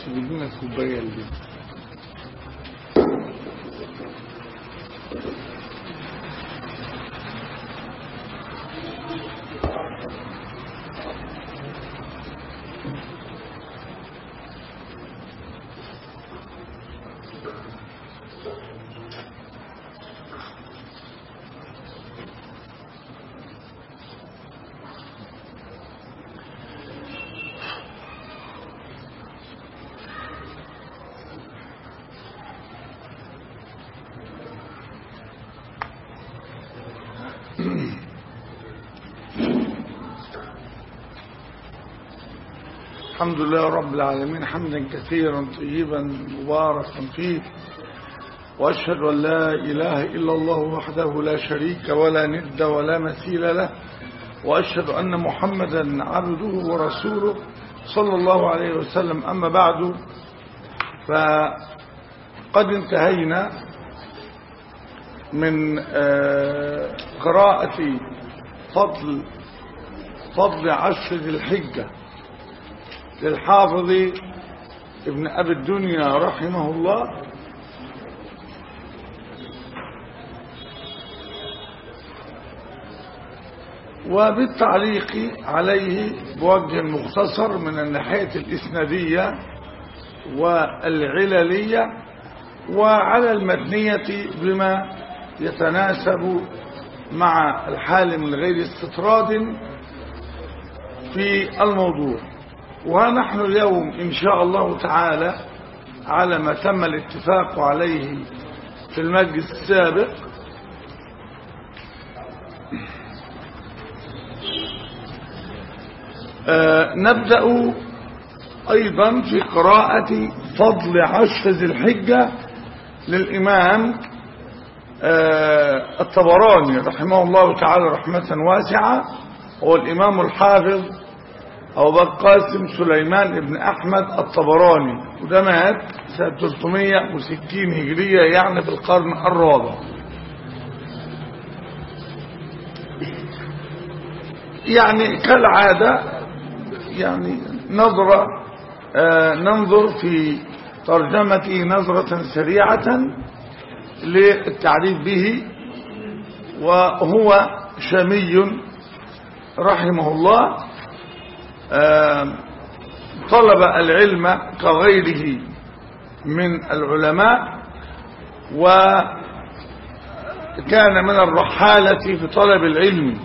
بس بدون الكوبايه اللي الحمد لله رب العالمين حمدا كثيرا طيبا مباركا فيه وأشهد أن لا إله إلا الله وحده لا شريك ولا ند ولا مثيل له وأشهد أن محمدا عبده ورسوله صلى الله عليه وسلم أما بعد فقد انتهينا من قراءة فضل فضل عشر ذي الحجة للحافظ ابن أبي الدنيا رحمه الله وبالتعليق عليه بوجه مختصر من الناحية الإسنادية والعللية وعلى المتنية بما يتناسب مع الحال من غير استطراد في الموضوع ونحن اليوم إن شاء الله تعالى على ما تم الاتفاق عليه في المجلس السابق آه نبدأ أيضا في قراءة فضل عشر ذي الحجة للإمام آه الطبراني رحمه الله تعالى رحمة واسعة هو الإمام الحافظ أبو بكر قاسم سليمان بن أحمد الطبراني وده مات سنة 360 هجرية يعني في القرن الرابع يعني كالعادة يعني نظرة آه ننظر في ترجمته نظرة سريعة للتعريف به وهو شامي رحمه الله طلب العلم كغيره من العلماء وكان من الرحالة في طلب العلم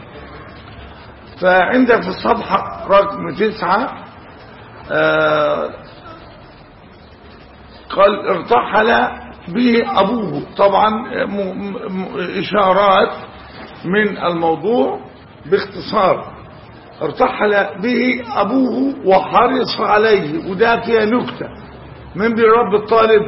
فعندك في الصفحة رقم تسعة قال ارتحل به أبوه طبعا إشارات من الموضوع باختصار ارتحل به أبوه وحرص عليه وده فيها نكتة من بيرب الطالب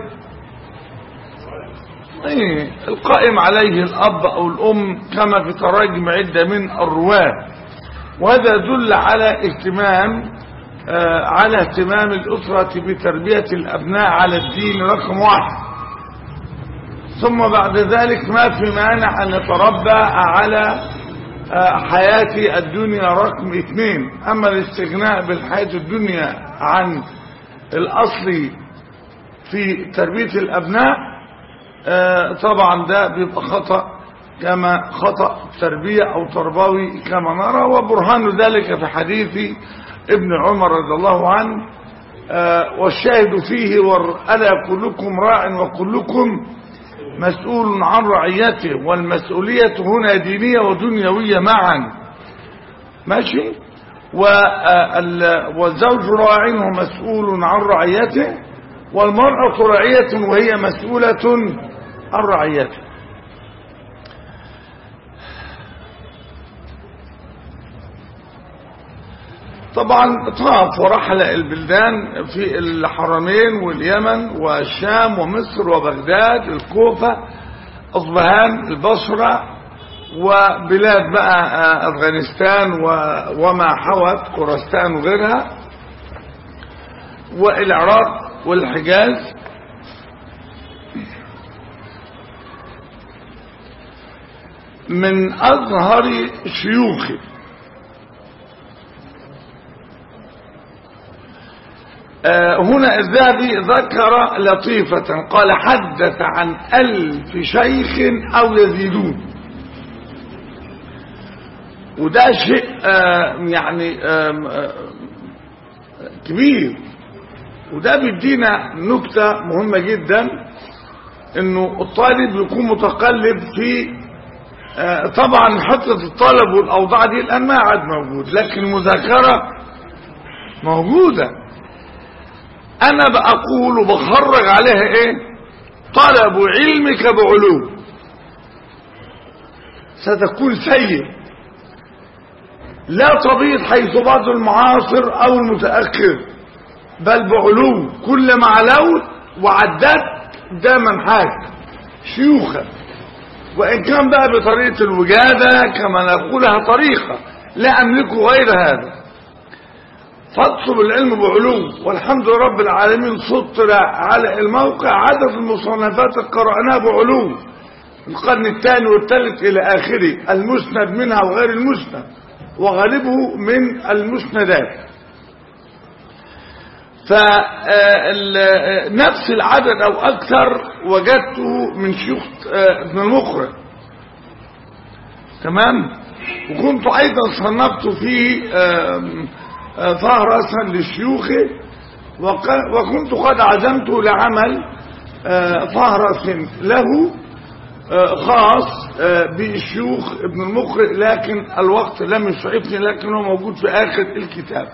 ايه القائم عليه الأب أو الأم كما في تراجم عدة من الرواة وهذا يدل على اهتمام آه على اهتمام الأسرة بتربية الأبناء على الدين رقم واحد ثم بعد ذلك ما في مانع أن يتربى على حياة الدنيا رقم اثنين اما الاستغناء بالحياة الدنيا عن الاصل في تربية الابناء طبعا ده بيبقى خطأ كما خطأ تربية او تربوي كما نرى وبرهان ذلك في حديث ابن عمر رضي الله عنه والشاهد فيه ألا كلكم راع وكلكم مسؤول عن رعيته والمسؤولية هنا دينية ودنيوية معا ماشي والزوج راع ومسؤول عن رعيته والمرأة راعية وهي مسؤولة عن رعيته طبعا طاف ورحل البلدان في الحرمين واليمن والشام ومصر وبغداد الكوفة أصبهان البصرة وبلاد بقى أفغانستان وما حوت كورستان وغيرها والعراق والحجاز من أظهر شيوخه آه، هنا الذهبي ذكر لطيفة قال حدث عن ألف شيخ أو يزيدون وده شيء آه، يعني آم، آه، كبير وده بيدينا نكتة مهمة جدا انه الطالب يكون متقلب في آه، طبعا حطة الطلب والاوضاع دي الان ما عاد موجود لكن المذاكرة موجودة انا بقول وبخرج عليها ايه طلب علمك بعلوم ستكون سيء لا تبيض حيث بعض المعاصر او المتأخر بل بعلو كل ما علوت وعدت ده منحاك شيوخا وإن كان بقى بطريقة الوجادة كما نقولها طريقة لا أملك غير هذا فاطلب العلم بعلو والحمد لله رب العالمين سطر على الموقع عدد المصنفات اللي قرأناها بعلو القرن الثاني والثالث إلى آخره المسند منها وغير المسند وغالبه من المسندات فنفس العدد او اكثر وجدته من شيوخ آه، ابن المقرئ تمام وكنت ايضا صنفت فيه آم، آه، فهرسا لشيوخه وق- وكنت قد عزمت لعمل آه، فهرس له آه، خاص آه، بالشيوخ ابن المقرئ لكن الوقت لم يسعفني لكن هو موجود في اخر الكتاب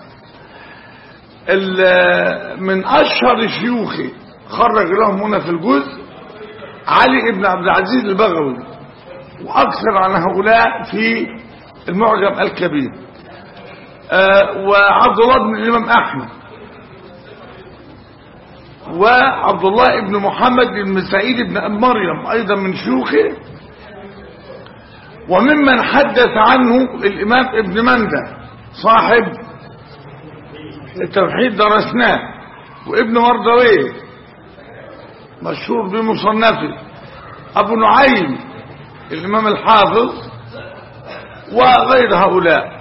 ال- من اشهر شيوخي خرج لهم هنا في الجزء علي بن عبد العزيز البغوي واكثر عن هؤلاء في المعجم الكبير آه، وعبد الله بن الامام احمد وعبد الله بن محمد بن سعيد بن أبي مريم ايضا من شيوخه وممن حدث عنه الامام ابن مندى صاحب التوحيد درسناه وابن مردويه مشهور بمصنفه ابو نعيم الامام الحافظ وغير هؤلاء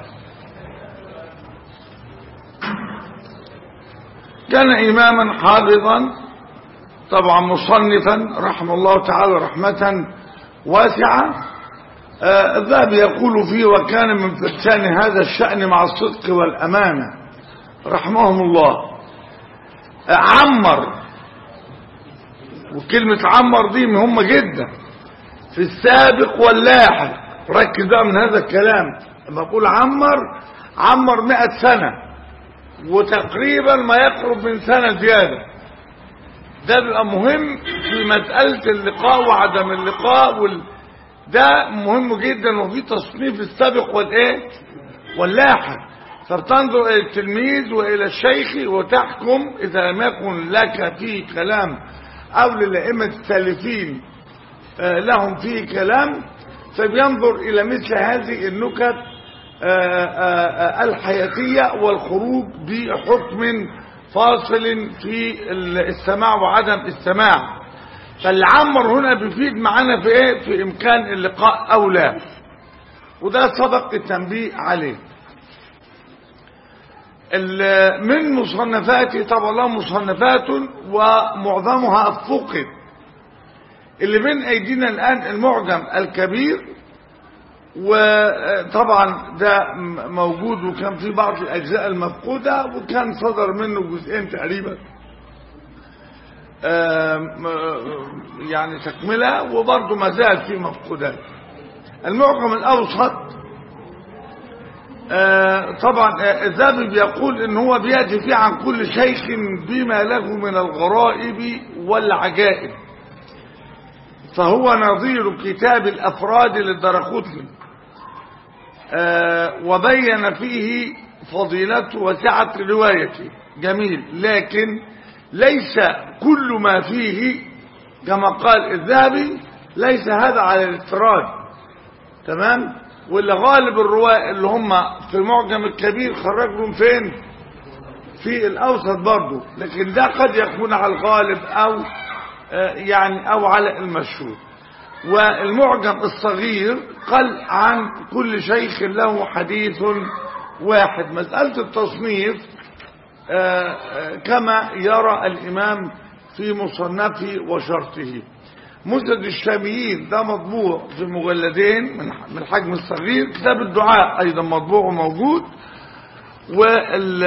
كان اماما حافظا طبعا مصنفا رحمه الله تعالى رحمة واسعة آه، الذهبي يقول فيه وكان من فتان هذا الشأن مع الصدق والأمانة رحمهم الله آه، عمر وكلمة عمر دي مهمة جدا في السابق واللاحق ركز بقى من هذا الكلام لما بقول عمر عمر مئة سنة وتقريبا ما يقرب من سنة زيادة ده بيبقى مهم في مسألة اللقاء وعدم اللقاء وال... ده مهم جدا وفي تصنيف السابق والايه واللاحق فبتنظر الى التلميذ والى الشيخ وتحكم اذا لم يكن لك فيه كلام او للائمه السالفين آه، لهم فيه كلام فبينظر الى مثل هذه النكت آه، آه، آه، الحياتيه والخروج بحكم فاصل في السماع وعدم السماع فالعمر هنا بيفيد معانا في ايه في امكان اللقاء او لا وده سبق التنبيه عليه ال- من مصنفاتي طبعا له مصنفات ومعظمها فقد اللي بين ايدينا الان المعجم الكبير وطبعا ده م- موجود وكان في بعض الاجزاء المفقوده وكان صدر منه جزئين تقريبا آم، آه، يعني تكمله وبرضه ما زال في مفقودات المعجم الاوسط آه، طبعا آه، الذهبي بيقول ان هو بياتي فيه عن كل شيخ بما له من الغرائب والعجائب فهو نظير كتاب الافراد للدرقطني آه، وبين فيه فضيلته وسعة روايته جميل لكن ليس كل ما فيه كما قال الذهبي ليس هذا على الافتراض تمام واللي غالب الرواة اللي هم في المعجم الكبير خرجهم فين في الاوسط برضه لكن ده قد يكون على الغالب او آه، يعني او على المشهور والمعجم الصغير قل عن كل شيخ له حديث واحد مسألة التصنيف آه، آه، كما يرى الإمام في مصنفه وشرطه مسند الشاميين ده مطبوع في مجلدين من من الحجم الصغير كتاب الدعاء أيضا مطبوع وموجود وال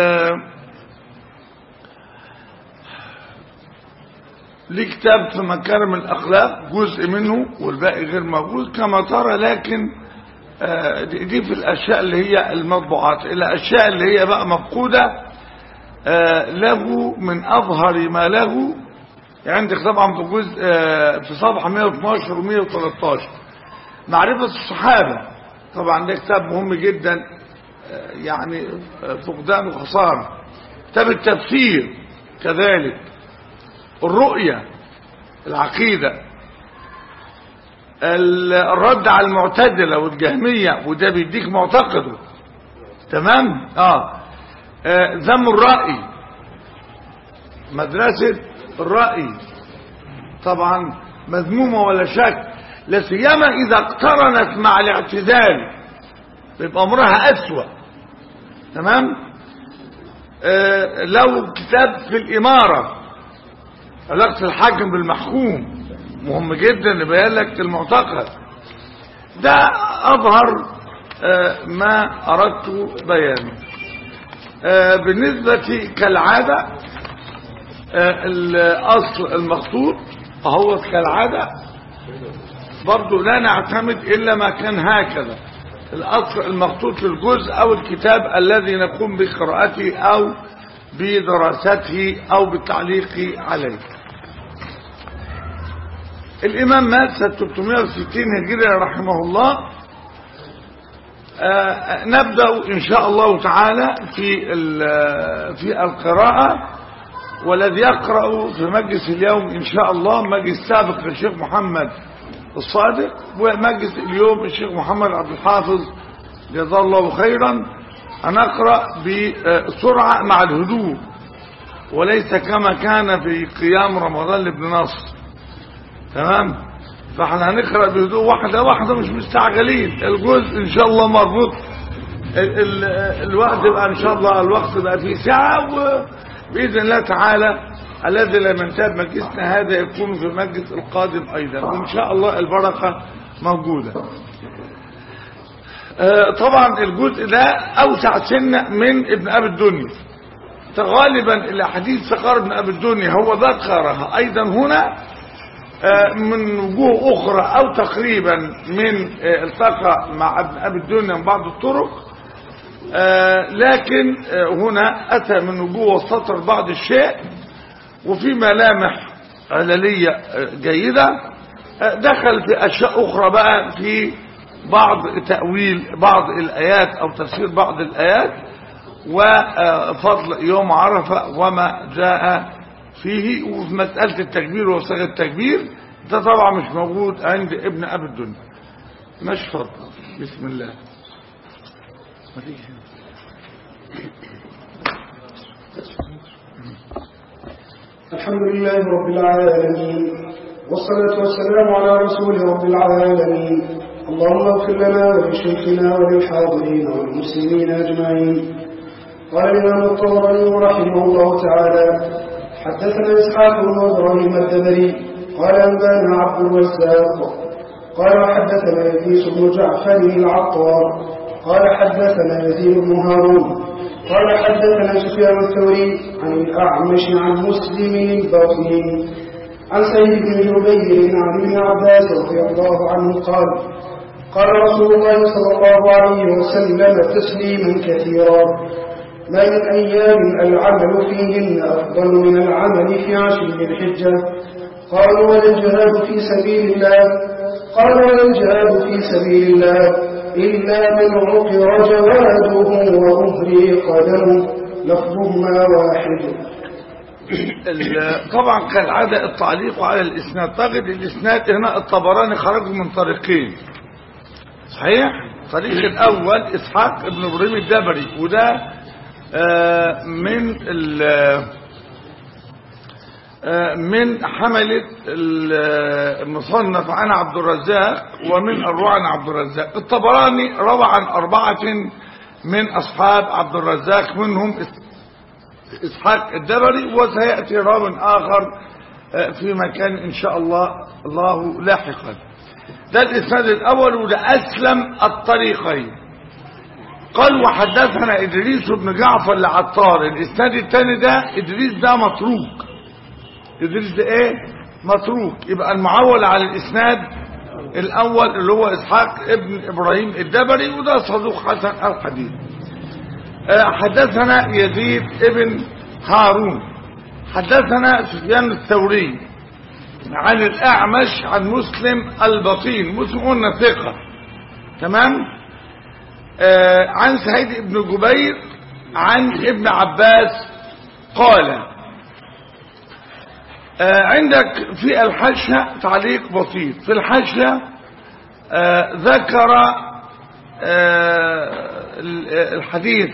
ليه كتاب في مكارم الأخلاق جزء منه والباقي غير موجود كما ترى لكن آه، دي دي في الأشياء اللي هي المطبوعات الأشياء اللي هي بقى مفقودة آه، له من أظهر ما له عندك طبعا في جزء آه، في صفحة 112 و 113 معرفة الصحابة طبعا ده كتاب مهم جدا آه، يعني آه، فقدان وخسارة كتاب التفسير كذلك الرؤية العقيدة ال- الرد على المعتدلة والجهمية وده بيديك معتقده تمام اه آه، ذم الرأي مدرسة الرأي طبعا مذمومة ولا شك لا سيما إذا اقترنت مع الاعتدال بيبقى أمرها أسوأ تمام آه لو كتاب في الإمارة علاقة الحاكم بالمحكوم مهم جدا يبين لك المعتقد ده أظهر آه ما أردت بيانه آه بالنسبة كالعادة آه الأصل المخطوط فهو كالعادة برضو لا نعتمد إلا ما كان هكذا الأصل المخطوط في الجزء أو الكتاب الذي نقوم بقراءته أو بدراسته أو بالتعليق عليه الإمام مات سنة 360 هجري رحمه الله آه نبدأ إن شاء الله تعالى في في القراءة والذي يقرأ في مجلس اليوم إن شاء الله مجلس سابق للشيخ محمد الصادق ومجلس اليوم الشيخ محمد عبد الحافظ جزاه الله خيرا هنقرأ بسرعة مع الهدوء وليس كما كان في قيام رمضان لابن نصر تمام فاحنا هنقرأ بهدوء واحدة واحدة مش مستعجلين الجزء ان شاء الله مربوط ال ال الوقت بقى ان شاء الله الوقت بقى فيه ساعة وبإذن الله تعالى الذي لم ينتهي مجلسنا هذا يكون في المجلس القادم ايضا وان شاء الله البركة موجودة آه طبعا الجزء ده اوسع سنة من ابن ابي الدنيا غالبا الاحاديث سقار ابن ابي الدنيا هو ذكرها ايضا هنا آه من وجوه اخرى او تقريبا من آه التقى مع ابن ابي الدنيا من بعض الطرق لكن هنا اتى من وجوه السطر بعض الشيء وفي ملامح عللية جيدة دخل في أشياء أخرى بقى في بعض تأويل بعض الآيات أو تفسير بعض الآيات وفضل يوم عرفة وما جاء فيه وفي مسألة التكبير وصيغة التكبير ده طبعا مش موجود عند ابن أبي الدنيا مش فضل بسم الله ما تيجي الحمد لله رب العالمين والصلاة والسلام على رسول رب العالمين اللهم اغفر لنا ولشيخنا وللحاضرين والمسلمين أجمعين قال الإمام الطبراني رحمه الله تعالى حدثنا إسحاق بن إبراهيم الدبري قال أنبانا عبد الرزاق قال حدثنا يزيد بن جعفر العطار قال حدثنا يزيد بن هارون قال حدثنا سفيان الثوري عن الأعمش عن مسلم البطني عن سيد بن جبير عن ابن عباس رضي الله عنه قال قال رسول الله صلى الله عليه وسلم تسليما كثيرا ما من أيام العمل فيهن أفضل من العمل في عشر ذي الحجة قالوا ولا الجهاد في سبيل الله قال ولا الجهاد في سبيل الله إلا من عقر جواده وأهري قدمه لفظهما واحد طبعا كالعادة التعليق على الإسناد طاقة الإسناد هنا الطبراني خرجوا من طريقين صحيح الطريق الأول إسحاق ابن إبراهيم الدبري وده آه من من حملة المصنف عن عبد الرزاق ومن الروع عن عبد الرزاق الطبراني روى عن أربعة من أصحاب عبد الرزاق منهم إسحاق الدبري وسيأتي راو آخر في مكان إن شاء الله الله لاحقا ده الإسناد الأول وده أسلم الطريقين قال وحدثنا إدريس بن جعفر العطار الإسناد الثاني ده إدريس ده متروك إدريس ده إيه متروك يبقى المعول على الإسناد الأول اللي هو إسحاق ابن إبراهيم الدبري وده صدوق حسن الحديث حدثنا يزيد ابن هارون حدثنا سفيان الثوري عن الأعمش عن مسلم البطين مسلم قلنا ثقة تمام آه عن سعيد بن جبير عن ابن عباس قال آه عندك في الحاشية تعليق بسيط في الحاشية آه ذكر الحديث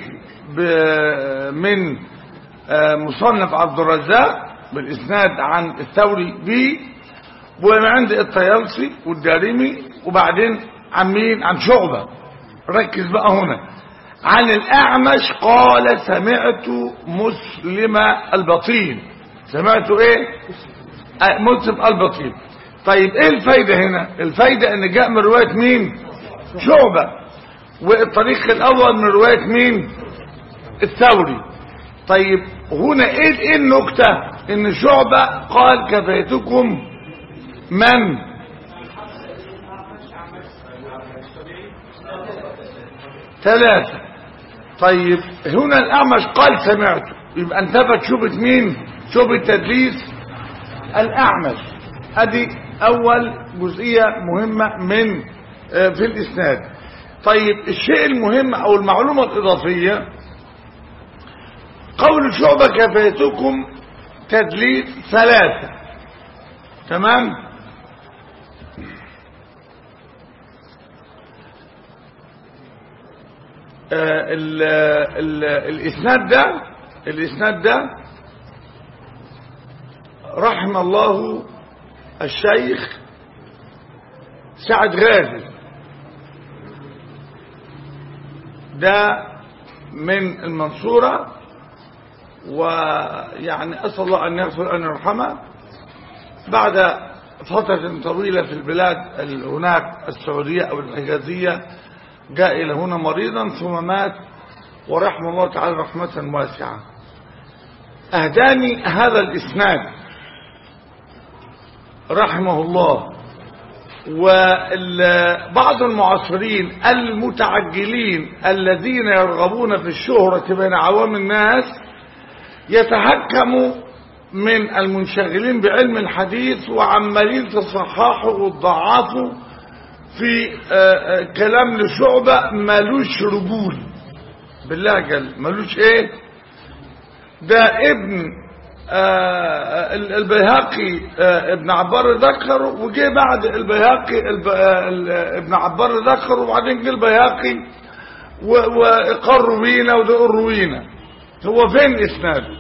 من مصنف عبد الرزاق بالإسناد عن الثوري به ومن عند الطيالسي والدارمي وبعدين عن مين عن شعبة ركز بقى هنا عن الأعمش قال سمعت مسلم البطين سمعت ايه مسلم البطين طيب ايه الفايدة هنا الفايدة ان جاء من رواية مين شعبة والطريق الاول من رواية مين الثوري طيب هنا ايه ايه النكتة ان شعبة قال كفيتكم من ثلاثة طيب هنا الاعمش قال سمعت يبقى انتفت شبهة مين شبهة تدليس الاعمش ادي اول جزئية مهمة من في الاسناد طيب الشيء المهم او المعلومة الاضافية قول شعبة كفيتكم تدليس ثلاثة تمام آه ال ال الاسناد ده الاسناد ده رحم الله الشيخ سعد غازي ده من المنصورة ويعني أسأل الله أن يغفر أن يرحمه بعد فترة طويلة في البلاد هناك السعودية أو الحجازية جاء إلى هنا مريضا ثم مات ورحمه الله تعالى رحمة واسعة أهداني هذا الإسناد رحمه الله وبعض المعاصرين المتعجلين الذين يرغبون في الشهرة بين عوام الناس يتحكموا من المنشغلين بعلم الحديث وعمالين تصححوا وتضعفوا في كلام لشعبة ملوش رجول بالله جل ملوش ايه ده ابن البيهقي ابن عبار ذكره وجه بعد البيهقي ابن عبار ذكره وبعدين جه البيهقي وقال روينا وده روينا هو فين اسناده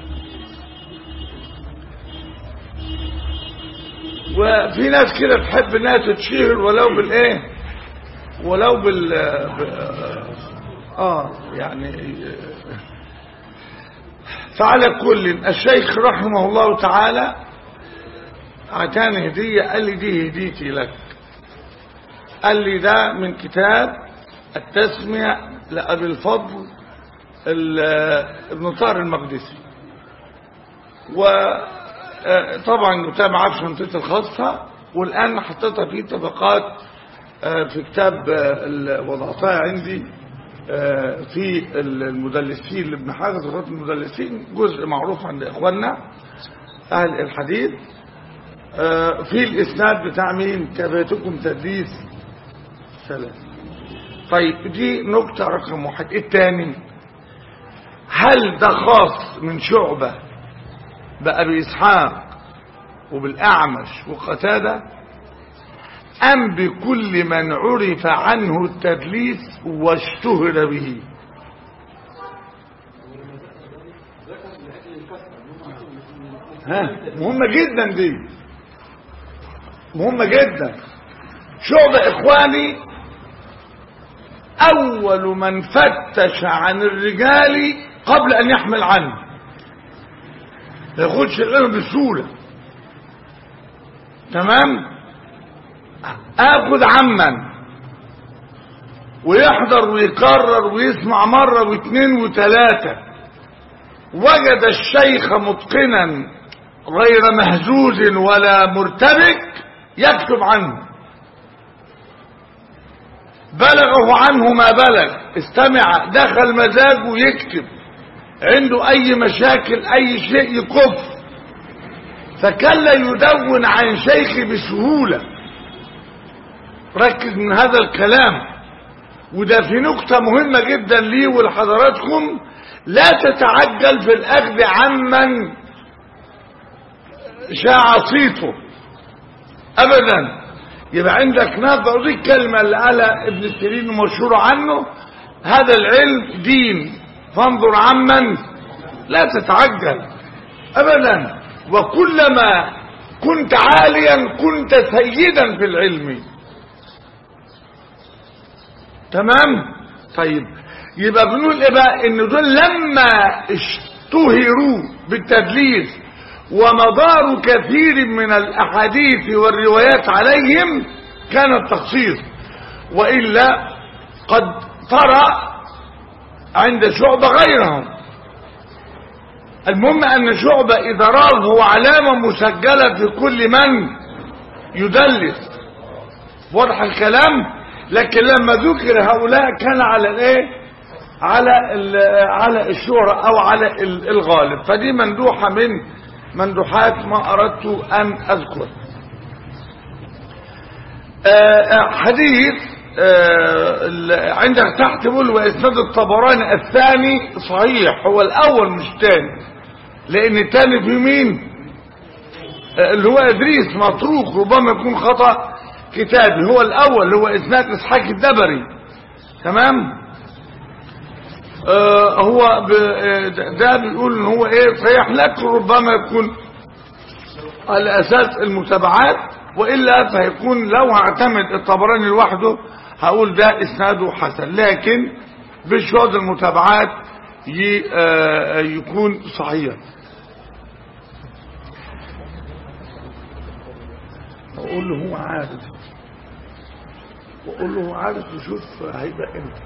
وفي ناس كده تحب انها تتشهر ولو بالايه ولو بال اه يعني فعلى كل الشيخ رحمه الله تعالى اعطاني هدية قال لي دي هديتي لك قال لي ده من كتاب التسمية لأبي الفضل ابن طار المقدسي وطبعا كتاب عارف شنطتي الخاصة والآن حطيتها في طبقات في كتاب وضعتها عندي في المدلسين لابن حاجة صفات المدلسين جزء معروف عند إخواننا أهل الحديث في الإسناد بتاع مين كبيتكم تدليس سلام طيب دي نقطة رقم واحد الثاني هل ده خاص من شعبة بأبي إسحاق وبالأعمش وقتادة أم بكل من عرف عنه التدليس واشتهر به ها مهمة جدا دي مهمة جدا شعب إخواني أول من فتش عن الرجال قبل أن يحمل عنه ما ياخدش العلم بسهولة تمام اخد عما ويحضر ويكرر ويسمع مرة واثنين وثلاثة وجد الشيخ متقنا غير مهزوز ولا مرتبك يكتب عنه بلغه عنه ما بلغ استمع دخل مزاجه يكتب عنده اي مشاكل اي شيء يكف فكلا يدون عن شيخي بسهولة ركز من هذا الكلام وده في نقطة مهمة جدا لي ولحضراتكم لا تتعجل في الأخذ عمن شاع صيته أبدا يبقى عندك نافع ودي الكلمة اللي قالها ابن سيرين مشهور عنه هذا العلم دين فانظر عمن لا تتعجل أبدا وكلما كنت عاليا كنت سيدا في العلم تمام طيب يبقى بنقول ايه بقى ان دول لما اشتهروا بالتدليس ومدار كثير من الاحاديث والروايات عليهم كان التخصيص والا قد ترى عند شعبة غيرهم المهم ان شعبة اذا راه هو علامة مسجلة في كل من يدلس واضح الكلام لكن لما ذكر هؤلاء كان على الايه على على الشهرة او على الغالب فدي مندوحة من مندوحات ما اردت ان اذكر حديث عندك تحت بقول واسناد الطبراني الثاني صحيح هو الاول مش الثاني لان الثاني في مين اللي هو ادريس متروك ربما يكون خطأ كتابي هو الاول هو اسناد اسحاق الدبري تمام آه هو ده بيقول ان هو ايه صحيح لكن ربما يكون على اساس المتابعات والا فيكون لو هعتمد الطبراني لوحده هقول ده اسناده حسن لكن بشهود المتابعات يكون صحيح اقول له هو عارف واقول له هو عارف وشوف هيبقى امتى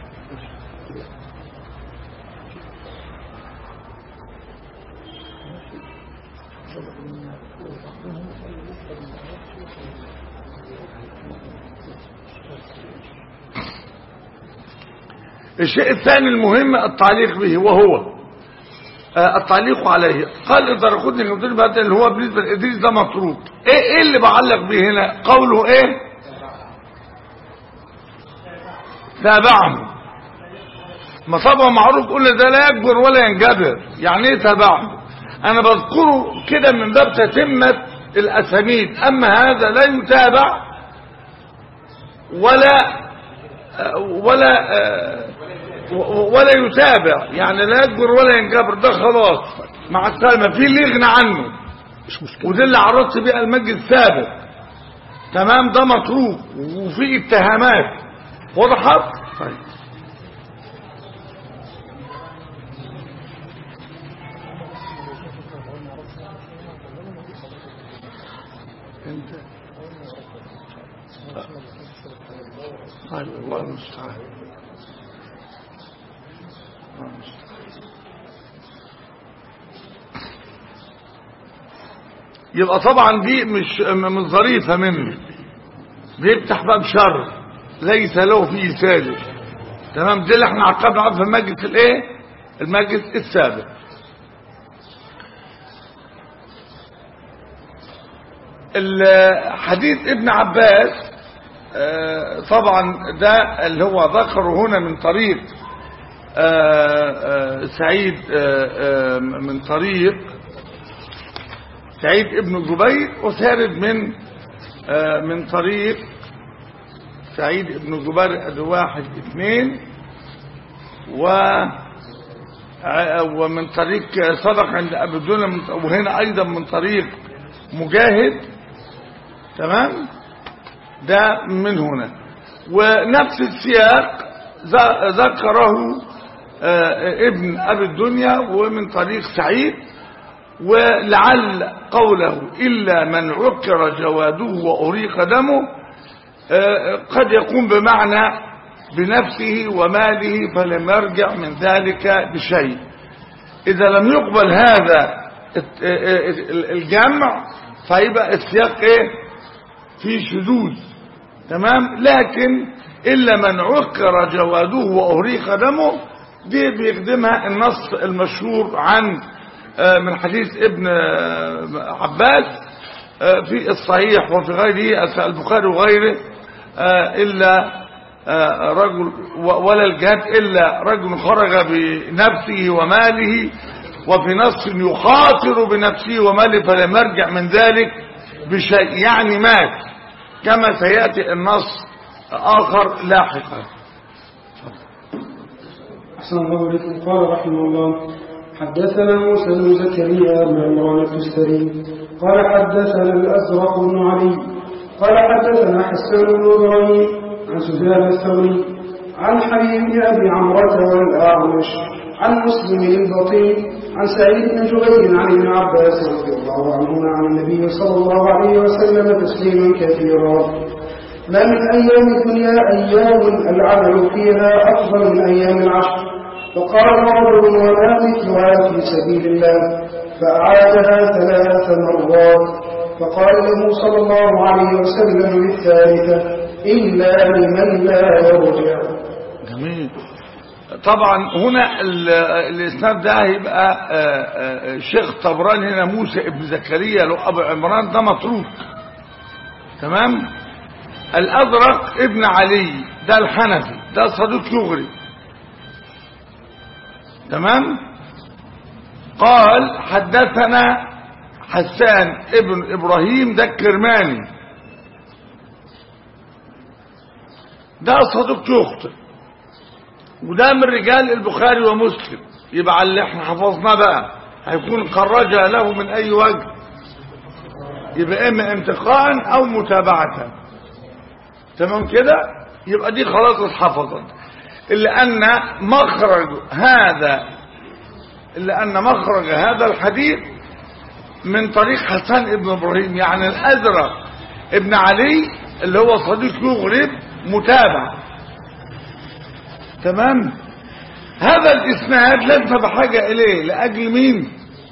الشيء الثاني المهم التعليق به وهو التعليق عليه قال الدرقطني المدير بعد اللي هو بالنسبه لادريس ده مطروق ايه ايه اللي بعلق به هنا قوله ايه تابعه ما طبعا معروف قلنا ده لا يكبر ولا ينجبر يعني ايه تابعه انا بذكره كده من باب تتمه الاسانيد اما هذا لا يتابع ولا ولا ولا يتابع يعني لا يكبر ولا ينكبر ده خلاص مع السلامة في اللي يغنى عنه مش مشكلة وده اللي عرضت بيه المجد السابق تمام ده مطروق وفي اتهامات وضحت طيب انت طيب الله المستعان الله المستعان يبقى طبعا دي مش مش ظريفه منه بيفتح باب شر ليس له فيه سالف تمام دي اللي احنا عقبنا عنها في المجلس الايه المجلس السابق الحديث ابن عباس آه، طبعا ده اللي هو ذكره هنا من طريق آه، آه، سعيد آه، آه، من طريق سعيد ابن جبير وسارد من آه، من طريق سعيد ابن جبير ادي واحد اثنين و ع- ومن طريق صدق عند ابي الدنيا من- وهنا ايضا من طريق مجاهد تمام ده من هنا ونفس السياق ذ- ذكره آه، ابن ابي الدنيا ومن طريق سعيد ولعل قوله إلا من عكر جواده وأريق دمه آه، قد يكون بمعنى بنفسه وماله فلم يرجع من ذلك بشيء إذا لم يقبل هذا الت- آه، آه، الجمع فيبقى السياق إيه في شذوذ تمام لكن إلا من عكر جواده وأهريق دمه دي بيخدمها النص المشهور عن آه، من حديث ابن آه، عباس آه، في الصحيح وفي غيره البخاري وغيره آه، إلا آه، رجل و- ولا الجهاد إلا رجل خرج بنفسه وماله وفي نص يخاطر بنفسه وماله فلم يرجع من ذلك بشيء يعني مات كما سيأتي النص آخر لاحقا أحسن الله إليكم قال رحمه الله حدثنا موسى بن زكريا بن عمران التستري قال حدثنا الأزرق بن علي قال حدثنا حسان بن إبراهيم عن سفيان الثوري عن حبيب بن أبي عمرة والأعمش عن مسلم البطين عن سعيد بن جبير عن ابن عباس رضي الله عنهما عن النبي صلى الله عليه وسلم تسليما كثيرا ما من أيام الدنيا أيام العمل فيها أفضل من أيام العشر فقال رجل وما مثلها في سبيل الله فأعادها ثلاث مرات فقال له صلى الله عليه وسلم للثالثة إلا لمن لا يرجع جميل طبعا هنا ال- الاسناد ده هيبقى آه، آه، الشيخ طبراني هنا موسى ابن زكريا له ابو عمران ده متروك تمام الازرق ابن علي ده الحنفي ده صديق يغري تمام قال حدثنا حسان ابن ابراهيم ده الكرماني ده صديق يخطئ وده من رجال البخاري ومسلم يبقى على اللي احنا حفظناه بقى هيكون خرجها له من اي وجه يبقى اما انتقاء او متابعة تمام كده يبقى دي خلاص اتحفظت الا ان مخرج هذا الا ان مخرج هذا الحديث من طريق حسن ابن ابراهيم يعني الازرق ابن علي اللي هو صديق يغرب متابع تمام هذا الاسناد لسه بحاجة اليه لاجل مين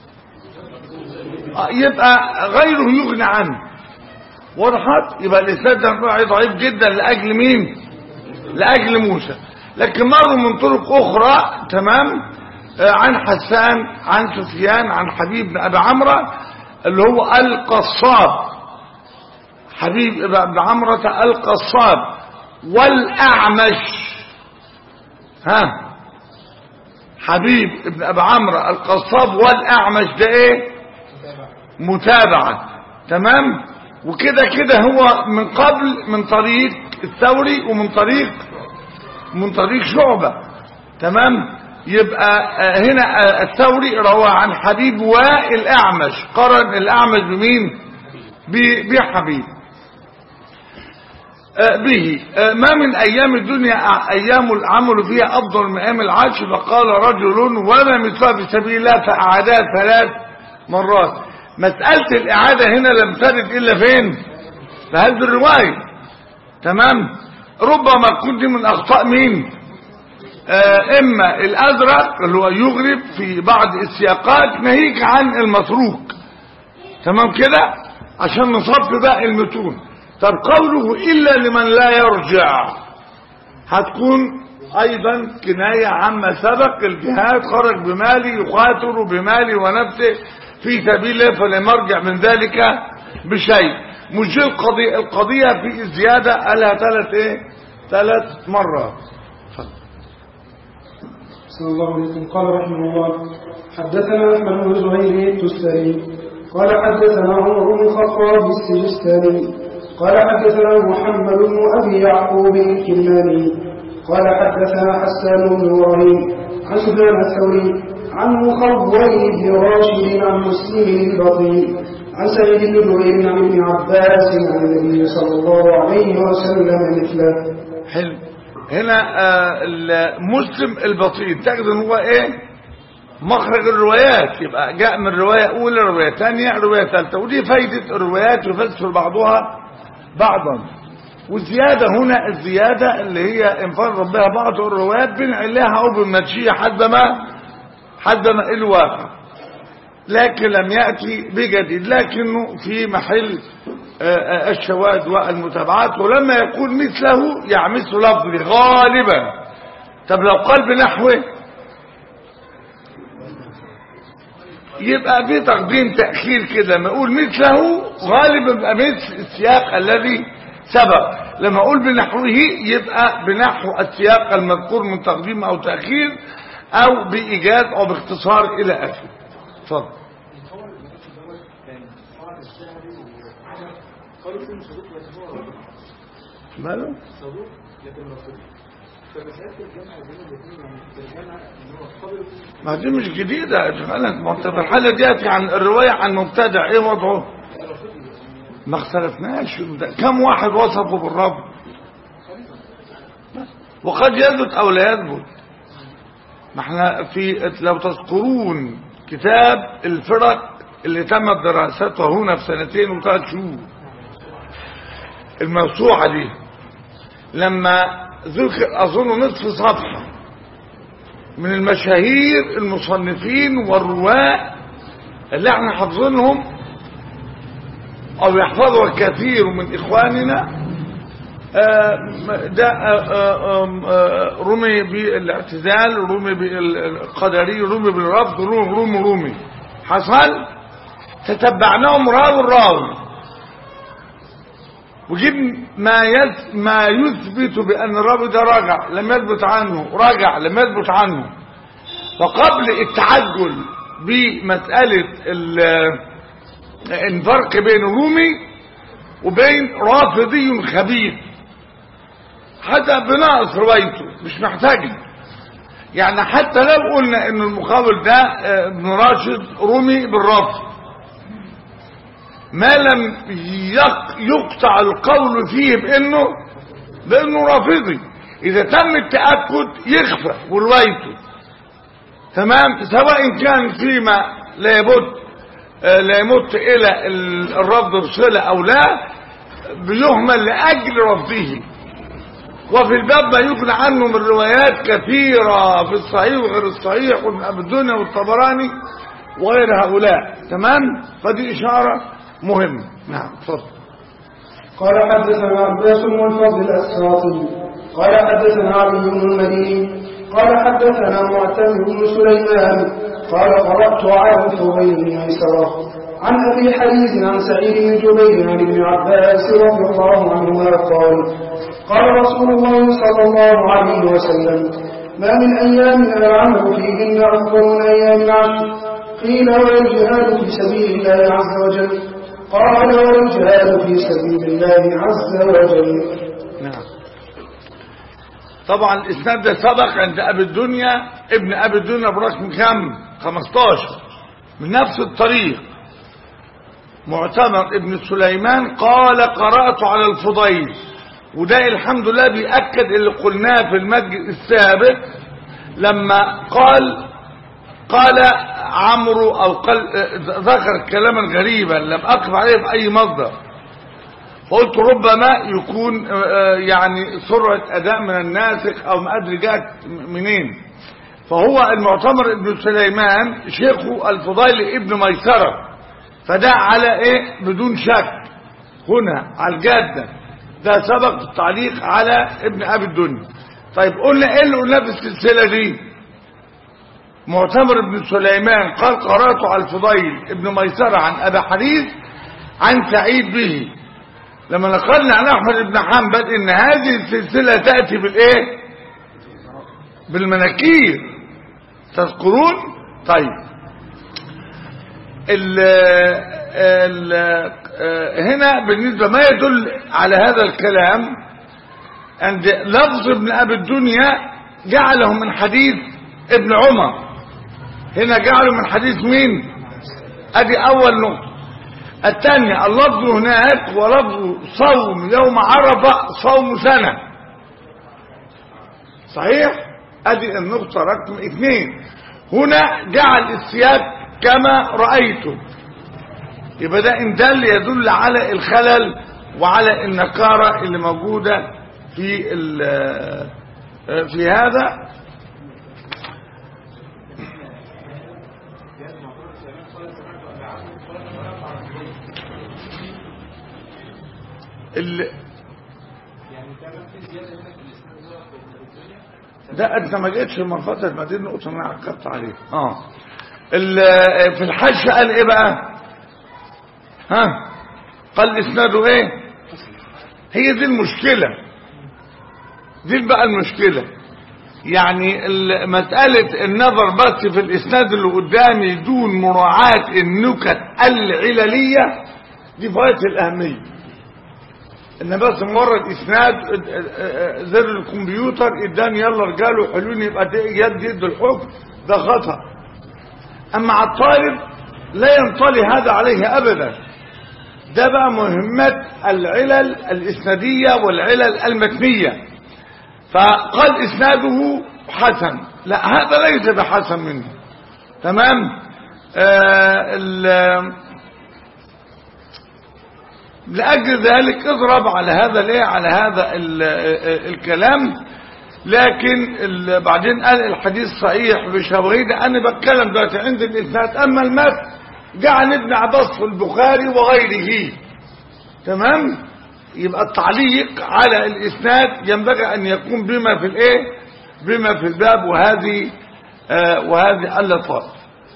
آه، يبقى غيره يغني عنه وضحت يبقى الاسناد ده نوعي ضعيف جدا لاجل مين لاجل موسى لكن مروا من طرق اخرى تمام آه، عن حسان عن سفيان عن حبيب بن ابي عمرو اللي هو القصاب حبيب بن عمرة القصاب والاعمش ها حبيب ابن ابي عمرو القصاب والاعمش ده ايه متابعة تمام وكده كده هو من قبل من طريق الثوري ومن طريق من طريق شعبة تمام يبقى آه، هنا آه، الثوري روى عن حبيب والاعمش قرن الاعمش بمين ب- بحبيب آه، به آه، ما من ايام الدنيا أ- ايام العمل فيها افضل من ايام العشر فقال رجل وما مثلها في سبيل الله فاعادها ثلاث مرات مساله الاعاده هنا لم ترد الا فين في هذه الروايه تمام ربما تكون دي من اخطاء مين آه اما الازرق اللي هو يغرب في بعض السياقات ناهيك عن المتروك تمام كده عشان نصفي بقى المتون طب قوله الا لمن لا يرجع هتكون ايضا كناية عما سبق الجهاد خرج بمالي يخاطر بمالي ونفسه في سبيل الله فلم يرجع من ذلك بشيء مش دي القضية القضية في الزيادة قالها ثلاث ايه ثلاث مرات صلى الله عليكم قال رحمه الله حدثنا أحمد بن زهير التستري قال حدثنا عمر بن الخطاب السجستاني قال حدثنا محمد بن أبي يعقوب الكناني قال حدثنا حسان بن إبراهيم عن سفيان الثوري عن مخول بن راشد عن مسلم البطيء عن سعيد بن جبير عن ابن عباس عن النبي صلى الله عليه وسلم مثله حلو هنا آه، المسلم البطيء تجد ان هو ايه مخرج الروايات يبقى جاء من رواية أولى رواية ثانية رواية ثالثة ودي فايدة الروايات يفسر بعضها بعضا والزيادة هنا الزيادة اللي هي انفرد بها بعض الروايات بنعلها أو بنمشيها حد ما حد ما الواقع لكن لم يأتي بجديد لكنه في محل الشواذ والمتابعات ولما يقول مثله يعمس لفظي غالبا طب لو قال بنحوه يبقى في تقديم تأخير كده لما اقول مثله غالبا يبقى مثل السياق الذي سبق لما اقول بنحوه يبقى بنحو السياق المذكور من تقديم او تأخير او بإيجاز او باختصار الى اخره اتفضل ماله صدوق لكن رسول فمسألة الجمع بين الاثنين يعني الجمع ان هو قبل ما دي مش جديدة فعلا ما انت في الحالة ديت عن الرواية عن مبتدع ايه وضعه ما اختلفناش ده كم واحد وصفه بالرب وقد يثبت او لا يثبت ما احنا في لو تذكرون كتاب الفرق اللي تمت دراستها هنا في سنتين وثلاث شهور الموسوعة دي لما ذكر اظن نصف صفحة من المشاهير المصنفين والرواة اللي احنا حافظينهم او يحفظها كثير من اخواننا ده رمي بالاعتزال رمي بالقدري رمي بالرفض رمي رمي رمي حصل تتبعناهم راوي راوي وجيب ما يث ما يثبت بان الراوي ده راجع لم يثبت عنه راجع لم يثبت عنه وقبل التعجل بمساله الفرق بين رومي وبين رافضي خبيث حتى بناقص روايته مش محتاجه يعني حتى لو قلنا ان المقابل ده ابن راشد رومي بالرفض ما لم يقطع القول فيه بانه بانه رافضي اذا تم التاكد يخفى وروايته تمام سواء كان فيما لا يمت لا يمت الى الرفض بصله او لا بيهمل لاجل رفضه وفي الباب ما يغنى عنه من روايات كثيرة في الصحيح وغير الصحيح وابن أبي الدنيا والطبراني وغير هؤلاء تمام فدي إشارة مهمة نعم تفضل قال حدثنا عباس بن الفضل الأسراطي قال حدثنا علي بن المديني قال حدثنا معتمر بن سليمان قال قرأت على الفضيل بن ميسرة عن أبي حديث عن سعيد بن جبير عن ابن عباس رضي الله عنهما قال قال رسول الله صلى الله عليه وسلم ما من أيام العمل فيهن أفضل من أيام العشر قيل والجهاد في سبيل الله عز وجل قال والجهاد في سبيل الله عز وجل نعم طبعا الاسناد ده سبق عند ابي الدنيا ابن ابي الدنيا برقم كام 15 من نفس الطريق معتمر ابن سليمان قال قرأت على الفضيل وده الحمد لله بيأكد اللي قلناه في المجلس السابق لما قال قال عمرو او قال ذكر كلاما غريبا لم اقف عليه باي مصدر فقلت ربما يكون يعني سرعة اداء من الناسخ او ما ادري جاءت منين فهو المعتمر ابن سليمان شيخه الفضيل ابن ميسرة فده على ايه بدون شك هنا على الجادة ده سبق التعليق على ابن ابي الدنيا طيب قلنا ايه اللي قلناه في السلسلة دي معتمر بن سليمان قال قرأت على الفضيل ابن ميسرة عن ابي حديث عن سعيد به لما نقلنا عن احمد بن حنبل ان هذه السلسلة تأتي بالايه بالمناكير تذكرون طيب ال ال هنا بالنسبة ما يدل على هذا الكلام عند لفظ ابن ابي الدنيا جعله من حديث ابن عمر هنا جعله من حديث مين ادي اول نقطة الثانية اللفظ هناك ولفظ صوم يوم عرفة صوم سنة صحيح ادي النقطة رقم اثنين هنا جعل السياق كما رأيتم يبقى ده إن دل يدل على الخلل وعلى النكارة اللي موجودة في ال- في هذا ال- ده انت ما جيتش من فتره مدينه نقطه انا عقبت عليه اه ال- في الحج قال ايه بقى ها قال اسناده ايه هي دي المشكله دي بقى المشكله يعني ال- مساله النظر بس في الاسناد اللي قدامي دون مراعاه النكت العلليه دي في غايه الاهميه ان بس مجرد اسناد زر الكمبيوتر اداني يلا رجاله حلوين يبقى ده يد يد الحكم ده خطا اما على الطالب لا ينطلي هذا عليه ابدا ده بقى مهمة العلل الاسنادية والعلل المتنية فقال اسناده حسن لا هذا ليس بحسن منه تمام آه ال- لأجل ذلك اضرب على هذا الايه على هذا ال ال الكلام لكن ال- بعدين قال الحديث صحيح بشواهد انا بتكلم دلوقتي عند الاسناد اما المتن جاء عن ابن عباس في البخاري وغيره تمام يبقى التعليق على الاسناد ينبغي ان يكون بما في الايه بما في الباب وهذه آه وهذه اللطائف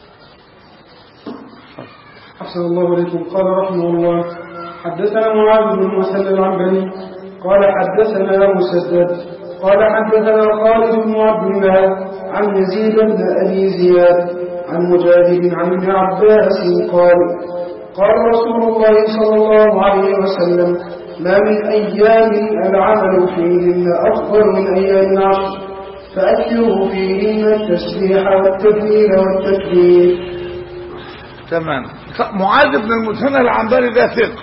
أحسن الله إليكم قال رحمه الله حدثنا معاذ بن مسلم العنبري قال حدثنا مسدد قال حدثنا خالد بن عبد الله عن يزيد بن أبي زياد عن مجاهد عن ابن عباس قال قال رسول الله صلى الله عليه وسلم ما من أيام العمل فيهن أفضل من أيام العشر فأكثروا فيهن التسبيح والتكبير والتكبير تمام معاذ بن المثنى العنبري ده ثقة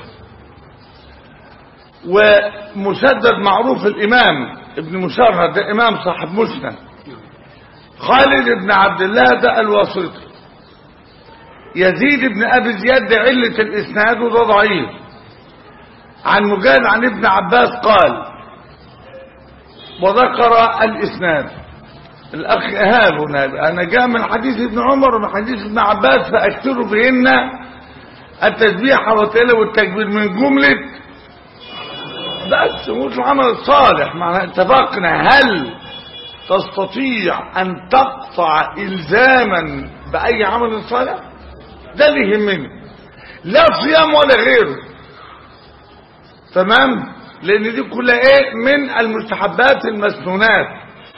ومسدد معروف الإمام ابن مشرد ده إمام صاحب مسند خالد بن عبد الله ده الواسطي يزيد بن أبي زياد ده علة الإسناد وده ضعيف عن مجاهد عن ابن عباس قال وذكر الإسناد الأخ إهاب هنا أنا جاء من حديث ابن عمر ومن حديث ابن عباس فأكثروا فيهن التسبيح والتلاوة والتكبير من جملة بس مش العمل الصالح معنى اتفقنا هل تستطيع أن تقطع إلزاما بأي عمل صالح ده اللي يهمني لا صيام ولا غيره تمام لأن دي كلها إيه من المستحبات المسنونات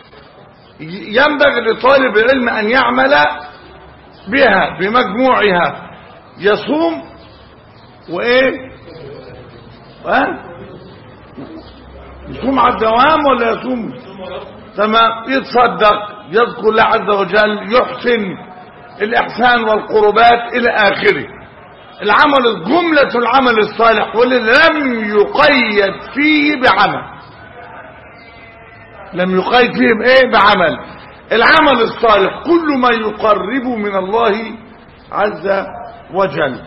ينبغي لطالب العلم أن يعمل بها بمجموعها يصوم وإيه ها يصوم على الدوام ولا يصوم تمام يتصدق يذكر الله عز وجل يحسن الإحسان والقربات إلى آخره العمل جملة العمل الصالح واللي لم يقيد فيه بعمل لم يقيد فيه بايه بعمل العمل الصالح كل ما يقرب من الله عز وجل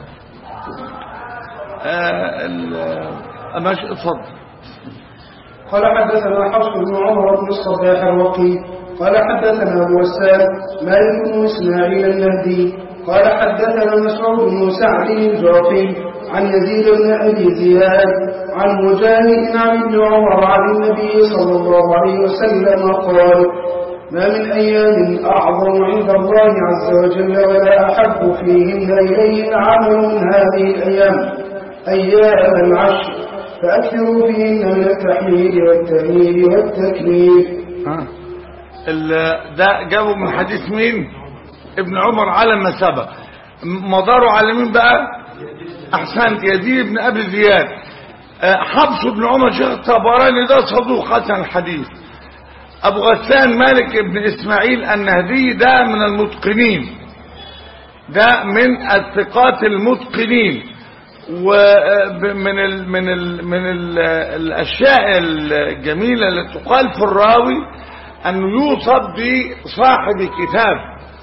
آه ماشي اتفضل قال حدثنا حفص بن عمر بن الصباح الرقي قال حدثنا ابو وسام مالك بن اسماعيل النهدي قال حدثنا مسعود بن سعد الجعفي عن يزيد بن ابي زياد عن مجاهد عن ابن عمر عن النبي صلى الله عليه وسلم قال ما من أيام أعظم عند الله عز وجل ولا أحب فيهن إليه العمل من هذه الأيام أيام العشر فأكثروا فيهن من التحميد والتهليل والتكبير ها ال- ده جابوا من حديث مين ابن عمر على ما سبق م- مداره على مين بقى احسنت يزيد بن ابي زياد آه، حفص بن عمر شيخ الطبراني ده صدوق حسن الحديث ابو غسان مالك بن اسماعيل النهدي ده من المتقنين ده من الثقات المتقنين ومن ال من ال من ال الاشياء الجميله اللي تقال في الراوي انه يوصف بصاحب كتاب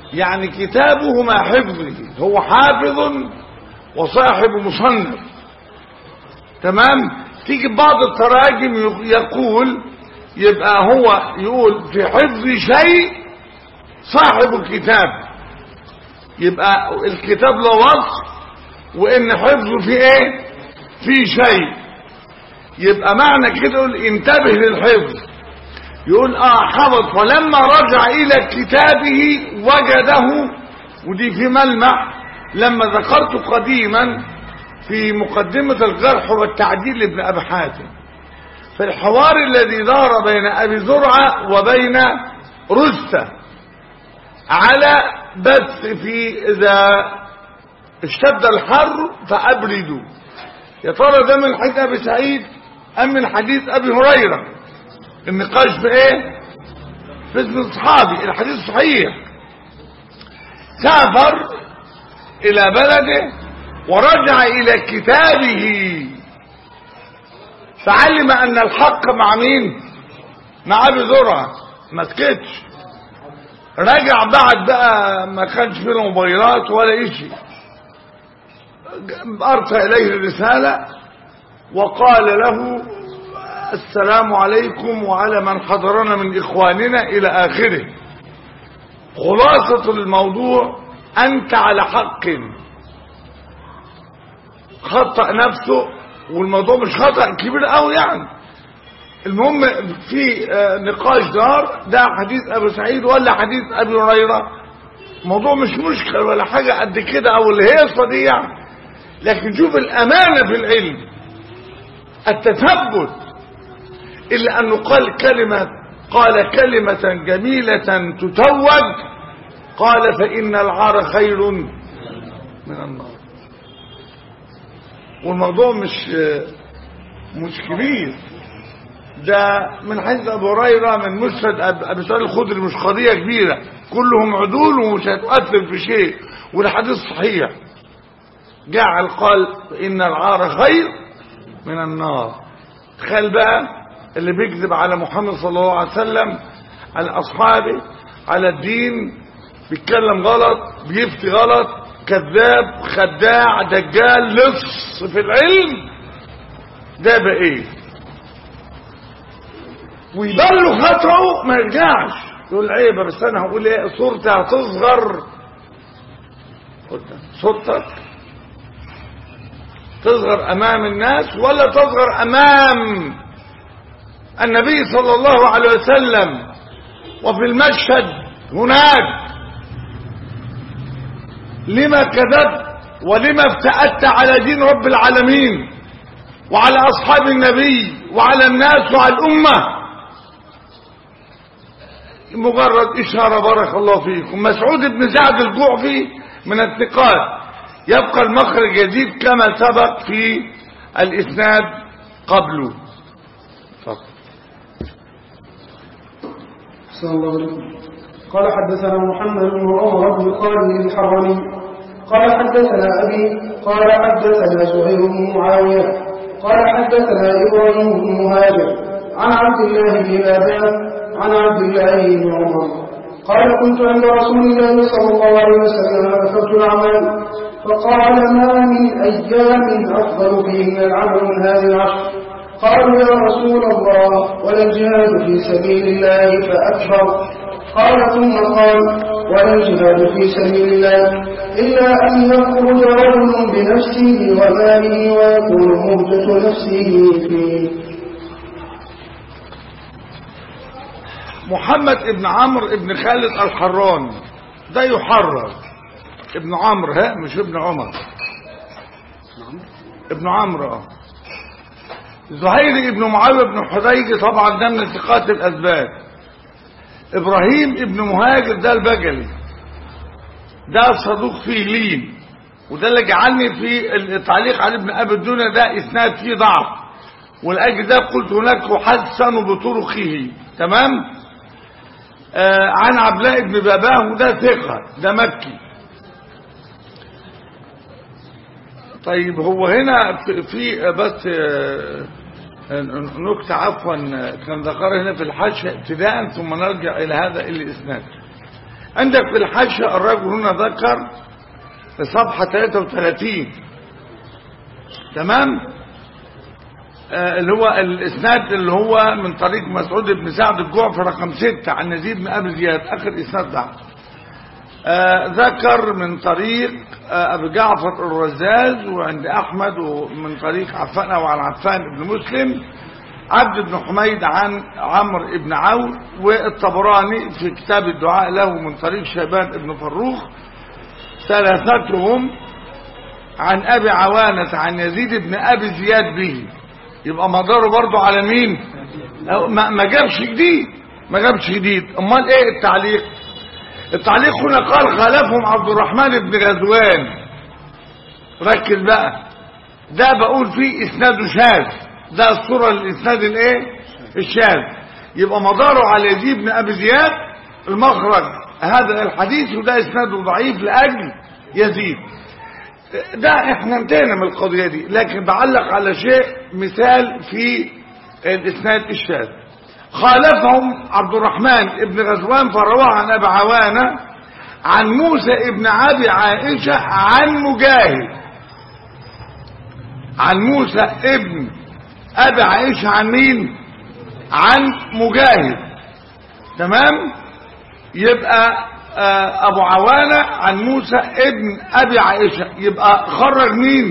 يعني كتابه مع حفظه هو حافظ وصاحب مصنف تمام تيجي بعض التراجم يقول يبقى هو يقول في حفظ شيء صاحب الكتاب يبقى الكتاب له وصف وان حفظه في ايه في شيء يبقى معنى كده يقول انتبه للحفظ يقول اه حفظ فلما رجع الى كتابه وجده ودي في ملمح لما ذكرت قديما في مقدمة الجرح والتعديل لابن ابي حاتم في الحوار الذي دار بين ابي زرعة وبين رستة على بث في اذا اشتد الحر فابردوا يا ترى ده من حديث ابي سعيد ام من حديث ابي هريره النقاش في ايه في اسم اصحابي الحديث صحيح سافر الى بلده ورجع الى كتابه فعلم ان الحق مع مين مع ابي زرعه ما سكتش رجع بعد بقى ما كانش فيه موبايلات ولا شيء ارسل اليه الرساله وقال له السلام عليكم وعلى من حضرنا من إخواننا إلى آخره خلاصة الموضوع أنت على حق خطأ نفسه والموضوع مش خطأ كبير قوي يعني المهم في نقاش دار ده حديث أبو سعيد ولا حديث أبي هريرة الموضوع مش مشكل ولا حاجة قد كده أو الهيصة دي يعني لكن شوف الأمانة في العلم التثبت إلا أنه قال كلمة قال كلمة جميلة تتوج قال فإن العار خير من النار والموضوع مش مش كبير ده من حديث ابو هريره من مسند ابي سعيد الخدري مش قضيه كبيره كلهم عدول ومش هتؤثر في شيء والحديث صحيح جعل قال ان العار خير من النار تخيل بقى اللي بيكذب على محمد صلى الله عليه وسلم على اصحابه على الدين بيتكلم غلط بيفتي غلط كذاب خداع دجال لص في العلم ده بقى ايه ويبان له خطره ما يرجعش يقول عيبه بس انا هقول ايه صورتي هتصغر صورتك تصغر امام الناس ولا تصغر امام النبي صلى الله عليه وسلم وفي المشهد هناك لما كذبت ولما افتأت على دين رب العالمين وعلى أصحاب النبي وعلى الناس وعلى الأمة مجرد إشارة بارك الله فيكم مسعود بن سعد الجعفي من الثقات يبقى المخرج جديد كما سبق في الإسناد قبله فقط. صلى الله عليه وسلم قال حدثنا محمد بن عمر بن خالد الحرمي قال حدثنا أبي قال حدثنا زهير بن معاوية قال حدثنا إبراهيم بن مهاجر عن عبد الله بن آدم عن عبد الله بن عمر قال كنت عند رسول الله صلى الله عليه وسلم ذكرت الأعمال فقال ما من أيام أفضل فيهن العمل من هذه العشر قالوا يا رسول الله ولا الجهاد في سبيل الله فأكبر قال ثم قال ولا الجهاد في سبيل الله إلا أن يخرج رجل بنفسه وماله ويكون مهجة نفسه فيه محمد ابن عمرو ابن خالد الحراني ده يحرر ابن عمرو ها مش ابن عمر ابن عمرو اه زهير ابن معاويه بن حديج طبعا ده من ثقات الاسباب ابراهيم ابن مهاجر ده البجلي ده صدوق فيه لين وده اللي جعلني في التعليق على ابن ابي الدنيا ده اسناد فيه ضعف والاجل ده قلت هناك حسن بطرقه تمام آه عن عبلاء بن باباه وده ثقه ده مكي طيب هو هنا في, في بس آه نكتة عفوا كان ذكر هنا في الحاشية ابتداء ثم نرجع إلى هذا الإسناد عندك في الحاشية الرجل هنا ذكر في صفحة 33 تمام آه اللي هو الاسناد اللي هو من طريق مسعود بن سعد الجعفي رقم 6 عن يزيد بن ابي زياد اخر اسناد ده آه ذكر من طريق آه ابي جعفر الرزاز وعند احمد ومن طريق عفان او عن عفان بن مسلم عبد بن حميد عن عمرو بن عون والطبراني في كتاب الدعاء له من طريق شيبان بن فروخ ثلاثتهم عن ابي عوانة عن يزيد بن ابي زياد به يبقى مداره برضه على مين ما ما جابش جديد ما جابش جديد امال ايه التعليق التعليق هنا قال خالفهم عبد الرحمن بن غزوان ركز بقى ده بقول فيه اسناده شاذ ده الصورة للاسناد الايه الشاذ يبقى مداره على يزيد بن ابي زياد المخرج هذا الحديث وده اسناده ضعيف لاجل يزيد ده احنا انتهينا من القضية دي لكن بعلق على شيء مثال في الاسناد الشاذ خالفهم عبد الرحمن ابن غزوان فرواه عن ابي عوانة عن موسى ابن ابي عائشة عن مجاهد عن موسى ابن ابي عائشة عن مين عن مجاهد تمام يبقى ابو عوانة عن موسى ابن ابي عائشة يبقى خرج مين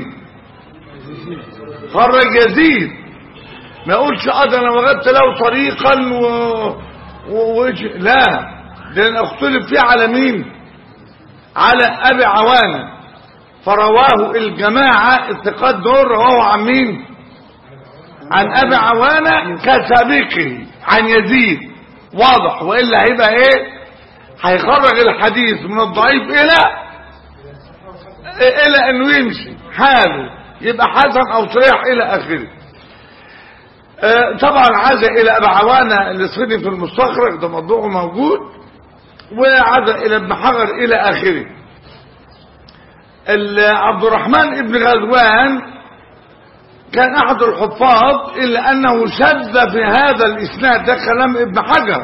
خرج يزيد ما يقولش اه ده انا وجدت له طريقا و... و... و... لا ده انا اختلف فيه على مين على ابي عوانة فرواه الجماعة الثقات دول رواه عن مين عن ابي عوانة كسابقه عن يزيد واضح والا هيبقى ايه هيخرج الحديث من الضعيف الى الى انه يمشي حاله يبقى حسن او صريح الى اخره آه طبعا عاد الى ابي عوانه الصيني في المستخرج ده موضوعه موجود وعاد الى ابن حجر الى اخره عبد الرحمن ابن غزوان كان احد الحفاظ الا انه شذ في هذا الاسناد ده كلام ابن حجر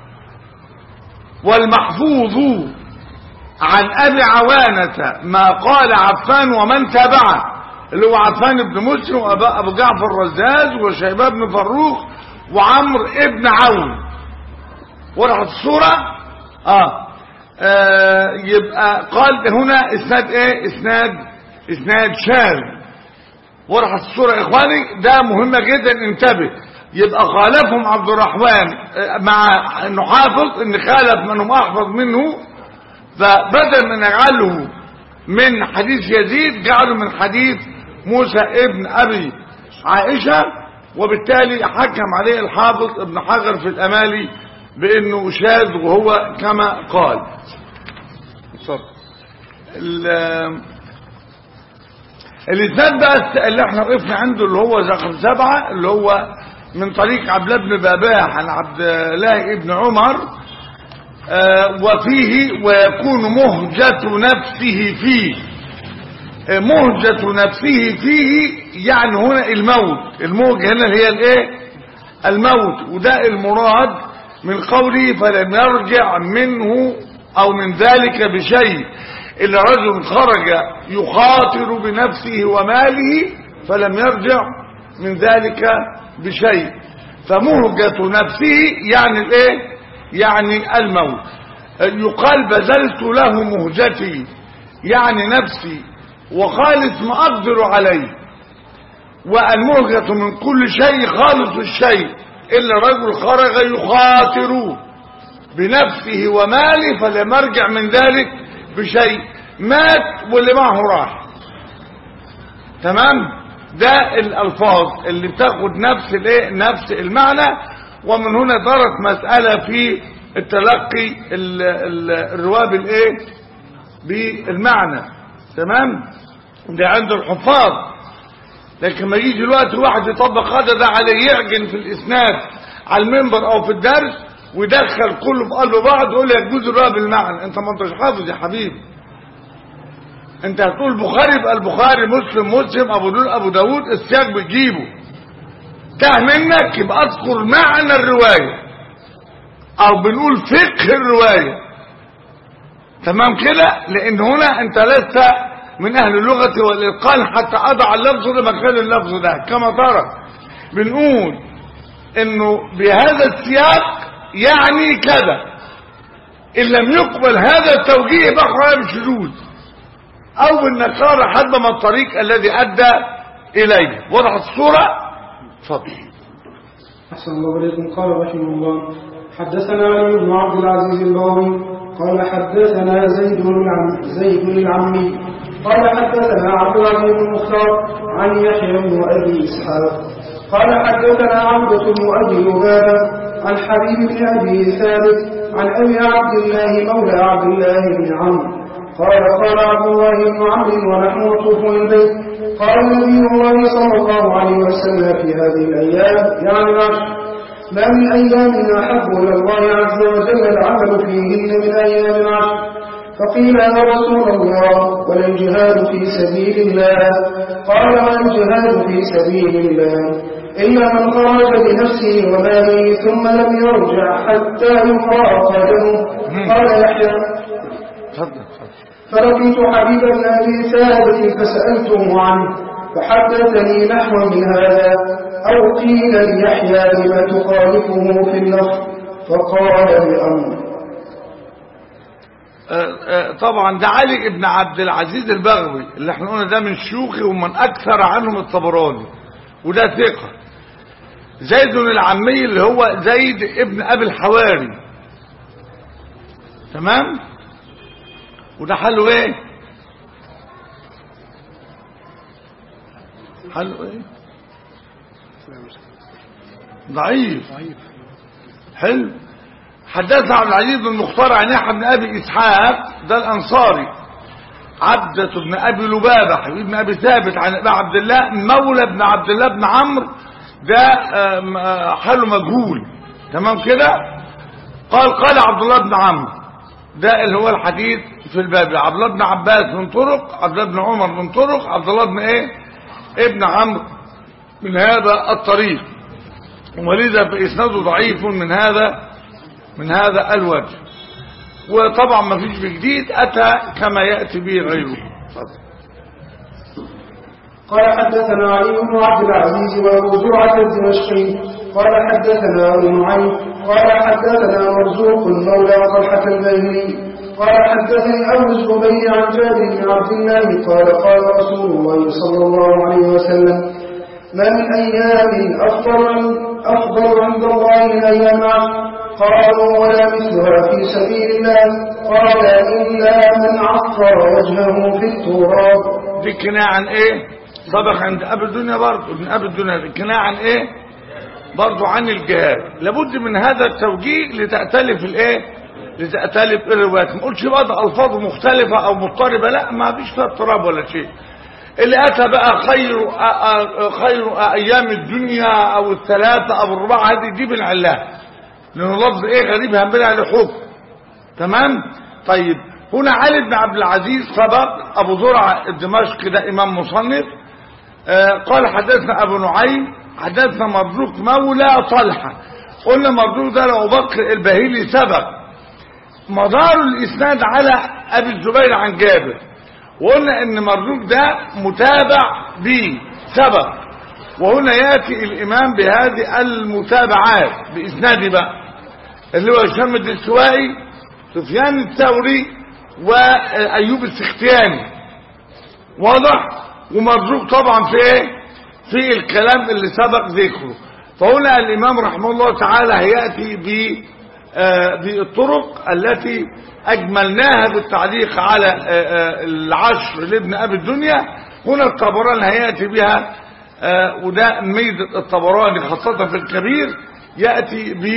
والمحفوظ عن ابي عوانة ما قال عفان ومن تبعه اللي هو عفان بن مسلم وابو جعفر الرزاز وشيباب بن فروخ وعمرو ابن عون ورحت الصورة آه. اه يبقى قال هنا اسناد ايه اسناد اسناد شاذ ورحت الصورة يا اخواني ده مهمة جدا انتبه يبقى خالفهم عبد الرحمن مع انه حافظ ان خالف من هم احفظ منه فبدل من يجعله من حديث يزيد جعله من حديث موسى ابن ابي عائشة وبالتالي حكم عليه الحافظ ابن حجر في الامالي بانه شاذ وهو كما قال الاثنان بقى اللي احنا وقفنا عنده اللي هو رقم سبعة اللي هو من طريق عبد الله بن باباح عن عبد الله بن عمر آه وفيه ويكون مهجة نفسه فيه آه مهجة نفسه فيه يعني هنا الموت الموجة هنا هي الايه الموت وده المراد من قوله فلم يرجع منه او من ذلك بشيء الا رجل خرج يخاطر بنفسه وماله فلم يرجع من ذلك بشيء فمهجة نفسه يعني الايه يعني الموت يقال بذلت له مهجتي يعني نفسي وخالص ما اقدر عليه والمهجة من كل شيء خالص الشيء الا رجل خرج يخاطر بنفسه وماله فلم يرجع من ذلك بشيء مات واللي معه راح تمام ده الالفاظ اللي بتاخد نفس الايه نفس المعنى ومن هنا دارت مسألة في التلقي ال ال الرواه بالايه بالمعنى تمام ده عند الحفاظ لكن ما يجي الوقت الواحد يطبق هذا ده عليه يعجن في الاسناد على المنبر او في الدرس ويدخل كله في قلب بعض ويقول يجوز الرواه بالمعنى انت ما انتش حافظ يا حبيبي انت هتقول بخاري يبقى البخاري مسلم مسلم ابو دول ابو داود السياق بتجيبه تاه منك يبقى اذكر معنى الرواية او بنقول فقه الرواية تمام كده لان هنا انت لست من اهل اللغة والاتقان حتى اضع اللفظ ده مكان اللفظ ده كما ترى بنقول انه بهذا السياق يعني كذا ان لم يقبل هذا التوجيه يبقى حرام شذوذ او بالنكاره حسب ما الطريق الذي ادى اليه وضحت الصوره اتفضل أحسن الله إليكم قال رحمه الله حدثنا علي بن عبد العزيز البغوي قال حدثنا زيد بن العم زيد بن العمي قال حدثنا عبد العزيز بن المختار عن يحيى بن أبي إسحاق قال حدثنا عبدة بن أبي لبابة عن حبيب بن أبي ثابت عن أبي عبد الله مولى عبد الله بن عمرو قال قال عبد الله بن عمرو ونحن نطوف البيت قال نبي الله صلى الله عليه وسلم في هذه الأيام يعني العشر ما من أيام أحب إلى الله عز وجل العمل فيهن من أيام العشر فقيل يا رسول الله ولا الجهاد في سبيل الله قال ولا الجهاد في سبيل الله إلا من خرج بنفسه وماله ثم لم يرجع حتى يفرق قدمه قال يحيى اتفضل اتفضل فلقيت حبيب بن أبي ثابت فسألته عنه فحدثني نحو من هذا أو قيل ليحيى لما تخالفه في اللفظ فقال بأمر آه، آه، طبعا ده علي ابن عبد العزيز البغوي اللي احنا قلنا ده من شيوخي ومن اكثر عنهم الطبراني وده ثقة زيد العمي اللي هو زيد ابن ابي الحواري تمام وده حله ايه حله ايه ضعيف حلو حدثنا عبد العزيز بن مختار عن يحيى بن ابي اسحاق ده الانصاري عبدة بن ابي لبابة حبيب بن ابي ثابت عن ابي عبد الله مولى بن عبد الله بن عمرو ده آم، آه، حاله مجهول تمام كده قال قال عبد الله بن عمرو ده اللي هو الحديث في الباب عبد الله بن عباس من طرق عبد الله بن عمر من طرق عبد الله بن ايه ابن عمرو من هذا الطريق ولذا فإسناده ضعيف من هذا من هذا الوجه وطبعا ما فيش بجديد أتى كما يأتي به غيره اتفضل. قال حدثنا علي بن عبد العزيز وابو زرعه الدمشقي قال حدثنا ابو نعيم قال حدثنا مرزوق مولى طلحه البيهلي قال حدثني ابو الزبير عن جابر بن عبد الله قال قال رسول الله صلى الله عليه وسلم ما من ايام افضل افضل عند الله من ايام عشر قالوا ولا مثلها في سبيل الله قال الا من عصر وجهه في التراب دي كناية عن ايه سبق عند ابي الدنيا برضه ابن ابي الدنيا دي كناية عن ايه برضه عن الجهاد لابد من هذا التوجيه لتأتلف الايه لتأتلف الروايات ما قلتش بقى ده الفاظ مختلفة او مضطربة لا ما فيش فيها اضطراب ولا شيء اللي اتى بقى خير أ- أ- خير ايام الدنيا او الثلاثة او الرباع هذه دي بنعلها لانه لفظ ايه غريب هنبني عليه حكم تمام طيب هنا علي بن عبد العزيز سبق ابو زرعه الدمشقي ده امام مصنف آه قال حدثنا ابو نعيم حدثنا مرزوق مولى طلحه قلنا مرزوق ده لو بكر البهيلي سبق مدار الاسناد على ابي الزبير عن جابر وقلنا ان مرزوق ده متابع به سبق وهنا ياتي الامام بهذه المتابعات باسناد بقى اللي هو هشام الدستوائي سفيان الثوري وايوب السختياني واضح ومرزوق طبعا في ايه في الكلام اللي سبق ذكره فهنا الامام رحمه الله تعالى هياتي ب آه، بالطرق التي اجملناها بالتعليق على آه، آه، العشر لابن ابي الدنيا هنا الطبراني هياتي بها آه، وده ميزه الطبراني خاصه في الكبير ياتي ب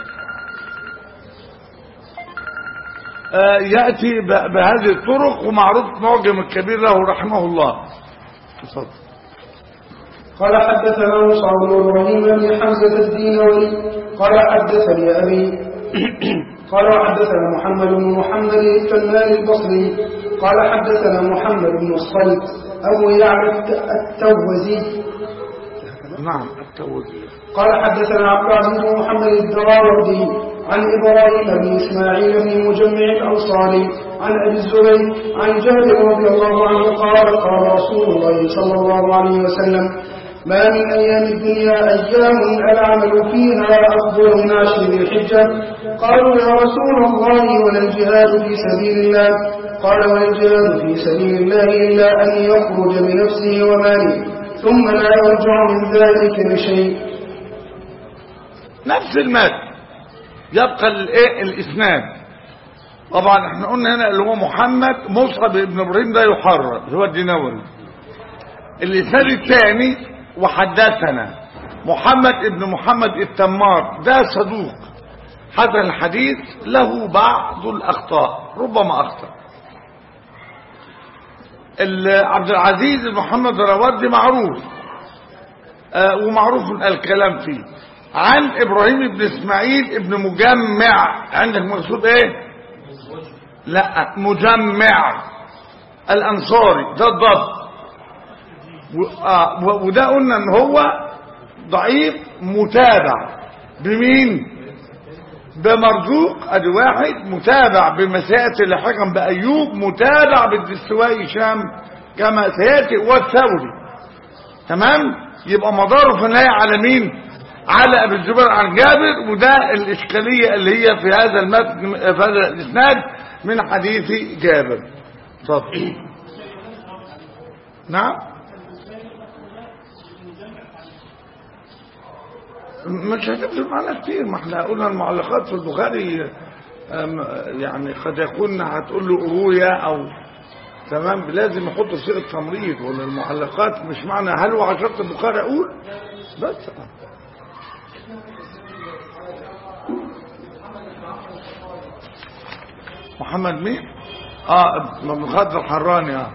آه، يأتي ب- بهذه الطرق ومعروف معجم الكبير له رحمه الله اتفضل قال حدثنا مصعب بن ابراهيم بن حمزه الدينوري قال حدثني ابي قال وحدثنا محمد بن محمد التنان البصري قال حدثنا محمد بن الصلت ابو يعلى الت- التوزي نعم التوزيع قال حدثنا عبد العزيز بن محمد الدراوردي عن إبراهيم بن إسماعيل بن مجمع الأنصاري عن أبي الزبير عن جابر رضي الله عنه قال قال رسول الله صلى الله عليه وسلم ما من أيام الدنيا أيام العمل فيها أفضل من عشر ذي الحجة قالوا يا رسول الله ولا الجهاد في سبيل الله قال ولا الجهاد في سبيل الله إلا أن يخرج بنفسه وماله ثم لا يرجع من ذلك بشيء نفس المد يبقى الايه الاسناد طبعا احنا قلنا هنا اللي هو محمد مصعب بن ابراهيم ده يحرر اللي هو الدينوري الاسناد الثاني وحدثنا محمد ابن محمد التمار ده صدوق هذا الحديث له بعض الاخطاء ربما اخطأ ال- عبد العزيز بن محمد الروادي معروف آه، ومعروف الكلام فيه عن ابراهيم بن اسماعيل ابن مجمع عندك مقصود ايه لا مجمع الانصاري ده الضبط و- آه، و- وده قلنا ان هو ضعيف متابع بمين بمرزوق ادي واحد متابع بمساءة الحكم بايوب متابع بالدستوائي هشام كما سياتي والثوري تمام يبقى مداره في النهايه على مين على ابي الزبير عن جابر وده الاشكاليه اللي هي في هذا المتن في هذا الاسناد من حديث جابر اتفضل نعم مش هتفرق معانا كتير ما احنا قلنا المعلقات في البخاري أم، يعني قد يكون هتقول له قرويه او تمام لازم يحط صيغه تمريض ولا المعلقات مش معنى هل هو عشرة البخاري اقول بس محمد مين اه ابن خالد الحراني اه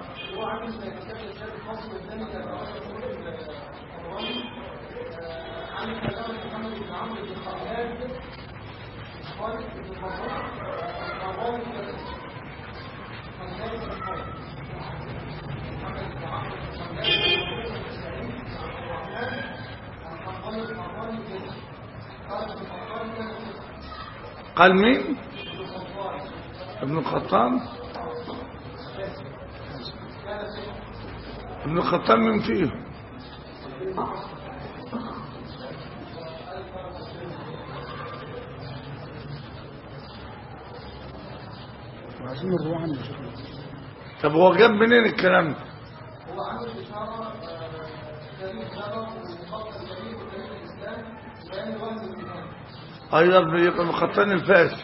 قال مين ابن الخطاب ابن الخطاب من فيه عايزين نروح عنه طب هو جاب منين الكلام ده ايضا يبقى مخطن الفاسي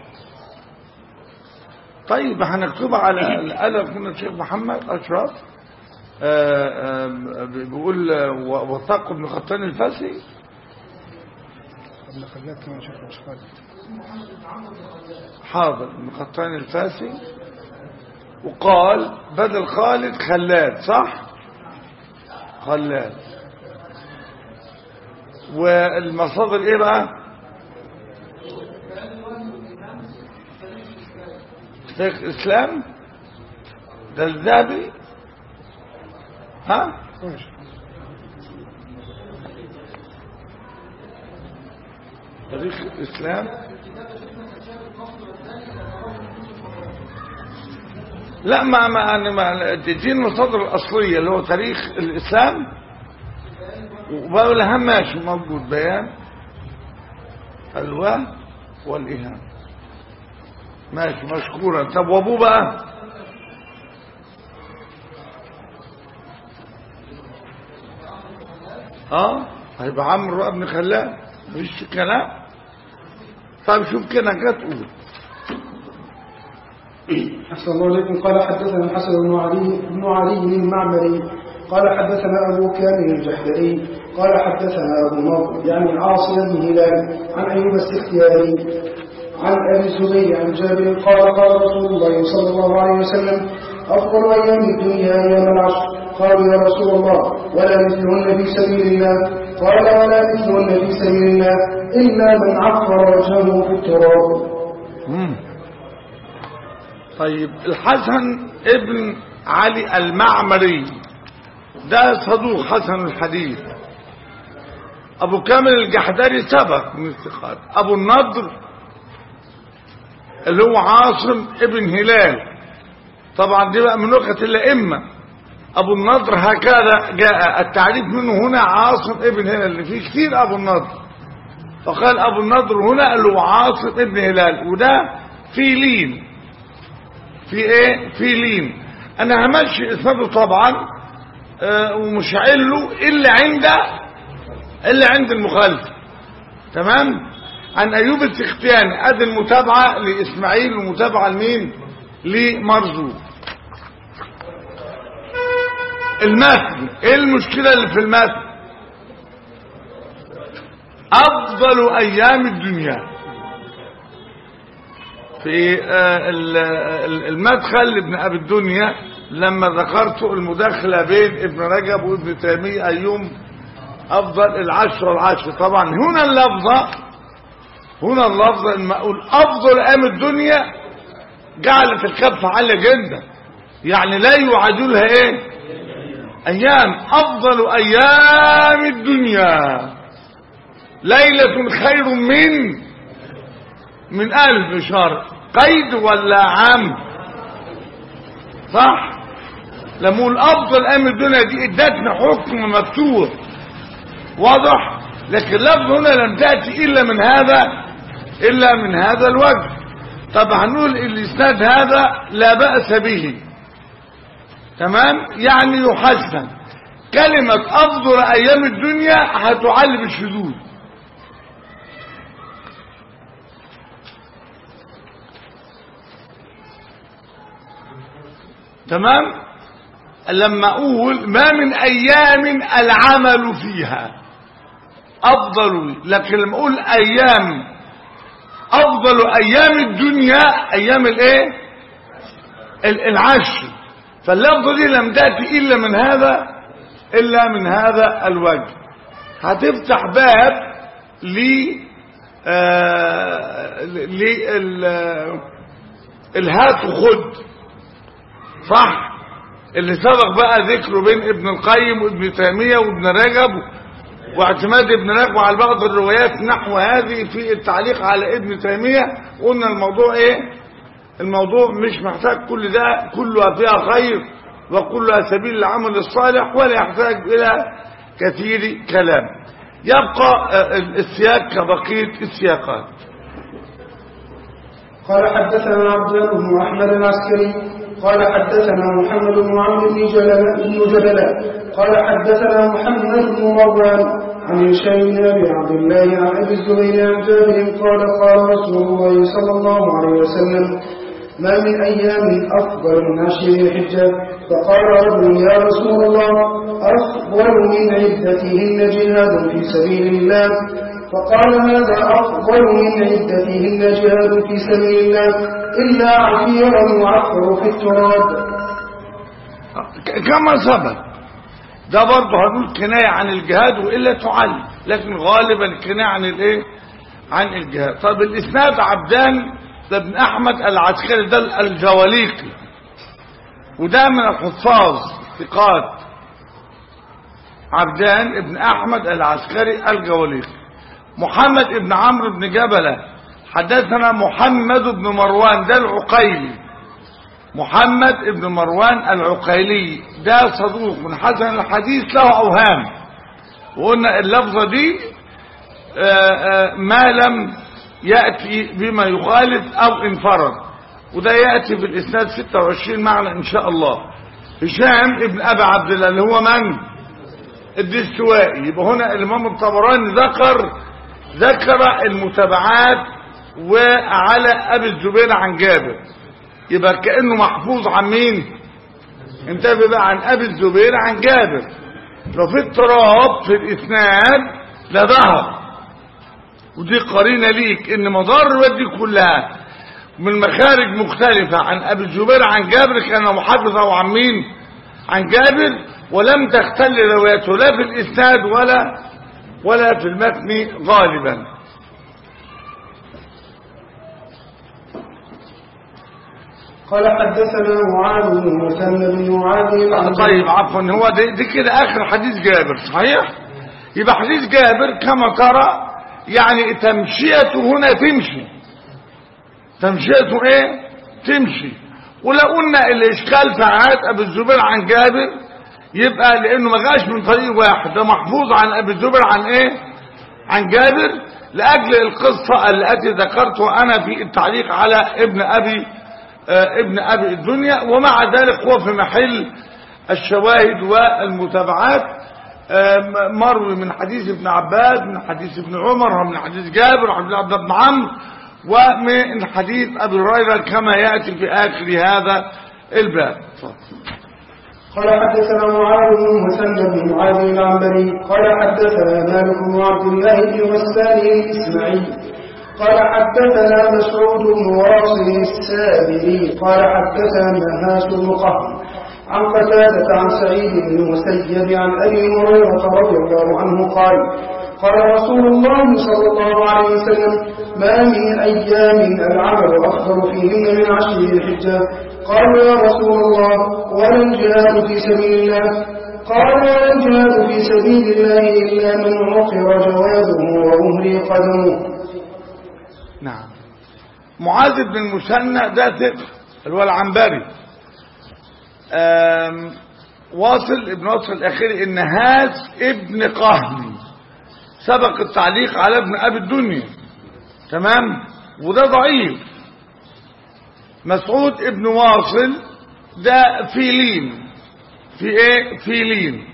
طيب هنكتبها على القلم كنا الشيخ محمد اشرف آه، آه، بيقول آه، و- وثاق ابن خطان الفاسي ابن خلاد كمان شيخ مش خالد حاضر ابن خطان الفاسي وقال بدل خالد خلاد صح خلاد والمصادر ايه بقى شيخ اسلام ده الذهبي ها ماشي تاريخ الإسلام لا ما ما أنا ما تدين المصادر الأصلية اللي هو تاريخ الإسلام وبقول أهم ماشي موجود بيان الوهم والإهام ماشي مشكورا طب وأبوه بقى اه هيبقى عمرو ابن خلاد مش كلام طب شوف كده جت قول أحسن الله إليكم قال حدثنا الحسن بن علي بن علي المعمري قال حدثنا أبو كامل الجحدري قال حدثنا أبو نضر يعني عاصم بن هلال عن أيوب السختياني عن أبي الزبير عن جابر قال قال رسول الله صلى الله عليه وسلم أفضل أيام الدنيا أيام العشر قالوا يا رسول الله ولا مثلهن في سبيل الله قال ولا مثلهن في سبيل الله إلا من عفر وجهه في التراب مم. طيب الحسن ابن علي المعمري ده صدوق حسن الحديث ابو كامل الجحدري سبق من الثقات ابو النضر اللي هو عاصم ابن هلال طبعا دي بقى من لغة الأئمة أبو النضر هكذا جاء التعريف منه هنا عاصم ابن هلال اللي فيه كتير أبو النضر فقال أبو النضر هنا اللي هو عاصم ابن هلال وده في لين في ايه في لين انا همشي اسناده طبعا آه ومش هعله الا عند الا عند المخالف تمام عن ايوب السختياني ادي المتابعه لاسماعيل ومتابعه لمين لمرزوق المتن ايه المشكله اللي في المتن افضل ايام الدنيا في آه، ال- ال- المدخل لابن ابي الدنيا لما ذكرت المداخله بين ابن رجب وابن تيميه ايوم افضل العشر والعشر طبعا هنا اللفظه هنا اللفظه لما اقول افضل ايام الدنيا جعلت الكفه عاليه جدا يعني لا يعادلها ايه ايام افضل ايام الدنيا ليله خير من من ألف شهر قيد ولا عام صح لما نقول أفضل أيام الدنيا دي ادتنا حكم مفتوح واضح لكن اللفظ هنا لم تأتي إلا من هذا إلا من هذا الوجه طب هنقول الإسناد هذا لا بأس به تمام يعني يحسن كلمة أفضل أيام الدنيا هتعلم الشذوذ تمام لما اقول ما من ايام العمل فيها افضل لكن لما اقول ايام افضل ايام الدنيا ايام الايه ال- العشر فاللفظه دي لم تاتي الا من هذا الا من هذا الوجه هتفتح باب ل آه، ل ال- الهات وخد صح اللي سبق بقى ذكره بين ابن القيم وابن تيمية وابن رجب واعتماد ابن رجب على بعض الروايات نحو هذه في التعليق على ابن تيمية قلنا الموضوع ايه الموضوع مش محتاج كل ده كلها فيها خير وكلها سبيل العمل الصالح ولا يحتاج الى كثير كلام يبقى آه، السياق كبقية السياقات قال حدثنا عبد الله بن احمد العسكري قال حدثنا محمد بن عمرو بن جلال بن جبلاء قال حدثنا محمد بن مروان عن هشام بن ابي عبد الله عن ابي الزبير عن جابر قال قال رسول الله صلى الله عليه وسلم ما من ايام افضل من عشر ذي الحجه فقال رجل يا رسول الله افضل من عدتهن جهاد في سبيل الله فقال هذا أفضل من عدتهن جهاد في سبيل الله إلا عفيرا يعفر في التراب ك- كما سبق ده برضه هنقول كناية عن الجهاد وإلا تعلم لكن غالبا الكناية عن الايه عن الجهاد طب الإسناد عبدان ده ابن أحمد العسكري ده الجواليقي وده من الحفاظ ثقات عبدان ابن أحمد العسكري الجواليقي محمد ابن عمرو بن جبلة حدثنا محمد بن مروان ده العقيلي محمد ابن مروان العقيلي ده صدوق من حسن الحديث له اوهام وقلنا اللفظه دي آه، آه، ما لم ياتي بما يخالف او انفرد وده ياتي في الاسناد 26 معنى ان شاء الله هشام ابن ابي عبد الله اللي هو من الدستوائي يبقى هنا الامام الطبراني ذكر ذكر المتابعات وعلى ابي الزبير عن جابر يبقى كأنه محفوظ عن مين انتبه بقى عن ابي الزبير عن جابر لو في اضطراب في الاسناد لا ظهر ودي قرينه ليك ان مدار الروايات دي كلها من مخارج مختلفة عن ابي الزبير عن جابر كان محافظة عن مين عن جابر ولم تختل روايته لا في الاسناد ولا ولا في المتن غالبا قال حدثنا معاذ بن مثنى بن معاذ عن طيب عفوا هو دي, دي كده اخر حديث جابر صحيح يبقى حديث جابر كما ترى يعني تمشيته هنا تمشي تمشيته ايه تمشي ولو قلنا الاشكال في عهد ابي الزبير عن جابر يبقى لانه ما جاش من طريق واحد ده محفوظ عن ابي الزبير عن ايه عن جابر لاجل القصه التي ذكرتها انا في التعليق على ابن ابي آه ابن ابي الدنيا ومع ذلك هو في محل الشواهد والمتابعات آه مروي من حديث ابن عباس من حديث ابن عمر ومن حديث جابر وعبد الله بن عمرو ومن حديث ابي هريره كما ياتي في اخر هذا الباب قال حدثنا معاذ بن مسلم بن معاذ العنبري قال حدثنا مالك بن عبد الله بن غسان الاسماعيلي قال حدثنا مسعود بن واصل السابري قال حدثنا نهاس بن قهر عن قتادة عن سعيد بن المسيب عن أبي هريرة رضي الله عنه قال قال رسول الله صلى الله عليه وسلم ما من أيام العمل أفضل فيهن من عشر ذي الحجة قالوا يا رسول الله ولا الجهاد في سبيل الله قال ولا الجهاد في سبيل الله إلا من عقر جواده وأهري قدمه نعم معاذ بن المثنى ده ثقة اللي هو العنبري واصل ابن واصل الاخير النهاس ابن قهري سبق التعليق على ابن ابي الدنيا تمام وده ضعيف مسعود ابن واصل ده فيلين في ايه فيلين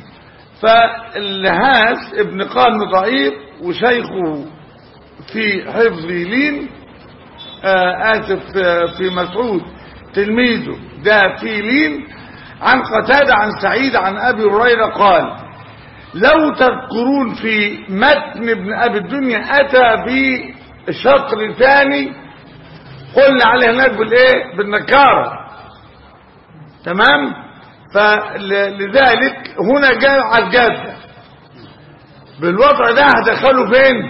فالهاس ابن قهر ضعيف وشيخه في حفظ لين آه اسف في مسعود تلميذه ده فيلين عن قتادة عن سعيد عن أبي هريرة قال لو تذكرون في متن ابن أبي الدنيا أتى بشطر ثاني قلنا عليه هناك بالإيه بالنكارة تمام فلذلك هنا جاء على الجادة بالوضع ده هدخله فين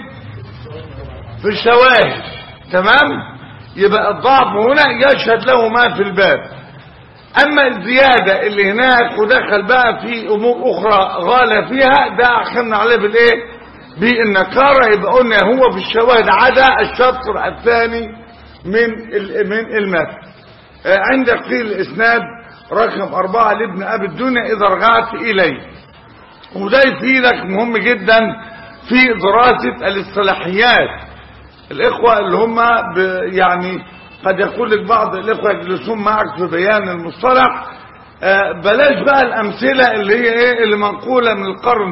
في الشواهد تمام يبقى الضعف هنا يشهد له ما في الباب اما الزيادة اللي هناك ودخل بقى في امور اخرى غالى فيها ده احكمنا عليه بالايه بالنكارة يبقى قلنا هو في الشواهد عدا الشطر الثاني من من المتن عندك في الاسناد رقم اربعة لابن ابي الدنيا اذا رجعت اليه وده يفيدك مهم جدا في دراسة الاصطلاحيات الاخوة اللي هم يعني قد يقول لك بعض الاخوة يجلسون معك في بيان المصطلح آه بلاش بقى الامثلة اللي هي ايه اللي منقولة من القرن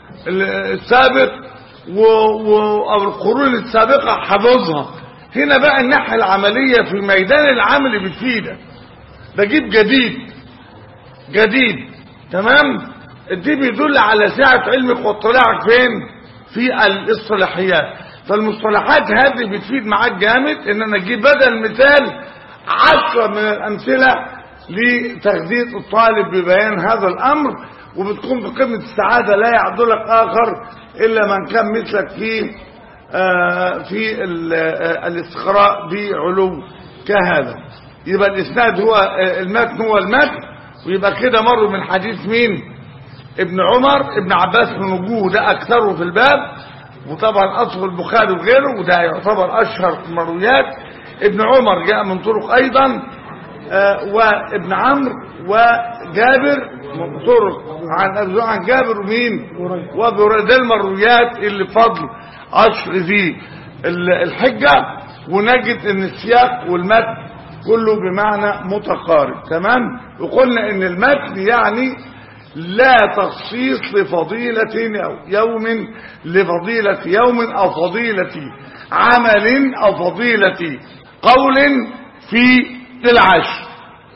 السابق و و او القرون السابقة حفظها هنا بقى الناحية العملية في ميدان العمل بتفيدك بجيب جديد جديد تمام دي بيدل على سعة علمك واطلاعك فين في الاصطلاحيات فالمصطلحات هذه بتفيد معاك جامد ان انا اجيب بدل مثال عشرة من الامثلة لتغذية الطالب ببيان هذا الامر وبتكون في قمة السعادة لا يعدلك اخر الا من كان مثلك في آه في الاستقراء بعلو كهذا يبقى الاسناد هو المتن هو المتن ويبقى كده مروا من حديث مين ابن عمر ابن عباس بن وجوه ده اكثره في الباب وطبعا اصل البخاري وغيره وده يعتبر اشهر المرويات ابن عمر جاء من طرق ايضا آه وابن عمرو وجابر من طرق عن عن جابر ومين وده المرويات اللي فضل عشر ذي الحجة ونجد ان السياق والمتن كله بمعنى متقارب تمام وقلنا ان المتن يعني لا تخصيص لفضيلة أو يوم لفضيلة يوم أو فضيلة عمل أو فضيلة قول في العشر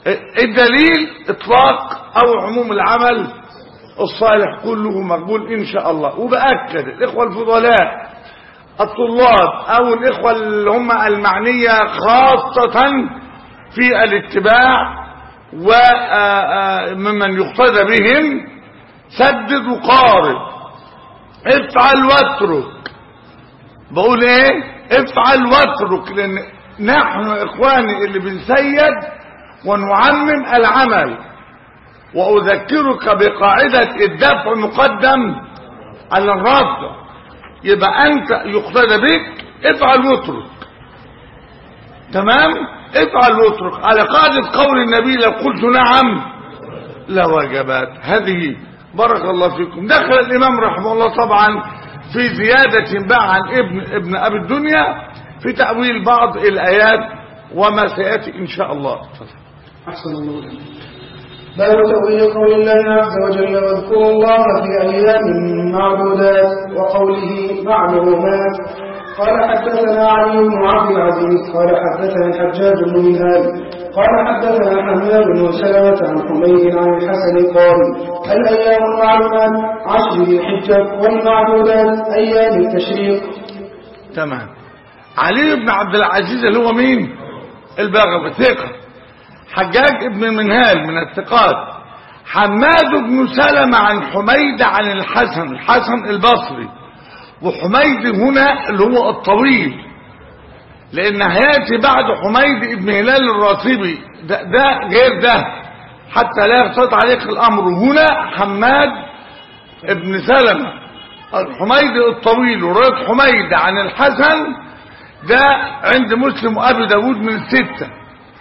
الدليل إطلاق أو عموم العمل الصالح كله مقبول إن شاء الله وبأكد الإخوة الفضلاء الطلاب أو الإخوة اللي هم المعنية خاصة في الاتباع وممن يقتدى بهم سدد وقارب افعل واترك بقول ايه افعل واترك لان نحن اخواني اللي بنسيد ونعمم العمل واذكرك بقاعدة الدفع مقدم على الرفع يبقى انت يقتدى بك افعل واترك تمام افعل واترك على قاعدة قول النبي لو قلت نعم لوجبت هذه بارك الله فيكم دخل الإمام رحمه الله طبعا في زيادة بقى عن ابن, ابن أبي الدنيا في تأويل بعض الآيات وما سيأتي إن شاء الله أحسن الله إليك. باب تأويل قول الله عز وجل واذكروا الله في أيام معدودات وقوله معلومات قال حدثنا علي بن عبد العزيز قال حدثنا الحجاج بن منهال قال حدثنا حماد بن سلمة عن حميد عن الحسن قال الأيام المعلومات عشر ذي الحجة والمعدودات أيام التشريق تمام علي بن عبد العزيز اللي هو مين البغوي ثقة حجاج ابن منهال من الثقات حماد بن سلمة عن حميد عن الحسن الحسن البصري وحميد هنا اللي هو الطويل لان هياتي بعد حميد ابن هلال الراتبي ده, ده غير ده حتى لا يختلط عليك الامر هنا حماد ابن سلمة الحميد الطويل ورواية حميد عن الحسن ده عند مسلم وابي داود من الستة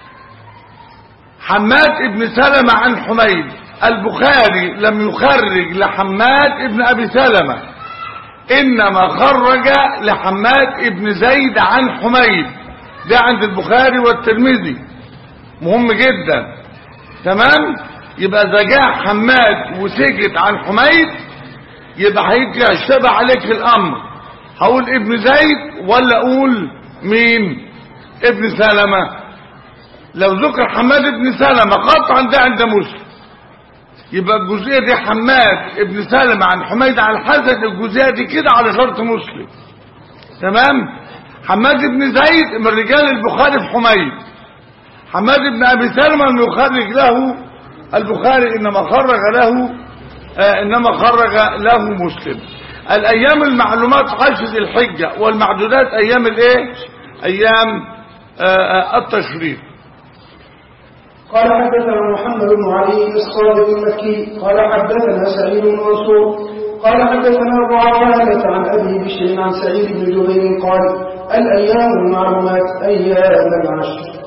حماد ابن سلمة عن حميد البخاري لم يخرج لحماد ابن ابي سلمة انما خرج لحماد ابن زيد عن حميد ده عند البخاري والترمذي مهم جدا تمام يبقى اذا جاء حماد وسكت عن حميد يبقى هيجي يشتبه عليك الامر هقول ابن زيد ولا اقول مين ابن سلمة لو ذكر حماد ابن سلمة قطعا ده عند مسلم يبقى الجزئية دي حماد ابن سلمة عن حميد عن الحسن الجزئية دي كده على شرط مسلم تمام حماد بن زيد من رجال البخاري في حميد حماد بن ابي سلمة لم يخرج له البخاري انما خرج له آه انما خرج له مسلم الايام المعلومات عشر ذي الحجة والمعدودات ايام الايه ايام آه التشريق قال حدثنا محمد بن علي الصادق المكي قال حدثنا سعيد بن منصور قال حدثنا ابو عوانة عن ابي بشر عن سعيد بن جبير قال الايام المعلومات ايام العشر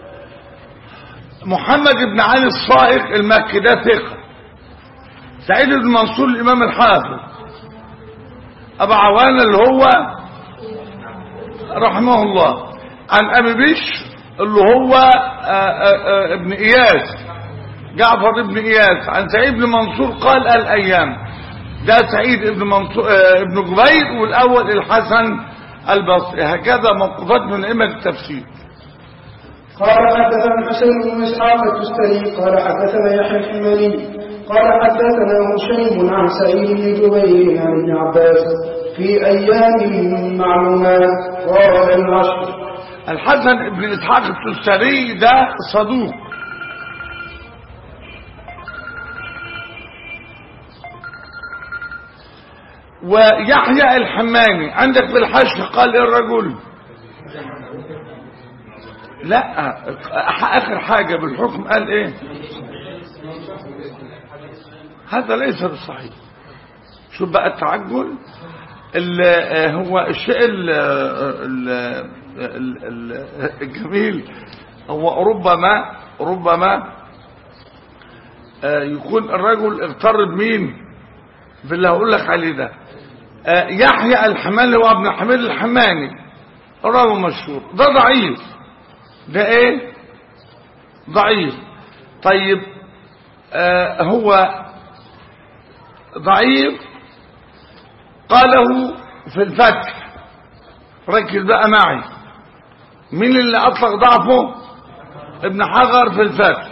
محمد بن علي الصائغ المكي ده ثقة سعيد بن منصور الامام الحافظ ابو عوانة اللي هو رحمه الله عن ابي بشر اللي هو آآ آآ ابن اياس جعفر ابن اياس عن سعيد بن منصور قال الايام ده سعيد ابن منصور ابن جبير والاول الحسن البصري هكذا موقفات من ائمه التفسير قال حدثنا الحسين بن اسحاق التستري قال حدثنا يحيى الحماني قال حدثنا هشيم عن سعيد بن جبير عن ابن عباس في ايام معلومات قال العشر الحسن بن اسحاق التستري ده صدوق ويحيى الحماني عندك في الحشر قال ايه الرجل لا اخر حاجة بالحكم قال ايه هذا ليس بالصحيح شوف بقى التعجل هو الشيء ال ال الجميل هو ربما ربما يكون الرجل اغتر بمين في اللي هقول لك عليه ده يحيى الحماني هو ابن حميد الحماني راوي مشهور ده ضعيف ده ايه ضعيف طيب آه هو ضعيف قاله في الفتح ركز بقى معي مين اللي اطلق ضعفه ابن حجر في الفتح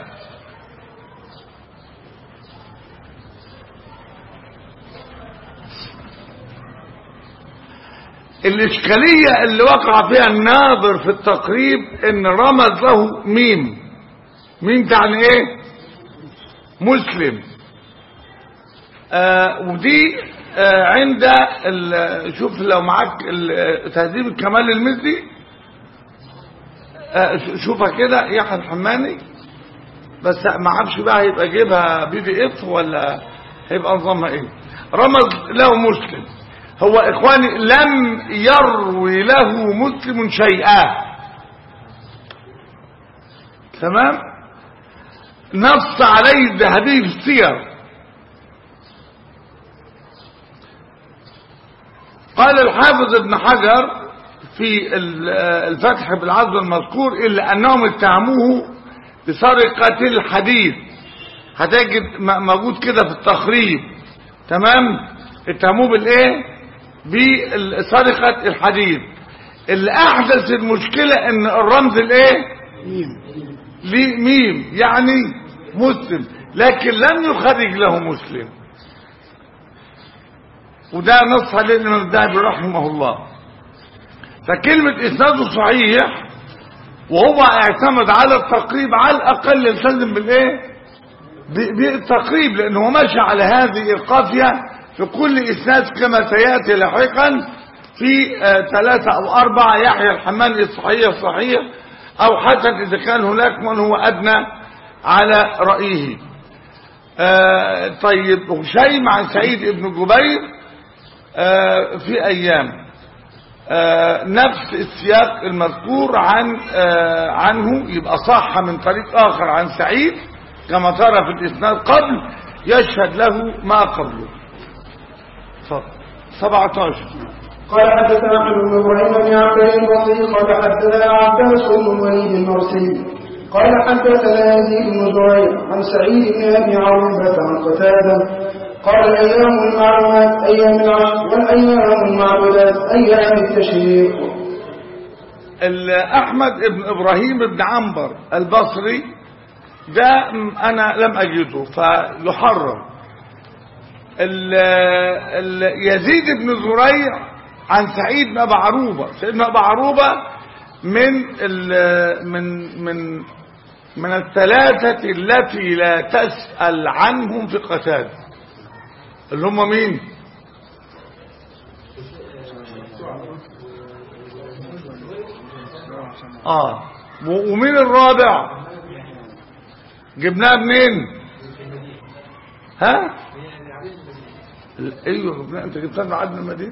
الإشكالية اللي وقع فيها الناظر في التقريب ان رمز له ميم ميم تعني ايه مسلم آه ودي آه عند شوف لو معاك تهذيب الكمال المزي آه شوفها كده يحيى الحماني بس ما اعرفش بقى هيبقى جيبها بي دي اف ولا هيبقى نظامها ايه رمز له مسلم هو اخواني لم يروي له مسلم شيئا تمام نص عليه الذهبي في السير قال الحافظ ابن حجر في ال- الفتح بالعظم المذكور إلا أنهم اتهموه بسرقة الحديث هتجد م- موجود كده في التخريج تمام اتهموه بالايه بسرقة الحديث اللي احدث المشكلة ان الرمز الايه ميم ليه ميم يعني مسلم لكن لم يخرج له مسلم وده نص عليه الامام الذهبي رحمه الله فكلمة اسناده صحيح وهو اعتمد على التقريب على الاقل يلتزم بالايه ب- بالتقريب لانه ماشي على هذه القافية في كل اسناد كما سيأتي لاحقا في آه، ثلاثة او اربعة يحيى الحماني الصحيح صحيح او حتى اذا كان هناك من هو ادنى على رأيه آه، طيب هشيم عن سعيد بن جبير آه، في ايام آه، نفس السياق المذكور عن آه، عنه يبقى صح من طريق آخر عن سعيد كما ترى في الإسناد قبل يشهد له ما قبله اتفضل. 17 قال حدثنا احمد بن ابراهيم بن عبد البصري قال حدثنا عباس بن الوليد المرسي قال حدثنا يزيد بن زهير عن سعيد بن ابي عروبه عن قتاده قال الايام المعلومات ايام العشر والايام المعدودات ايام التشريق ال- أحمد بن إبراهيم بن عنبر البصري ده م- أنا لم أجده فيحرم ال- ال- يزيد بن زريع عن سعيد بن أبي عروبة سعيد بن أبي عروبة من ال- من من من الثلاثة التي لا تسأل عنهم في قتال اللي هم مين اه و- ومين الرابع جبناها منين ها ال- ايوه جبناها انت جبتها من عدن المدينه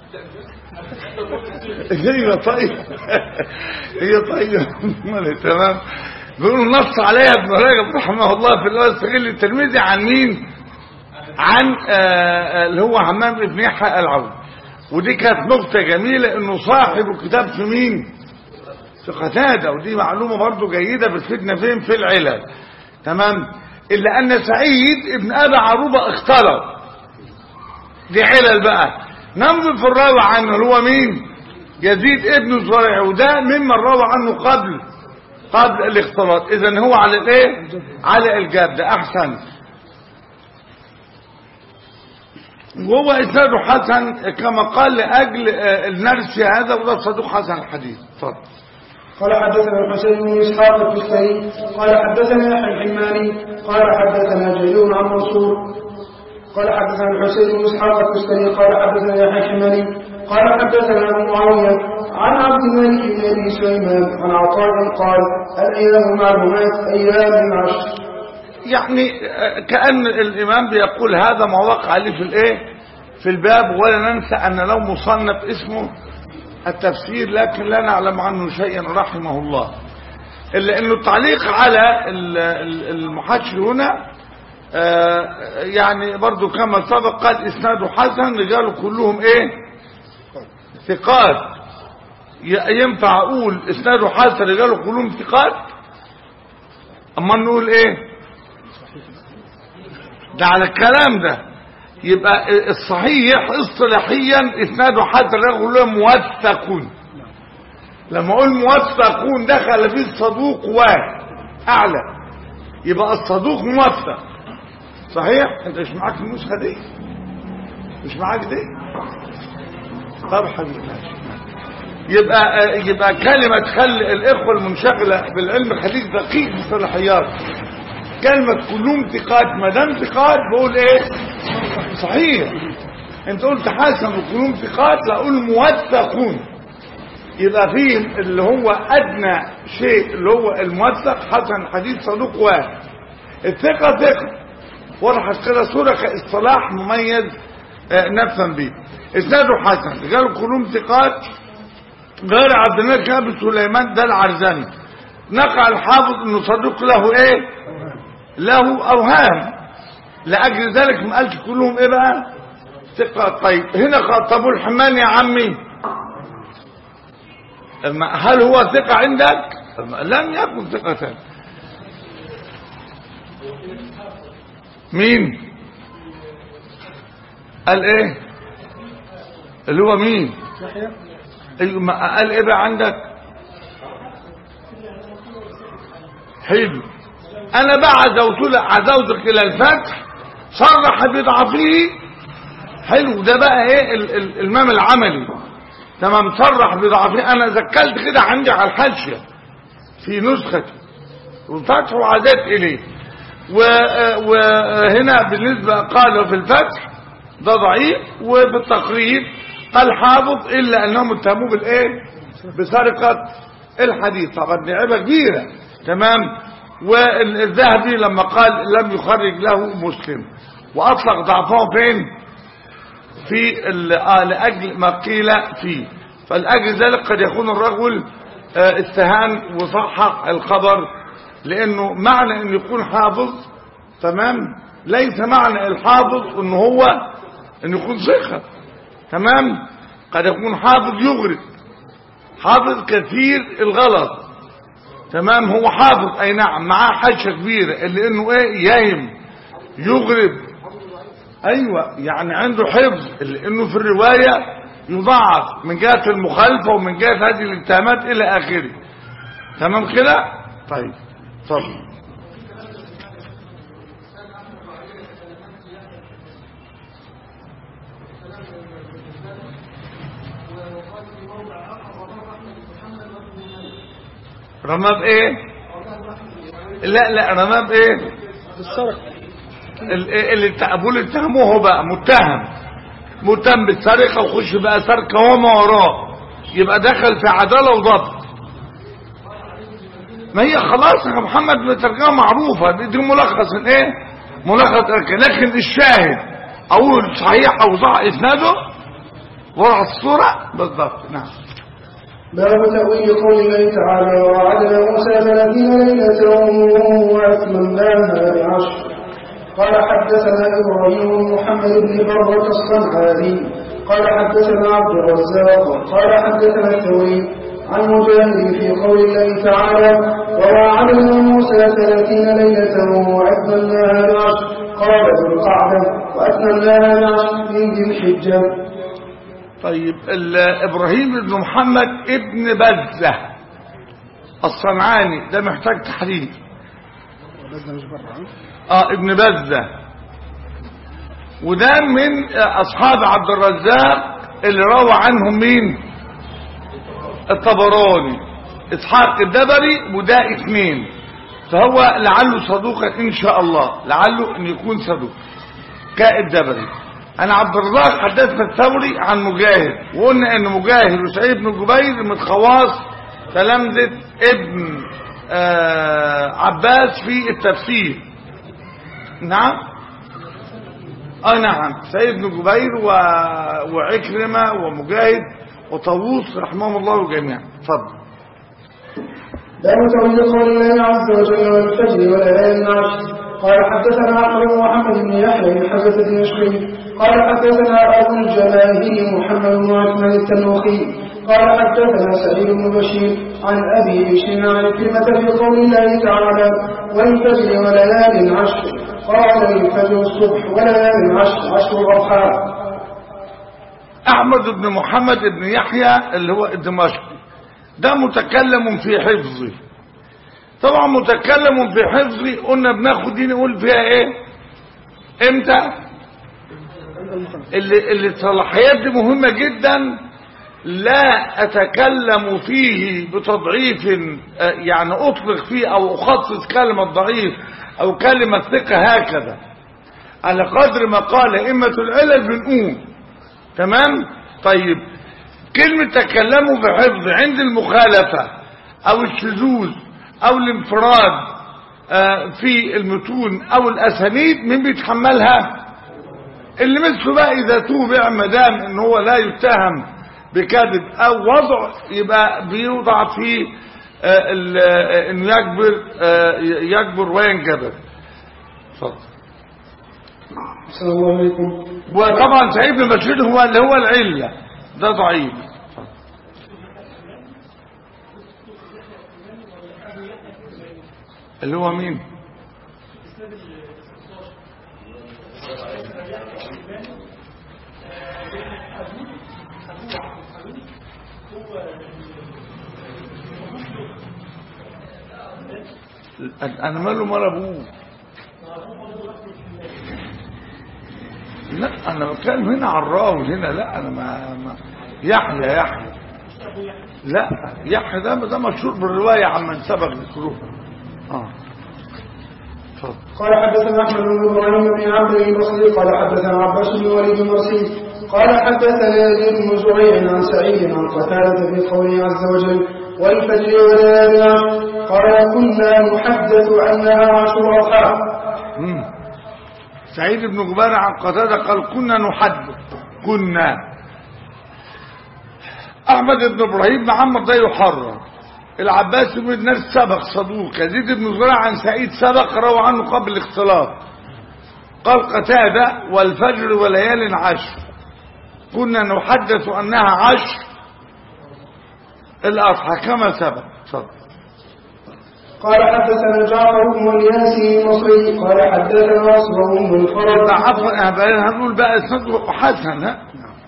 ايوه طيب هي طيب أمال تمام بيقولوا نص عليها ابن رجب رحمه الله في الله السجل الترمذي عن مين عن آه، آه، اللي هو حمام بن يحيى العون ودي كانت نقطة جميلة انه صاحب الكتاب في مين في قتادة ودي معلومة برضو جيدة بتفيدنا فين في العلل تمام إلا أن سعيد ابن أبي عروبة اختلط دي علل بقى ننظر في الراوي عنه اللي هو مين يزيد ابن زريع وده ممن روى عنه قبل قبل الاختلاط اذا هو على الايه على الجاب ده احسن وهو اسناده حسن كما قال لاجل آه، النرسي هذا وده صدوق حسن الحديث اتفضل قال حدثنا الحسين بن اسحاق الكستري قال حدثنا يحيى الحماني قال حدثنا جرير عن منصور قال حدثنا الحسين بن اسحاق الكستري قال حدثنا يحيى الحماني قال حدثنا ابو معاويه عن عبد الملك بن ابي سليمان عن عطاء قال الايام معلومات ايام العشر يعني آه، كأن الإمام بيقول هذا ما وقع عليه في الإيه في الباب ولا ننسى أن لو مصنف اسمه التفسير لكن لا نعلم عنه شيئا رحمه الله إلا أنه التعليق على ال- ال- المحشر هنا آه، يعني برضو كما سبق قال إسناده حسن رجاله كلهم إيه ثقات ي- ينفع أقول إسناده حسن رجاله كلهم ثقات أما نقول إيه ده على الكلام ده يبقى الصحيح اصطلاحيا اسناده حتى يقول له موثقون لما اقول موثقون دخل فيه الصدوق واعلى يبقى الصدوق موثق صحيح انت مش معاك النسخه دي مش معاك دي طب حبيبي ماشي يبقى يبقى كلمه خلي الاخوه المنشغله بالعلم خليك دقيق في الصلاحيات كلمة كلهم ثقات ما دام ثقات بقول ايه صحيح انت قلت حسن وكلهم ثقات لا اقول موثقون يبقى فيه اللي هو ادنى شيء اللي هو الموثق حسن حديث صدوق واحد الثقة ثقة وضحت كده صورة كاصطلاح مميز آه، نفهم بيه اسناده حسن قالوا كلهم ثقات غير عبد الملك بن سليمان ده العرزاني نقع الحافظ انه صدوق له ايه له اوهام لاجل ذلك ما قالش كلهم ايه بقى ثقة طيب هنا خطبوا الحماني يا عمي أما هل هو ثقة عندك أما لم يكن ثقة مين قال ايه اللي هو مين يحيى الم- قال ايه بقى عندك حلو انا بقى عزوت عزوتك الى الفتح صرح بضعفه حلو ده بقى ايه ال- ال- المام العملي تمام صرح بضعفه انا ذكلت كده عندي على الحاشيه في نسختي والفتح وعزات اليه و- وهنا بالنسبه قالوا في الفتح ده ضعيف وبالتقريب قال حافظ الا انهم اتهموه بالايه بسرقه الحديث طبعا دي عيبه كبيره تمام والذهبي لما قال لم يخرج له مسلم واطلق ضعفه فين في ال- آه لاجل ما قيل فيه فلاجل ذلك قد يكون الرجل آه، اتهام وصحح الخبر لانه معنى ان يكون حافظ تمام ليس معنى الحافظ ان هو ان يكون ثقه تمام قد يكون حافظ يغرب حافظ كثير الغلط تمام هو حافظ اي نعم معاه حاجه كبيره اللي انه ايه يهم يغرب ايوه يعني عنده حفظ اللي انه في الروايه يضاعف من جهه المخالفه ومن جهه هذه الاتهامات الى اخره تمام كده طيب اتفضل رماه بايه لا لا رماه بايه بالسرق ال- اللي اتهموه اتهموه هو بقى متهم متهم بالسرقه وخش بقى سرقه وما وراه يبقى دخل في عداله وضبط ما هي خلاص يا محمد مترجمه معروفه دي, دي ملخص الايه ملخص الك- لكن الشاهد اقول صحيح او ضعف اسناده ورا الصوره بالضبط نعم باب تأويل قول الله تعالى ووعدنا موسى ثلاثين ليلة وأتممناها بعشر قال حدثنا إبراهيم بن محمد بن برة الصنعاني قال حدثنا عبد الرزاق قال حدثنا الثوري عن مجاهد في قول الله تعالى ووعدنا موسى ثلاثين ليلة وأتممناها بعشر قال ذو القعدة وأتممناها بعشر من ذي الحجة طيب ال- ابراهيم بن محمد ابن بزه الصنعاني ده محتاج تحرير بس ده مش بره اه ابن بزة وده من آه، اصحاب عبد الرزاق اللي روى عنهم مين الطبراني اسحاق الدبري وده اثنين فهو لعله صدوقا ان شاء الله لعله ان يكون صدوق كالدبري انا عبد الرزاق حدثنا الثوري عن مجاهد وقلنا ان مجاهد وسعيد بن جبير من خواص تلامذه ابن آه عباس في التفسير نعم اه نعم سيد بن جبير و... وعكرمة ومجاهد وطاووس رحمهم الله جميعا اتفضل باب تأويل قول الله عز وجل والفجر وليال العشر قال حدثنا عمرو بن محمد بن يحيى بن حزة الدمشقي قال حدثنا أبو الجماهير محمد بن عثمان التنوخي قال حدثنا سعيد بن بشير عن أبي بشر عن كلمة في قول الله تعالى والفجر وليال عشر قال الفجر الصبح وليال عشر عشر الأضحى احمد بن محمد بن يحيى اللي هو الدمشقي ده متكلم في حفظه طبعا متكلم في حفظه قلنا بناخد دي نقول فيها ايه امتى اللي, اللي الصلاحيات دي مهمة جدا لا اتكلم فيه بتضعيف آه، يعني اطلق فيه او اخصص كلمة ضعيف او كلمة ثقة هكذا على قدر ما قال ائمة العلل بنقول تمام طيب كلمة تكلموا بحفظ عند المخالفة او الشذوذ او الانفراد آه، في المتون او الاسانيد مين بيتحملها اللي مثله بقى اذا توبع مدام ان هو لا يتهم بكذب او وضع يبقى بيوضع في آه، ال- آه، انه يكبر آه، يكبر وينجبر اتفضل أحسن الله عليكم وطبعا سعيد بن بشير هو اللي هو العله ده ضعيف اللي هو مين انا ماله مال ابوه لا انا بتكلم هنا على الراوي هنا لا انا ما, ما يحيى يحيى لا يحيى ده ده مشهور بالروايه عمن سبق ذكره اه اتفضل قال حدثنا احمد بن ابراهيم بن عبد البصري قال حدثنا عباس بن وليد المرسي قال حدثنا يزيد بن زريع عن سعيد عن قتادة في قوله عز وجل والفجر وليالي عشر قال كنا نحدث انها عشر اضحى مم. سعيد بن جبير عن قتادة قال كنا نحدث كنا احمد بن ابراهيم بن عمرو ده يحرر العباس بن الناس سبق صدوق يزيد بن زريع عن سعيد سبق روى عنه قبل الاختلاط قال قتادة والفجر وليال عشر كنا نحدث انها عشر الاضحى كما سبق اتفضل قال حدثنا جعفر بن الياسي المصري قال حدثنا اصبر بن الفرج عفوا أهبالين هنقول بقى اسناده حسن ها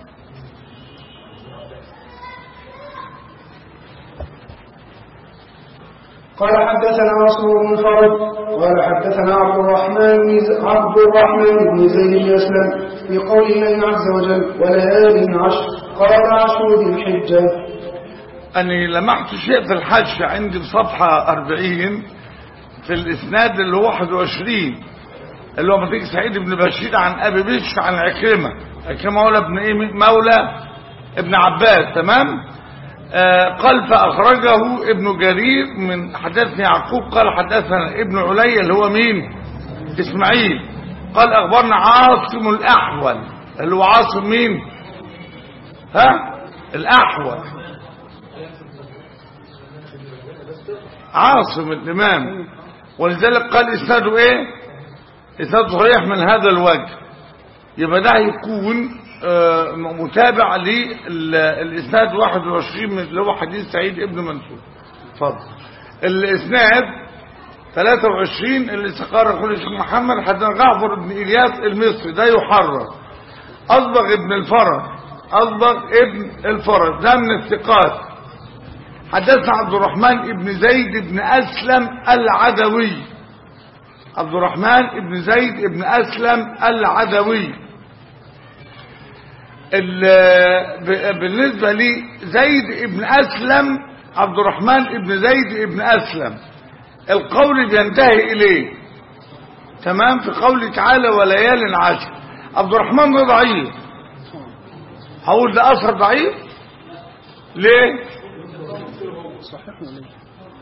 قال حدثنا نصر بن فرج قال حدثنا عبد الرحمن بن- عبد الرحمن بن زيد بن اسلم في قول الله عز وجل وليال عشر قال عشر ذي الحجه أني لمحت شيء في الحج عندي في صفحة 40 في الإسناد اللي هو 21 اللي هو مطيق سعيد بن بشير عن أبي بشر عن عكرمة عكرمة مولى ابن إيه مولى ابن عباس تمام آه قال فأخرجه ابن جرير من حدثني يعقوب قال حدثنا ابن علي اللي هو مين إسماعيل قال أخبرنا عاصم الأحول اللي هو عاصم مين ها الأحول عاصم الإمام ولذلك قال إسناده إيه إسناده صحيح من هذا الوجه يبقى ده هيكون آه، متابع للإسناد 21 من اللي هو حديث سعيد ابن منصور اتفضل الإسناد 23 اللي استقر كل شيخ محمد حدثنا جعفر بن إلياس المصري ده يحرر أصبغ ابن الفرج أصبغ ابن الفرج ده من الثقات حدثنا عبد الرحمن ابن زيد بن أسلم العدوي عبد الرحمن ابن زيد ابن أسلم العدوي ال- ب- بالنسبة لي زيد ابن أسلم عبد الرحمن ابن زيد ابن أسلم القول بينتهي إليه تمام في قوله تعالى وليال عشر عبد الرحمن ده ضعيف هقول ده أثر ضعيف ليه صحيح ولا ايه؟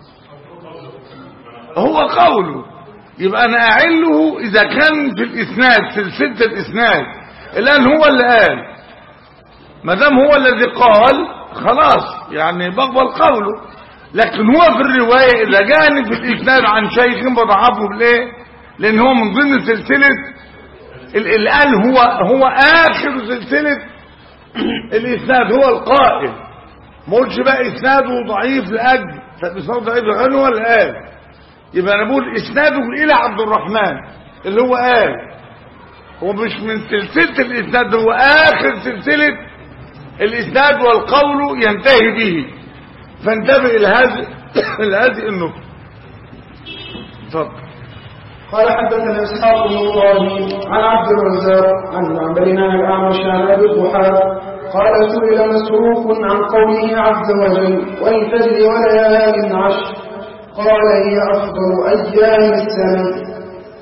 هو قوله يبقى انا اعله اذا كان في الاسناد سلسله الاسناد الان هو اللي قال ما دام هو الذي قال خلاص يعني بقبل قوله لكن هو في الروايه اذا جاني في الاسناد عن شيخ بضعفه ليه لان هو من ضمن سلسله ال- اللي قال هو هو اخر سلسله الاسناد هو القائل ما قلتش بقى اسناده ضعيف لاجل فالاسناد ضعيف لغيره هو اللي قال يبقى انا بقول اسناده الى عبد الرحمن اللي هو قال هو مش من سلسله الاسناد هو اخر سلسله الاسناد والقول ينتهي به فانتبه الى هذه الى هذه النقطه اتفضل قال حدثنا اسحاق بن ابراهيم عن عبد الرزاق عن معبد عن الاعمش عن ابي الضحى قال سئل مسروق عن قوله عز وجل والفجر وليال عشر قال هي افضل ايام السنه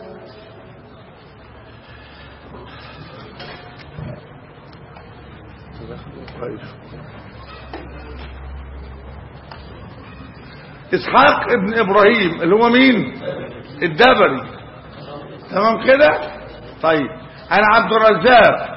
اسحاق ابن ابراهيم اللي هو مين الدبري تمام كده طيب انا عبد الرزاق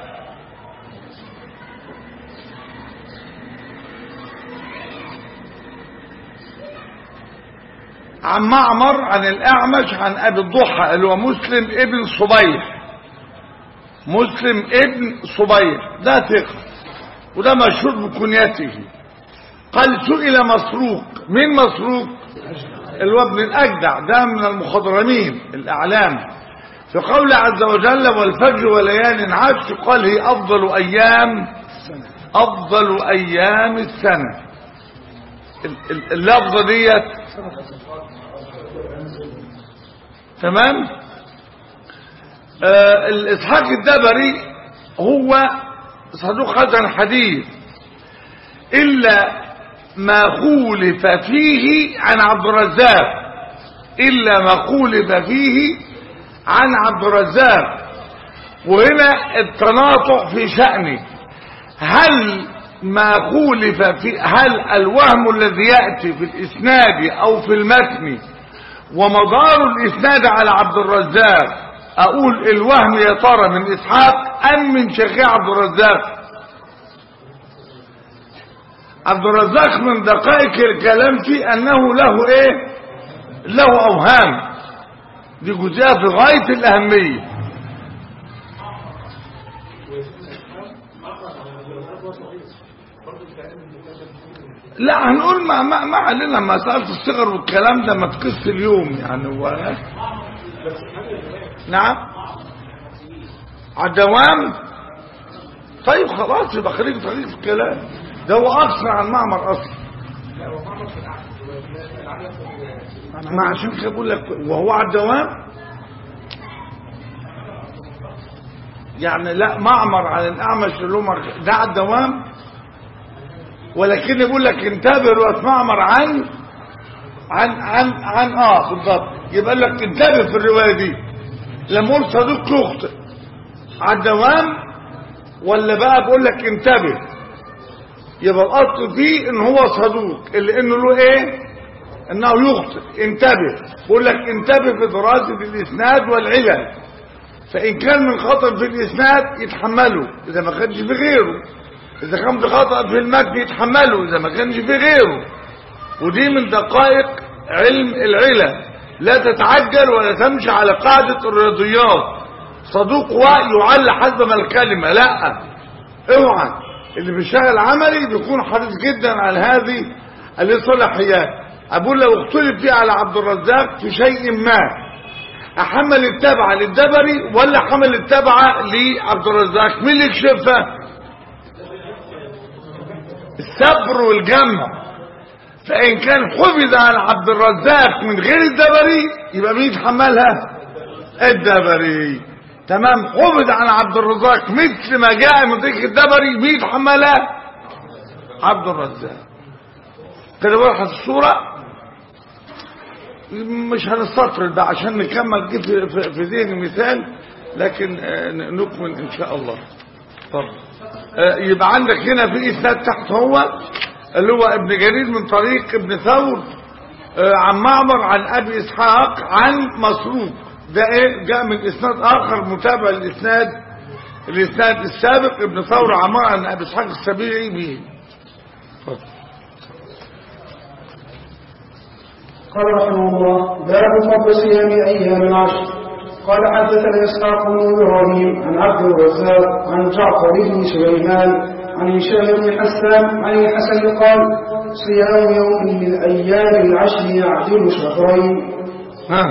عن معمر عن الأعمش عن أبي الضحى اللي هو مسلم ابن صبيح مسلم ابن صبيح ده ثقة وده مشهور بكنيته قال سئل مسروق مين مسروق اللي هو ابن الأجدع ده من المخضرمين الأعلام في قول عز وجل والفجر وليال عشر قال هي أفضل أيام أفضل أيام السنة ال- ال- اللفظة ديت تمام آه الإسحاق الدبري هو صدوق هذا الحديث إلا ما خولف فيه عن عبد الرزاق إلا ما خولف فيه عن عبد الرزاق وهنا التناطع في شأنه هل ما خولف في هل الوهم الذي يأتي في الإسناد أو في المتن ومدار الإسناد على عبد الرزاق أقول الوهم يا ترى من إسحاق أم من شيخي عبد الرزاق عبد الرزاق من دقائق الكلام في أنه له إيه له أوهام دي جزئية في غاية الأهمية لا هنقول ما ما, ما علينا مسألة الصغر والكلام ده ما تقص اليوم يعني هو نعم على الدوام طيب خلاص يبقى خليك طريق في الكلام ده هو أكثر عن معمر أصلا ما عشان كده بقول لك وهو على الدوام يعني لا معمر على الأعمش اللي هم ده على الدوام ولكن يقول لك انتبه رواية معمر عن عن عن عن اه بالضبط يبقى لك انتبه في الرواية دي لما اقول صديق يخطئ على الدوام ولا بقى بقول لك انتبه يبقى الاصل فيه ان هو صدوق اللي انه له ايه انه يخطئ انتبه بقول لك انتبه في دراسة الاسناد والعلل فان كان من خطأ في الاسناد يتحمله اذا ما كانش في غيره اذا كان في خطأ في المتن يتحمله اذا ما كانش في غيره ودي من دقائق علم العلل لا تتعجل ولا تمشي على قاعدة الرياضيات صدوق ويعل حسب ما الكلمة لا اوعى اللي بيشتغل عملي بيكون حريص جدا على هذه الاصطلاحيات اقول لو اختلف فيه على عبد الرزاق في شيء ما احمل التبعة للدبري ولا حمل التبعة لعبد الرزاق مين اللي يكشفها الصبر والجمع فإن كان حفظ عن عبد الرزاق من غير الدبري يبقى مين يتحملها الدبري تمام حفظ عن عبد الرزاق مثل ما جاء من طريق الدبري مين يتحملها عبد الرزاق كده واضحة الصورة مش هنستطرد بقى عشان نكمل دي في, في, في ذهن مثال لكن آه، نكمل ان شاء الله طب آه، يبقى عندك هنا في اسناد تحت هو اللي هو ابن جرير من طريق ابن ثور آه، عن معمر عن ابي اسحاق عن مسروق ده ايه جاء من اسناد اخر متابع الاسناد الاسناد السابق ابن ثور عن معمر عن ابي اسحاق السبيعي به اتفضل. قال رحمه الله باب فضل صيام ايام العشر قال حدثنا اسحاق بن ابراهيم عن عبد الرزاق عن جعفر بن سليمان عن هشام بن حسان عن الحسن قال صيام يوم من ايام العشر يعدل شهرين ها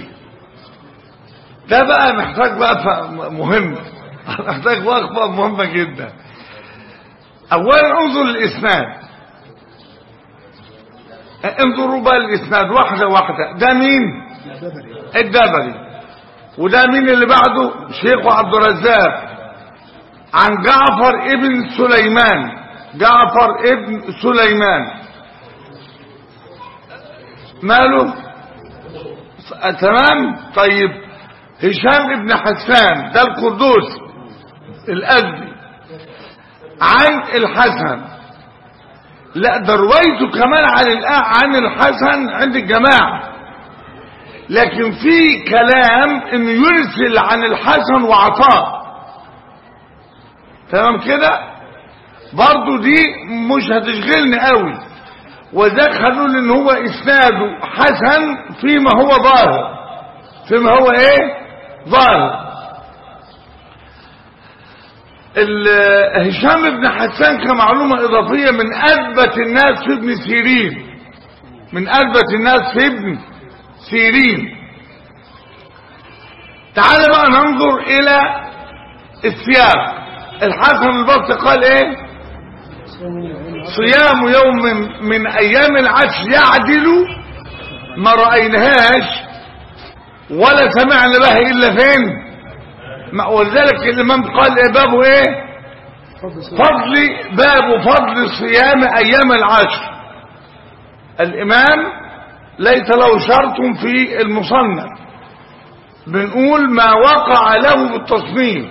ده بقى محتاج بقى ف- مهم محتاج وقفة مهمة جدا اولا انظر الاسناد انظروا بقى الاسناد واحدة واحدة ده مين الدبري وده مين اللي بعده شيخ عبد الرزاق عن جعفر ابن سليمان جعفر ابن سليمان ماله آه، تمام طيب هشام ابن حسان ده القدوس الأزدي عن الحسن لا ده روايته كمان عن الآ- عن الحسن عند الجماعة لكن في كلام انه يرسل عن الحسن وعطاء تمام كده برضو دي مش هتشغلني قوي وذاك هنقول ان هو اسناده حسن فيما هو ظاهر فيما هو ايه ظاهر ال- هشام بن حسان كمعلومة اضافية من اثبت الناس في ابن سيرين من اثبت الناس في ابن سيرين تعال بقى ننظر الى السياق الحسن البصري قال ايه صيام يوم من ايام العشر يعدل ما رأيناهاش ولا سمعنا بها الا فين ما- ولذلك الامام قال ايه بابه ايه فضل باب فضل صيام ايام العشر الامام ليس له شرط في المصنف بنقول ما وقع له بالتصنيف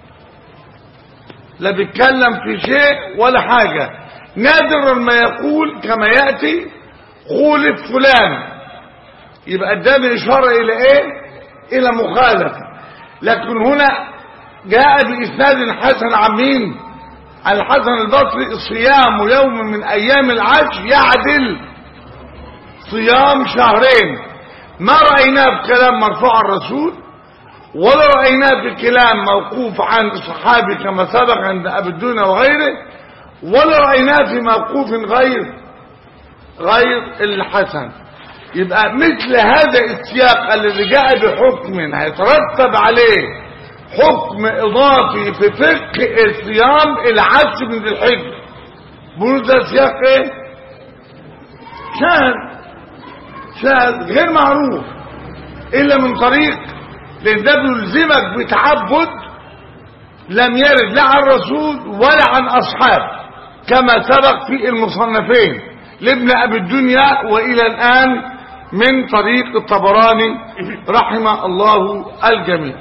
لا بيتكلم في شيء ولا حاجة نادرا ما يقول كما يأتي خولف فلان يبقى اداني إشارة إلى إيه إلى مخالفة لكن هنا جاء بإسناد حسن عن مين عن الحسن البصري صيام يوم من أيام العشر يعدل صيام شهرين ما رأيناه بكلام مرفوع عن الرسول ولا رأيناه بكلام موقوف عن صحابي كما سبق عند أبي الدنيا وغيره ولا رأيناه في موقوف غير غير الحسن يبقى مثل هذا السياق الذي جاء بحكم هيترتب عليه حكم إضافي في فقه الصيام العشر من ذي الحجة بقول ده سياق ايه شاذ شاذ غير معروف إلا من طريق لأن ده بيلزمك بتعبد لم يرد لا عن الرسول ولا عن أصحاب كما سبق في المصنفين لابن أبي الدنيا وإلى الآن من طريق الطبراني رحم الله الجميع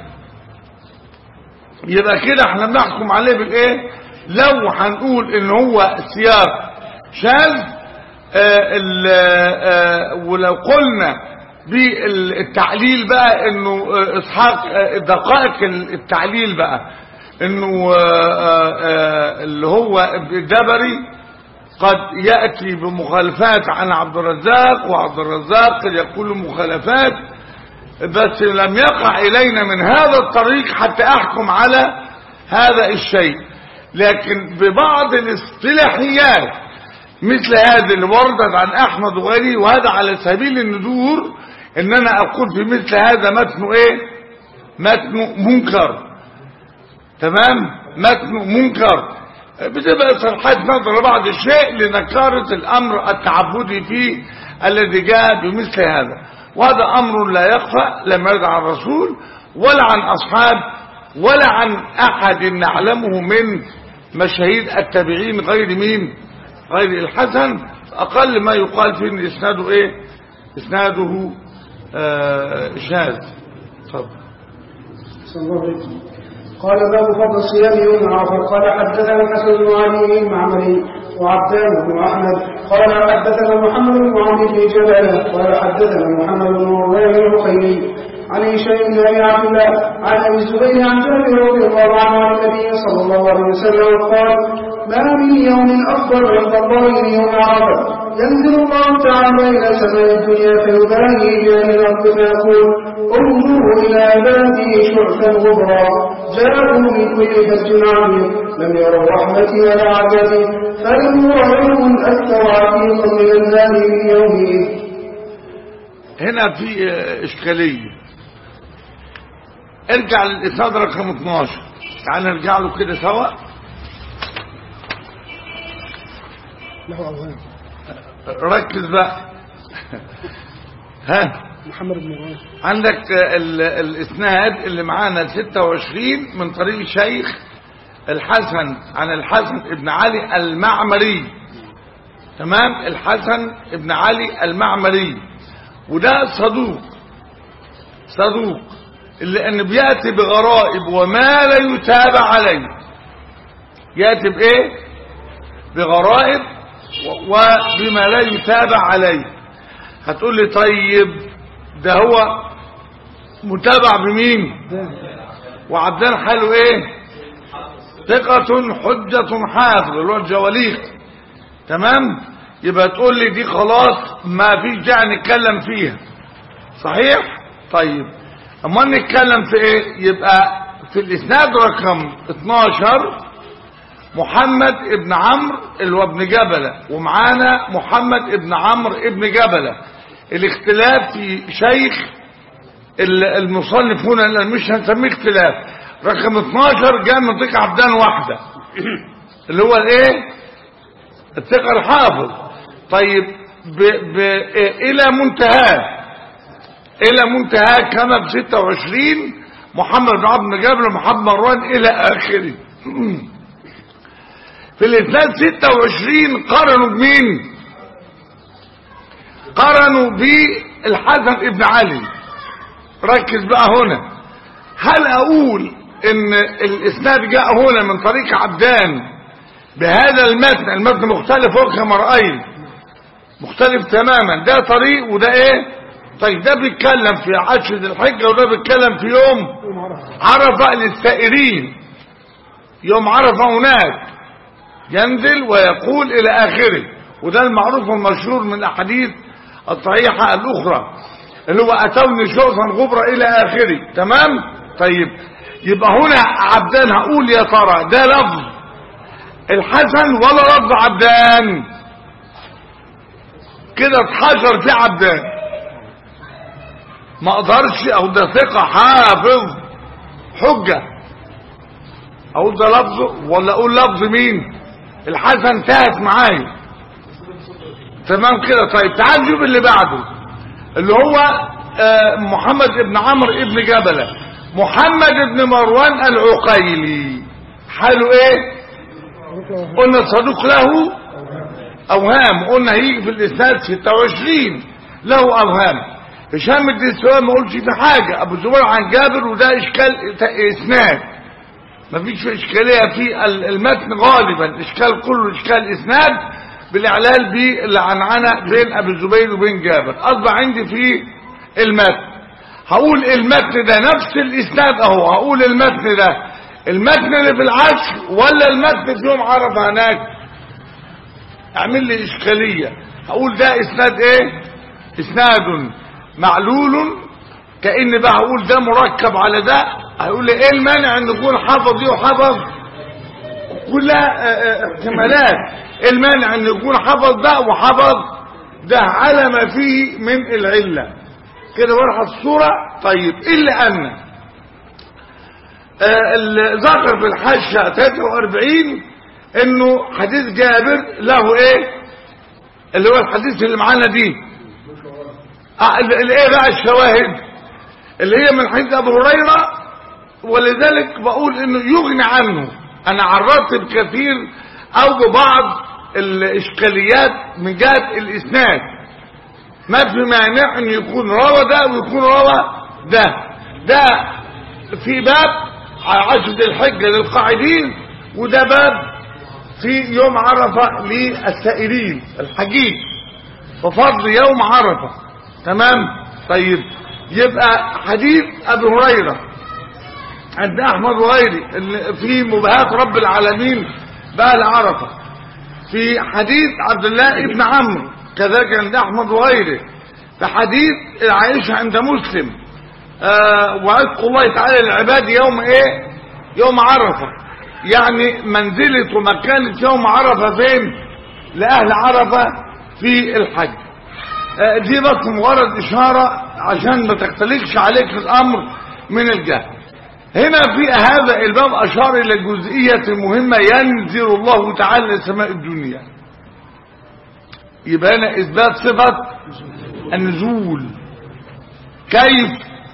يبقى كده احنا بنحكم عليه بالايه لو هنقول ان هو سياق شاذ آه ال- آه ولو قلنا بالتعليل بقى انه آه، اسحاق آه، دقائق التعليل بقى انه آه، آه، آه، اللي هو الدبري قد يأتي بمخالفات عن عبد الرزاق وعبد الرزاق قد يقول مخالفات بس لم يقع إلينا من هذا الطريق حتى أحكم على هذا الشيء لكن ببعض الاصطلاحيات مثل هذه اللي وردت عن أحمد وغيره وهذا على سبيل الندور إن أنا أقول في مثل هذا متن إيه متن منكر تمام متن منكر بتبقى صرحات نظر بعض الشيء لنكارة الأمر التعبدي فيه الذي جاء بمثل هذا وهذا أمر لا يخفى لم يرد عن الرسول ولا عن أصحاب ولا عن أحد نعلمه من مشاهير التابعين غير مين غير الحسن أقل ما يقال فيه إن إسناده إيه إسناده آه شاذ اتفضل صلى الله عليه وسلم قال باب فضل صيام يوم عرفه قال حدثنا الحسن بن علي المعمري وعبدان بن احمد قال حدثنا محمد بن عمرو بن جبل قال حدثنا محمد بن مروان الخيري عن هشام بن ابي عبد الله عن ابي الزبير عن جابر رضي الله عنه عن النبي صلى الله عليه وسلم قال ما من يوم افضل عند الله من يوم عرفه ينزل الله تعالى الى سماء الدنيا فيباهي باهل الارض فيقول انظروا إلى عبادي شعثا غبرا جاءوا من كل فج عميق لم يروا رحمتي ولا عذابي فلم يوم أكثر عتيقا من النار من يومئذ هنا في آه، إشكالية ارجع للإسناد رقم 12 تعال نرجع له كده سوا له أوهام ركز بقى ها محمد بن مروان عندك آه، ال- الإسناد اللي معانا 26 من طريق شيخ الحسن عن الحسن ابن علي المعمري تمام الحسن ابن علي المعمري وده صدوق صدوق اللي ان بياتي بغرائب وما لا يتابع عليه ياتي بايه بغرائب و- وبما لا يتابع عليه هتقول لي طيب ده هو متابع بمين وعبدان حاله ايه ثقة حجة حافظ اللي هو الجواليق تمام يبقى تقول لي دي خلاص ما فيش داعي نتكلم فيها صحيح طيب اما نتكلم في ايه يبقى في الاسناد رقم 12 محمد ابن عمرو اللي هو ابن جبلة ومعانا محمد ابن عمرو ابن جبلة الاختلاف في شيخ ال- المصنف هنا لأن مش هنسميه اختلاف رقم 12 جاء من ثقة عبدان واحدة اللي هو الايه الثقة الحافظ طيب ب... ب... إيه الى منتهاه الى منتهاه كما ب 26 محمد بن عبد بن جابر ومحمد مروان الى اخره في الاسناد 26 قارنوا بمين قارنوا بالحسن ابن علي ركز بقى هنا هل اقول ان الاسناد جاء هنا من طريق عبدان بهذا المتن المتن مختلف هو كما رأيت مختلف تماما ده طريق وده ايه طيب ده بيتكلم في عشر ذي الحجة وده بيتكلم في يوم يوم عرفة عرفة للسائرين يوم عرفة هناك ينزل ويقول الى اخره وده المعروف والمشهور من الاحاديث الصحيحة الاخرى اللي هو اتوني شوطا غبرة الى اخره تمام طيب يبقى هنا عبدان هقول يا ترى ده لفظ الحسن ولا لفظ عبدان كده اتحشر في عبدان ما اقدرش او ده ثقة حافظ حجة اقول ده لفظه ولا اقول لفظ مين الحسن تاهت معايا تمام كده طيب تعال نشوف اللي بعده اللي هو آه، محمد ابن عمرو ابن جبلة محمد ابن مروان العقيلي حاله ايه قلنا صدوق له اوهام قلنا هيجي في الاسناد 26 له اوهام هشام الدستوائي ما قلتش في حاجه ابو زبير عن جابر وده اشكال اسناد مفيش اشكاليه في ال- المتن غالبا الاشكال كله اشكال اسناد بالاعلال بالعنعنه بين ابي الزبير وبين جابر اصبح عندي في المتن هقول المتن ده نفس الاسناد اهو هقول المتن ده المتن اللي في العشر ولا المتن في يوم عرفه هناك اعمل لي اشكاليه هقول ده اسناد ايه اسناد معلول كأن بقى هقول ده مركب على ده هيقول لي ايه المانع ان يكون حفظ دي وحفظ كلها آه، آه، احتمالات ايه المانع ان يكون حفظ ده وحفظ ده على ما فيه من العلة كده واضحه الصورة طيب الا ان آه، اللي ذكر في الحاشة 43 انه حديث جابر له ايه اللي هو الحديث اللي معانا دي آه، ال- ال- ايه بقى الشواهد اللي هي من حديث ابو هريره ولذلك بقول انه يغني عنه انا عرضت بكثير او ببعض الاشكاليات من جهه الاسناد ما في مانع ان يكون روى ده ويكون روى ده ده في باب عشر الحجه للقاعدين وده باب في يوم عرفه للسائلين الحجيج وفضل يوم عرفه تمام طيب يبقى حديث ابي هريره عند احمد وغيره اللي في مباهات رب العالمين بقى عرفه في حديث عبد الله ابن عمرو كذلك عند احمد وغيره في حديث عائشه عند مسلم آه وعتق الله تعالى للعباد يوم ايه يوم عرفه يعني منزله ومكانه يوم عرفه فين لاهل عرفه في الحج آه دي بس مجرد اشاره عشان ما تختلفش عليك الامر من الجهل هنا في هذا الباب أشار إلى جزئية مهمة ينزل الله تعالى لسماء الدنيا يبقى هنا إثبات صفة النزول كيف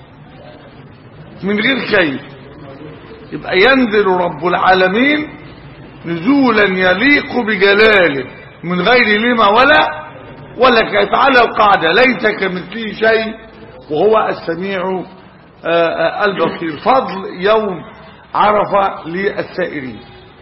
من غير كيف يبقى ينزل رب العالمين نزولا يليق بجلاله من غير لما ولا ولا كيف على القاعدة ليس كمثله شيء وهو السميع آه، آه، البصير فضل يوم عرفة للسائرين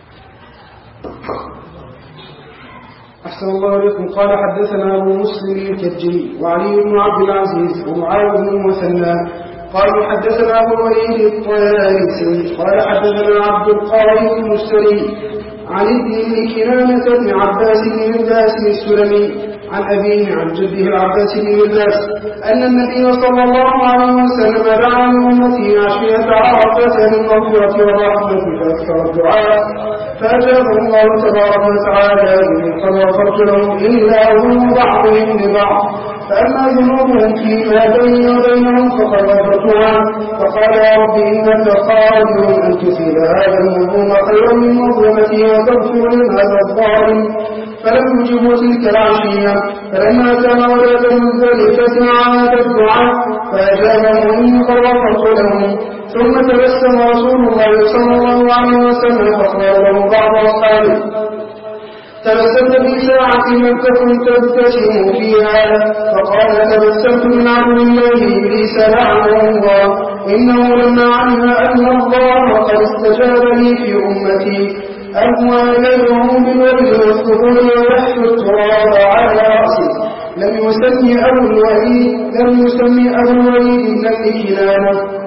أحسن الله إليكم قال حدثنا أبو مسلم الكجي وعلي بن عبد العزيز ومعاذ بن المثنى قالوا حدثنا أبو الوليد الطيالسي قال حدثنا عبد القادر المشتري عن ابن كنانة بن عباس بن مرداس السلمي عن أبيه عن جده العباس بن مرداس أن النبي صلى الله عليه وسلم دعا لأمته عشية عرفة للمغفرة والرحمة فأكثر الدعاء فأجابه الله تبارك وتعالى إني قد غفرت لهم إلا هم بعضهم لبعض فأما ذنوبهم فيما بيني وبينهم فقد غفرتها فقال يا رب إنك قادر أن تثير هذا المظلوم خيرا من مظلمته وتغفر لهذا الظالم فلم يجبوا تلك العشية فلما كان ولد مزدلفة عاد الدعاء فأجابه إني قد غفرت لهم ثم تبسم رسول الله صلى الله عليه وسلم فقال له بعض أصحابه تبسمت في ساعة لم تكن تبتسم فيها فقال تبسمت من عدو الله إبليس لعنه الله إنه لما علم أن الله قد استجاب لي في أمتي أهوى إليهم بالوبل والثبور ويحث التراب على رأسه لم يسمي أبو الوليد لم يسمي أبو الوليد بن كنانة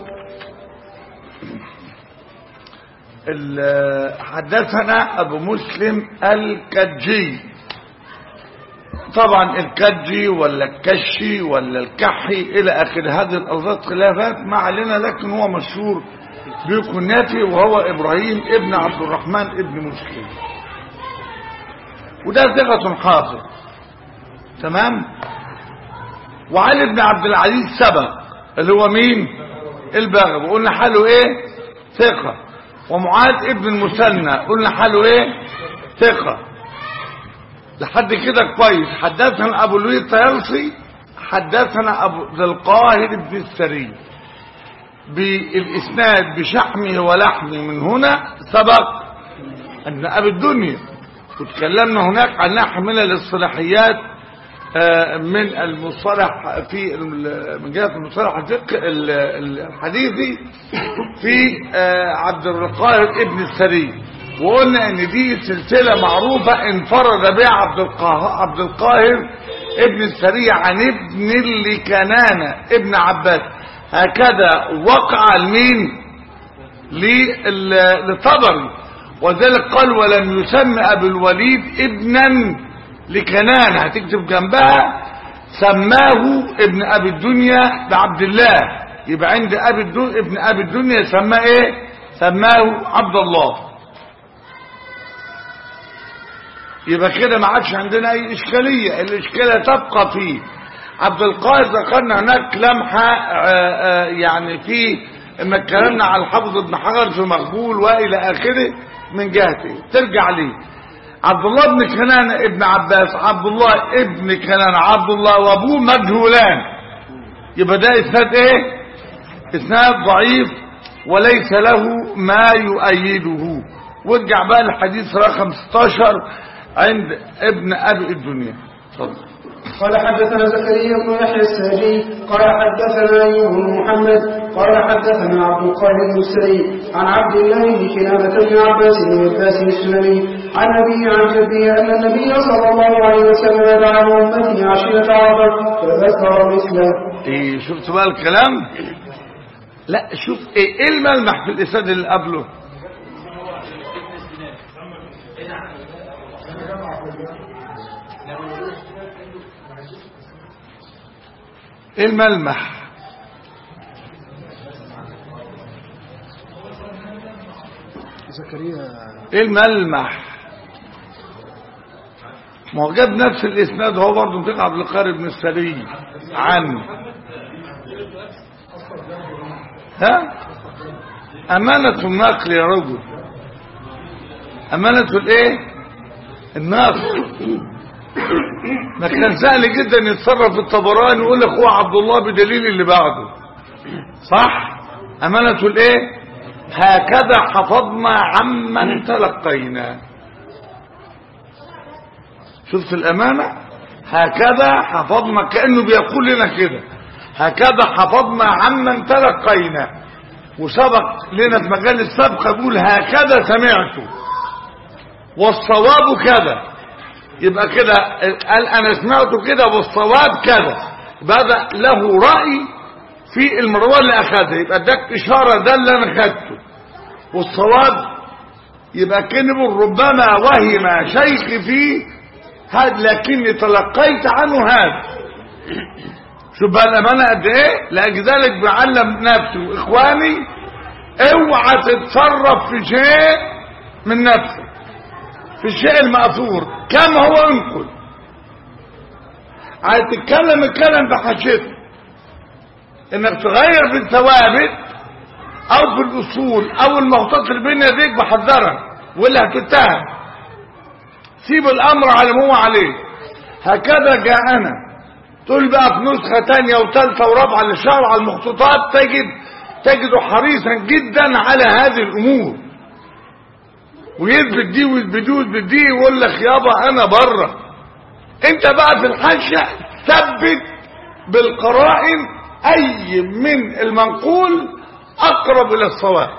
ال- حدثنا أبو مسلم الكجي طبعا الكجي ولا الكشي ولا الكحي إلى آخر هذه الألفاظ خلافات ما علينا لكن هو مشهور بكنيته وهو إبراهيم ابن عبد الرحمن ابن مسلم وده ثقة حافظ تمام وعلي بن عبد العزيز سبق اللي هو مين البغوي وقلنا حاله ايه ثقة ومعاذ ابن المثنى قلنا حاله ايه ثقة لحد كده كويس حدثنا ابو لوي الطيالسي حدثنا ابو ذي القاهر بن السري بالاسناد بشحمه ولحمه من هنا سبق ان ابي الدنيا وتكلمنا هناك عن نحو من الاصطلاحيات آه، من المصطلح في ال- من جهه المصطلح الفقه ال- ال- الحديثي في آه، عبد القاهر ابن السري وقلنا ان دي سلسله معروفه انفرد بها عبد القاهر عبد القاهر ابن السري عن ابن لكنانه ابن عباس هكذا وقع المين لل- للطبري وذلك قال ولم يسمى ابو الوليد ابنا لكنانة هتكتب جنبها سماه ابن ابي الدنيا بعبد الله يبقى عند ابي الدنيا ابن ابي الدنيا سماه ايه سماه عبد الله يبقى كده ما عادش عندنا اي اشكاليه الاشكاليه تبقى فيه عبد القاهر ذكرنا هناك لمحه آه، آه، يعني في لما اتكلمنا على الحافظ ابن حجر في مقبول والى اخره من جهته ترجع ليه عبد الله بن كنانه ابن عباس عبد الله ابن كنانه عبد الله وابوه مجهولان يبقى ده اسناد ايه اسناد ضعيف وليس له ما يؤيده وارجع بقى للحديث رقم 16 عند ابن ابي الدنيا اتفضل قال حدثنا زكريا بن يحيى السهلي قال حدثنا ايوب بن محمد قال حدثنا عبد القاهر بن السري عن عبد الله بن كنانة بن عباس بن عباس السلمي عن ابيه عن جده ان النبي صلى الله عليه وسلم دعا امته عشية عرفه فذكر مثله ايه شفت بقى الكلام لا شوف ايه ايه الملمح في الاسناد اللي قبله ايه الملمح زكريا ايه الملمح ما هو جاب نفس الاسناد هو برضه نطيق عبد القادر بن السري عنه ها امانة النقل يا رجل امانة الايه النقل ما كان سهل جدا يتصرف الطبراني ويقول لك هو عبد الله بدليل اللي بعده صح امانة الايه هكذا حفظنا عمن تلقينا شفت الامانة هكذا حفظنا كأنه بيقول لنا كده هكذا حفظنا عمن تلقينا وسبق لنا في مجال السبق يقول هكذا سمعته والصواب كذا يبقى كده قال انا سمعته كده والصواب كذا يبقى هذا له رأي في المروان اللي اخذها يبقى اداك اشارة ده اللي انا خدته والصواب يبقى كنب ربما وهم شيخي فيه هذا لكني تلقيت عنه هذا شوف بقى الامانه قد ايه لاجل بعلم نفسي واخواني اوعى تتصرف في شيء من نفسك في الشيء المأثور كما هو انقل عايز تتكلم الكلام بحشته انك تغير في الثوابت او في الاصول او المخطط اللي بين يديك بحذرك واللي هتتهم سيب الامر على ما هو عليه هكذا جاءنا تقول بقى في نسخة تانية وثالثة ورابعة للشهر على المخطوطات تجد تجده حريصا جدا على هذه الامور ويثبت دي ويثبت دي ويثبت دي ويقول لك يابا انا بره انت بقى في الحاشية ثبت بالقرائن اي من المنقول اقرب الى الصواب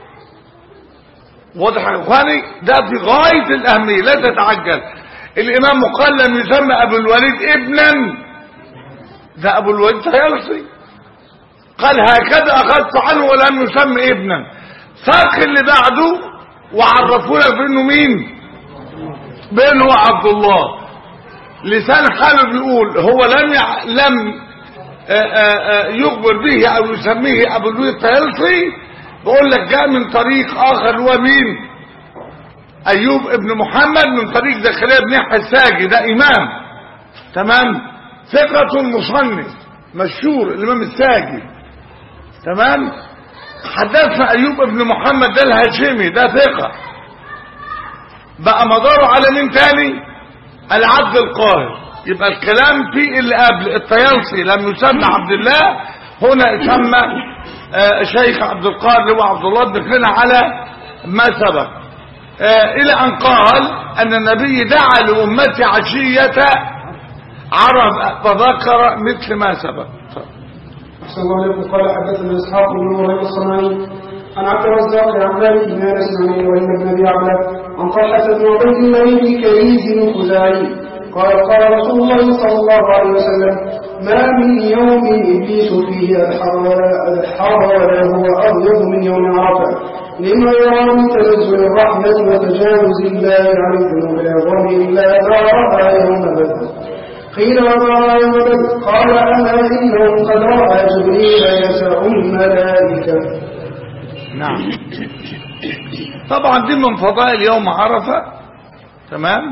واضح يا اخواني ده في غاية الاهمية لا تتعجل الامام قال لم يسمى ابو الوليد ابنا ده ابو الوليد طيالسي قال هكذا اخذت عنه ولم يسمى ابنا ساق اللي بعده وعرفونا بانه مين بانه عبد الله لسان حاله بيقول هو لم يع... لم يخبر به او يسميه ابو الوليد الطيالسي بقول لك جاء من طريق اخر هو مين ايوب ابن محمد من طريق زكريا بن يحيى الساجي ده امام تمام ثقة مصنف مشهور الامام الساجي تمام حدثنا ايوب ابن محمد ده الهاشمي ده ثقة بقى مداره على مين تاني العبد القاهر يبقى الكلام في اللي قبل الطيالسي لم يسمى عبد الله هنا يسمى آه شيخ عبد القاهر اللي هو عبد الله بن على ما سبق آه الى ان قال ان النبي دعا لامتي عشية عرب فذكر مثل ما سبق أحسن الله عليكم قال حدثنا إسحاق بن إبراهيم الصنعاني عن عبد الرزاق عن مالك بن أنس عن إبراهيم بن أبي عبلة عن طلحة بن عبيد الله بن كريز الخزاعي قال قال رسول الله صلى الله عليه وسلم ما من يوم إبليس فيه أدحر له وأبيض من يوم عرفة لما يرى من تنزل الرحمة وتجاوز الله عن الذنوب العظام إلا ما رأى يوم بدر قيل وما رأى يوم بدر قال أما إنه قد رأى جبريل يسع الملائكة نعم طبعا دي من فضائل يوم عرفة تمام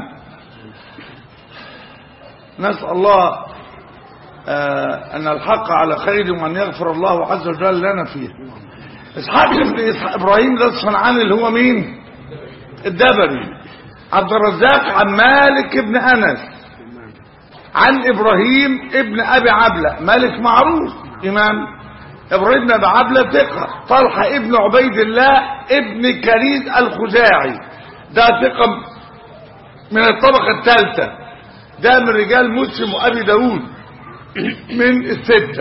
نسأل الله آه أن الحق على خير وأن يغفر الله عز وجل لنا فيه إسحاق بن إسحاق إبراهيم ده الصنعاني اللي هو مين الدبري عبد الرزاق عن مالك بن أنس عن إبراهيم ابن أبي عبلة مالك معروف إمام إبراهيم بن أبي عبلة ثقة طلحة ابن عبيد الله ابن كريز الخزاعي ده ثقة من الطبقة الثالثة ده من رجال مسلم وأبي داود من الستة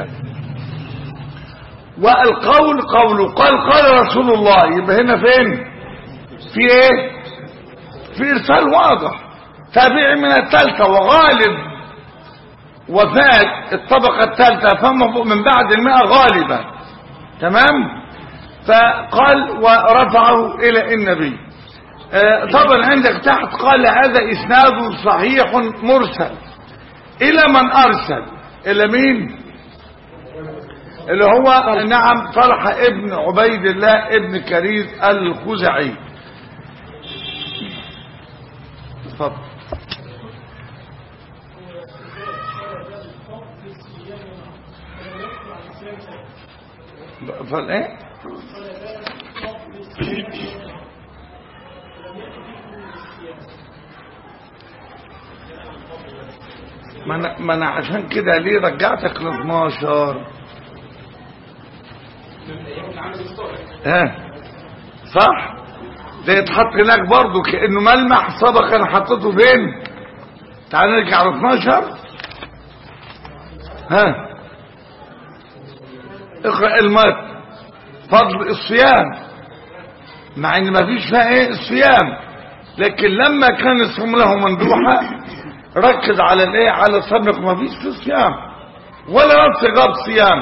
والقول قوله قال قال رسول الله يبقى هنا فين في ايه في ارسال واضح تابعي من الثالثة وغالب وفاة الطبقة الثالثة فهم من بعد المئة غالبا تمام فقال ورفعه الى النبي آه طبعا عندك تحت قال هذا اسناد صحيح مرسل الى من ارسل الى مين اللي هو نعم طلحة ابن عبيد الله ابن كريز الخزعي اتفضل فالايه ما انا ما انا عشان كده ليه رجعتك ل 12 ها صح ده يتحط هناك برضه كانه ملمح سبق انا حطيته فين تعال نرجع على 12 ها اقرا المات فضل الصيام مع ان ما فيش فيها ايه الصيام لكن لما كان الصوم له مندوحه ركز على الايه على الصبر ما فيش في صيام ولا نص جاب صيام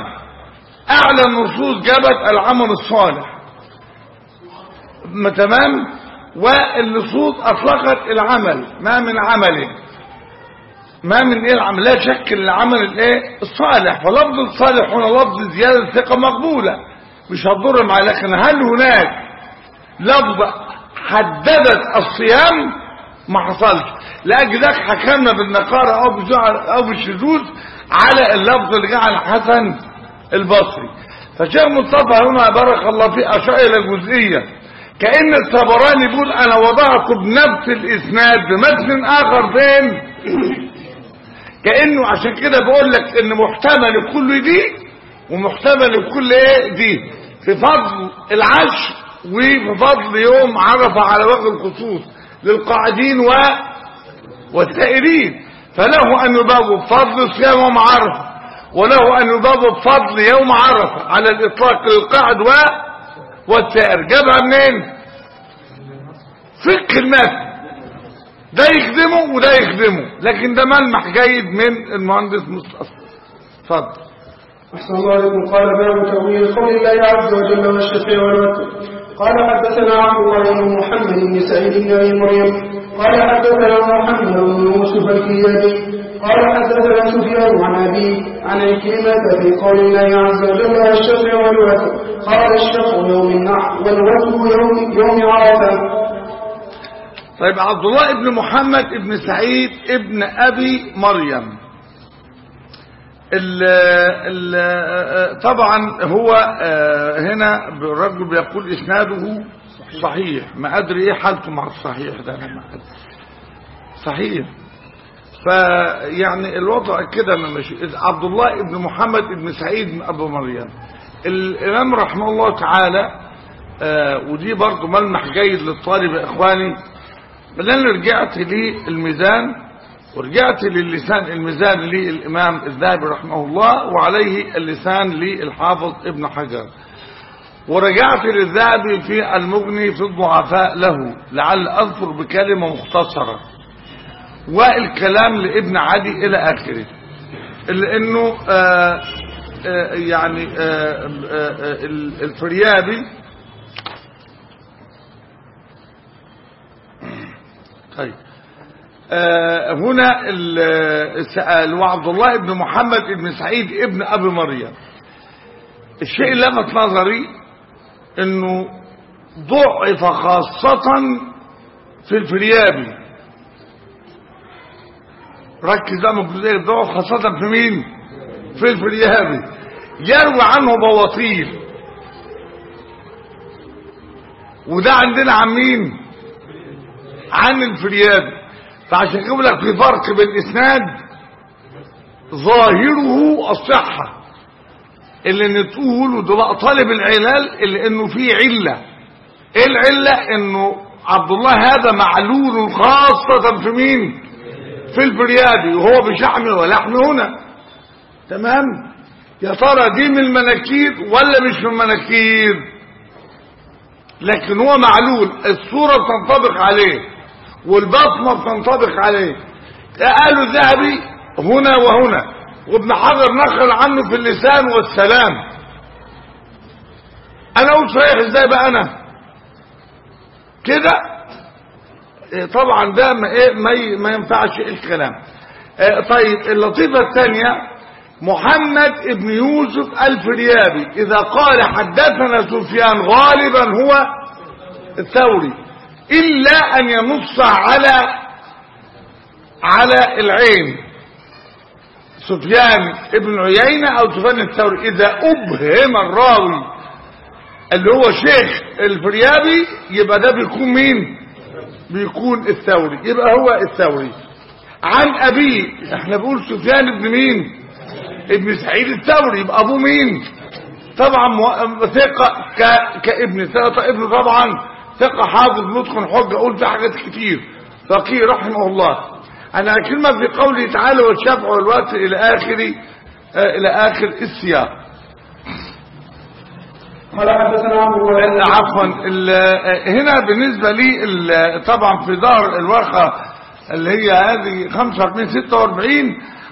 اعلى النصوص جابت العمل الصالح ما تمام والنصوص أطلقت العمل ما من عمل ما من ايه العمل لا شك ان العمل الايه الصالح فلفظ الصالح هنا لفظ زيادة ثقة مقبولة مش هتضر معي لكن هل هناك لفظ حددت الصيام ما حصلش لأجل ذلك حكمنا بالنقارة أو بالجع- أو بالشذوذ على اللفظ اللي جاء عن حسن البصري فشيخ مصطفى هنا بارك الله فيه أشار إلى جزئية كأن الطبراني بيقول أنا وضعت بنفس الإسناد بمتن آخر فين كأنه عشان كده بقول لك إن محتمل كل دي ومحتمل كل إيه دي في فضل العشر وفي فضل يوم عرفة على وجه الخصوص للقاعدين و والسائرين فله أن يباب بفضل صيام يوم عرفة وله أن يباب بفضل يوم عرفة على الإطلاق للقاعد و والسائر جابها منين فقه المثل ده يخدمه وده يخدمه لكن ده ملمح جيد من المهندس مصطفى اتفضل أحسن الله عليكم قال باب تأويل قول الله عز وجل والشفيع والوتر قال حدثنا عبد الله بن محمد بن سعيد بن أبي مريم قال حدثنا محمد بن يوسف الكيابي قال حدثنا سفيان عن أبي عن عكرمة في قول الله عز وجل والشفيع والوتر قال الشفع يوم النحر والوتر يوم يوم عرفة طيب عبد الله ابن محمد ابن سعيد ابن ابي مريم ال ال طبعا هو آه، هنا الرجل بيقول اسناده صحيح ما ادري ايه حالته مع الصحيح ده انا ما أدري. صحيح فيعني الوضع كده ما ماشي عبد الله ابن محمد ابن سعيد بن ابو مريم الامام رحمه الله تعالى آه، ودي برضو ملمح جيد للطالب يا اخواني بل انا رجعت للميزان ورجعت للسان الميزان للامام الذهبي رحمه الله وعليه اللسان للحافظ ابن حجر ورجعت للذهبي في المغني في الضعفاء له لعل اذكر بكلمه مختصره والكلام لابن عدي الى اخره لانه آه آه يعني آه آه آه الفريابي طيب آه هنا ال- سأل وعبد الله بن محمد بن سعيد ابن ابي مريم الشيء اللي لفت نظري انه ضعف خاصة في الفريابي ركز بقى من الجزئية ضعف خاصة في مين في الفريابي يروي عنه بواطيل وده عندنا عن مين عن الفريابي فعشان كده بقول لك في فرق بين الاسناد ظاهره الصحة اللي نتقول وده بقى طالب العلال اللي انه فيه علة ايه العلة انه عبد الله هذا معلول خاصة في مين في الفريابي وهو بشحم ولحم هنا تمام يا ترى دي من المناكير ولا مش من المناكير لكن هو معلول الصورة بتنطبق عليه والبطنة بتنطبق عليه قالوا الذهبي هنا وهنا وابن حجر نقل عنه في اللسان والسلام انا اقول صحيح ازاي بقى انا كده إيه طبعا ده ما, إيه ما, ي- ما ينفعش الكلام إيه طيب اللطيفة الثانية محمد ابن يوسف الفريابي اذا قال حدثنا سفيان غالبا هو الثوري الا ان ينص على على العين سفيان ابن عيينة او سفيان الثوري اذا ابهم الراوي اللي هو شيخ الفريابي يبقى ده بيكون مين بيكون الثوري يبقى هو الثوري عن ابيه احنا بنقول سفيان ابن مين ابن سعيد الثوري يبقى ابوه مين طبعا مو- ثقة ك... كابن ثقة ابن طبعا ثقة حافظ متقن حجة قلت حاجات كتير فقيه رحمه الله انا كلمة في قوله تعالى والشفع والوقت الى اخر آه، الى اخر السياق قال حدثنا عبد الله ال- عفوا ال- هنا بالنسبة لي ال- طبعا في ظهر الورقة اللي هي هذه 45 46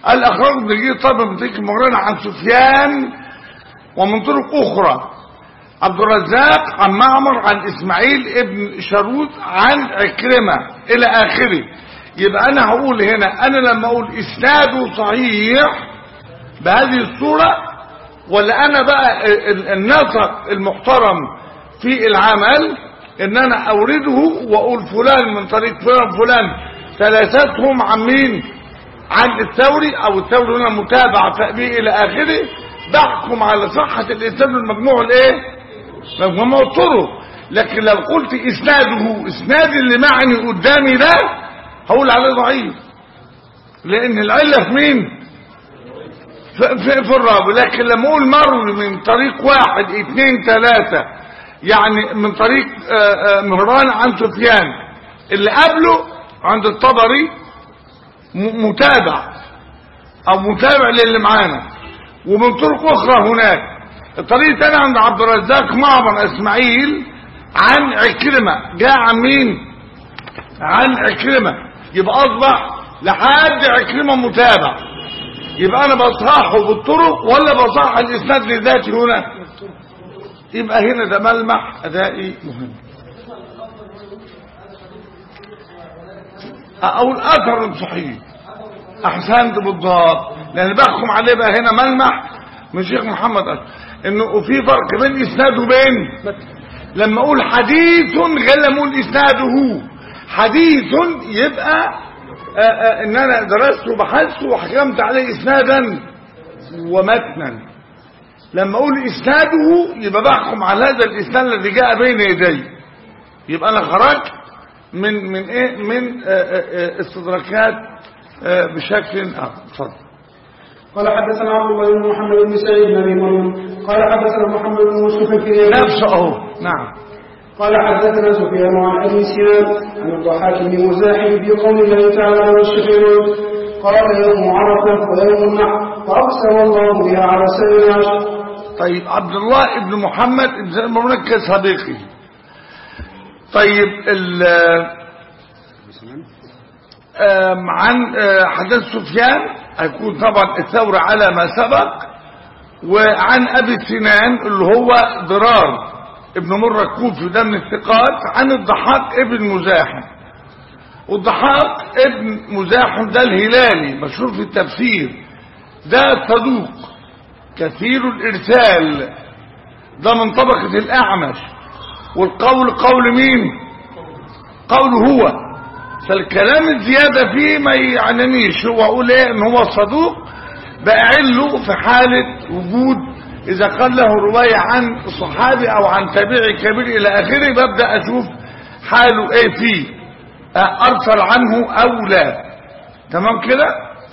الأخراج ابن جرير طبعا من طريق المغرين عن سفيان ومن طرق أخرى عبد الرزاق عن معمر عن اسماعيل ابن شارود عن عكرمة الى اخره يبقى انا هقول هنا انا لما اقول اسناده صحيح بهذه الصورة ولا انا بقى ال- النسق المحترم في العمل ان انا اورده واقول فلان من طريق فلان فلان ثلاثتهم عن مين عن الثوري او الثوري هنا متابعة تأبيه الى اخره بحكم على صحة الاسناد المجموع الايه مجموع الطرق لكن لو قلت اسناده اسناد اللي معني قدامي ده هقول عليه ضعيف لان العلة في مين في, في, في الراوي لكن لما اقول مروي من طريق واحد اثنين ثلاثة يعني من طريق آه، آه، مهران عن سفيان اللي قبله عند الطبري م- متابع او متابع للي معانا ومن طرق اخرى هناك الطريق الثاني عند عبد الرزاق معمر اسماعيل عن عكرمة جاء عن مين عن عكرمة يبقى اصبح لحد عكرمة متابع يبقى انا بصححه بالطرق ولا بصحح الاسناد لذاتي هنا يبقى هنا ده ملمح ادائي مهم او الاثر صحيح احسنت بالضبط لان بحكم عليه بقى هنا ملمح من شيخ محمد أسد. انه في فرق بين اسناده وبين لما اقول حديث غير لما اقول اسناده حديث يبقى آآ آآ ان انا درسته وبحثته وحكمت عليه اسنادا ومتنا لما اقول اسناده يبقى بحكم على هذا الاسناد الذي جاء بين يدي يبقى انا خرجت من من ايه من آآ آآ استدراكات آه، بشكل اخر اتفضل قال حدثنا عبد الله بن محمد بن سعيد بن ابي مريم قال حدثنا محمد بن يوسف الكريم نفسه اهو نعم قال حدثنا سفيان عن ابي سنان عن الضحاك بن مزاحم في قول الله تعالى والشفيعون قال يوم عرفه ويوم النحر فاقسم الله بها على سبيل عشر طيب عبد الله ابن محمد ابن زيد المبارك صديقي طيب ال آم، عن آه، حدث سفيان هيكون طبعا الثورة على ما سبق وعن ابي سنان اللي هو ضرار ابن مرة الكوفي ده من الثقات عن الضحاك ابن مزاحم والضحاك ابن مزاحم ده الهلالي مشهور في التفسير ده صدوق كثير الارسال ده من طبقة الاعمش والقول قول مين قول هو فالكلام الزيادة فيه ما يعنيش هو اقول ايه ان هو صدوق بأعله في حالة وجود اذا قال له رواية عن صحابي او عن تابعي كبير الى اخره ببدأ اشوف حاله ايه فيه ارسل عنه او لا تمام كده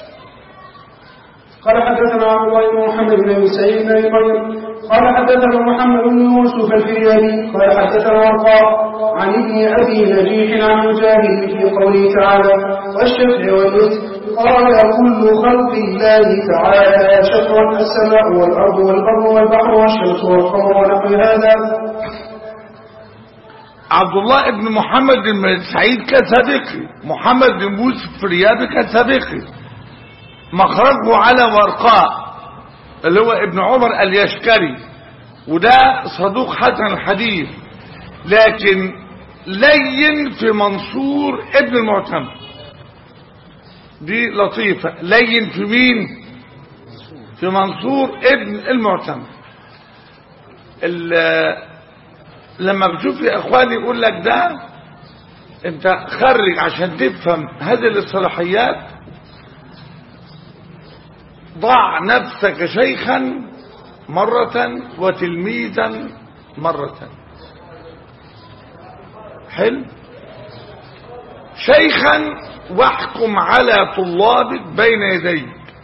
قال حدثنا عبد الله بن محمد بن ابي سعيد بن ابي مريم قال حدثنا محمد بن يوسف الفريابي قال حدثنا ورقاء عن ابن ابي نجيح عن مجاهد في قوله تعالى والشفع والوتر قال كل خلق الله تعالى شطرا السماء والارض والبر والبحر والشمس والقمر ونحو هذا عبد الله بن محمد بن سعيد كسابقي محمد بن يوسف فريابي كسابقي مخرجه على ورقاء اللي هو ابن عمر اليشكري وده صدوق حسن الحديث لكن لين في منصور ابن المعتمد دي لطيفة لين في مين في منصور ابن المعتمد ال- لما بتشوف يا اخواني يقول لك ده انت خرج عشان تفهم هذه الاصطلاحيات ضع نفسك شيخا مرة وتلميذا مرة حلو شيخا واحكم على طلابك بين يديك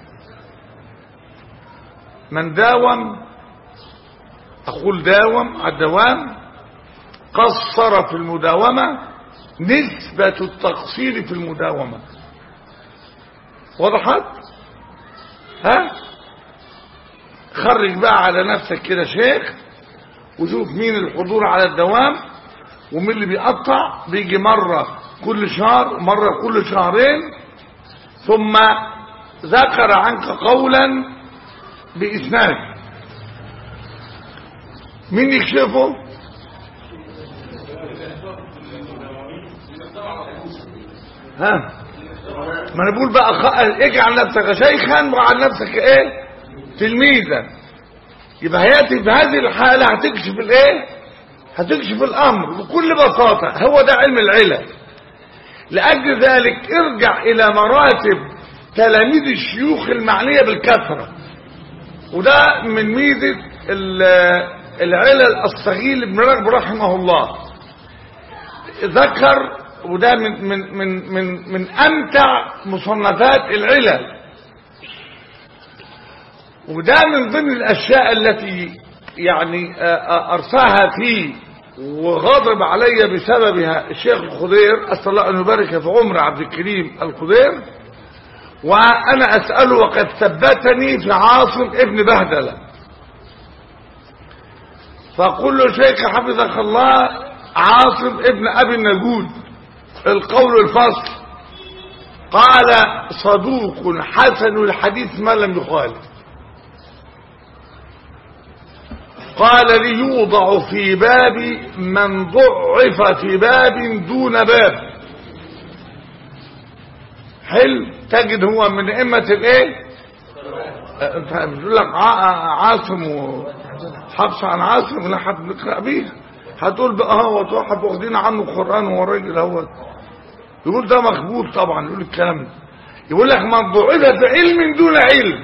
من داوم أقول داوم على الدوام قصر في المداومة نسبة التقصير في المداومة وضحت ها خرج بقى على نفسك كده شيخ وشوف مين الحضور على الدوام ومين اللي بيقطع بيجي مرة كل شهر مرة كل شهرين ثم ذكر عنك قولا بإسناد مين يكشفه ها ما انا بقول بقى خ... اجعل نفسك شيخا واجعل نفسك ايه تلميذا يبقى هياتي في هذه الحاله هتكشف الايه هتكشف الامر بكل بساطه هو ده علم العلل لاجل ذلك ارجع الى مراتب تلاميذ الشيوخ المعنيه بالكثره وده من ميزه ال- العلل الصغير ابن رجب رحمه الله ذكر وده من من من من من امتع مصنفات العلل وده من ضمن الاشياء التي يعني آه، آه، ارساها فيه وغاضب علي بسببها الشيخ الخضير اسال الله ان يبارك في عمر عبد الكريم الخضير وانا اساله وقد ثبتني في عاصم ابن بهدله فقل له شيخ حفظك الله عاصم ابن ابي النجود القول الفصل قال صدوق حسن الحديث ما لم يخالف قال لي يوضع في باب من ضعف في باب دون باب حلو تجد هو من ائمه الايه آه، انت بتقول لك ع- عاصم وحفص عن عاصم لا حد بيقرا بيها هتقول بقى هو واحد واخدين عنه القران وهو الراجل اهوت يقول ده مخبوط طبعا يقول الكلام ده يقول لك من ضعف في علم دون علم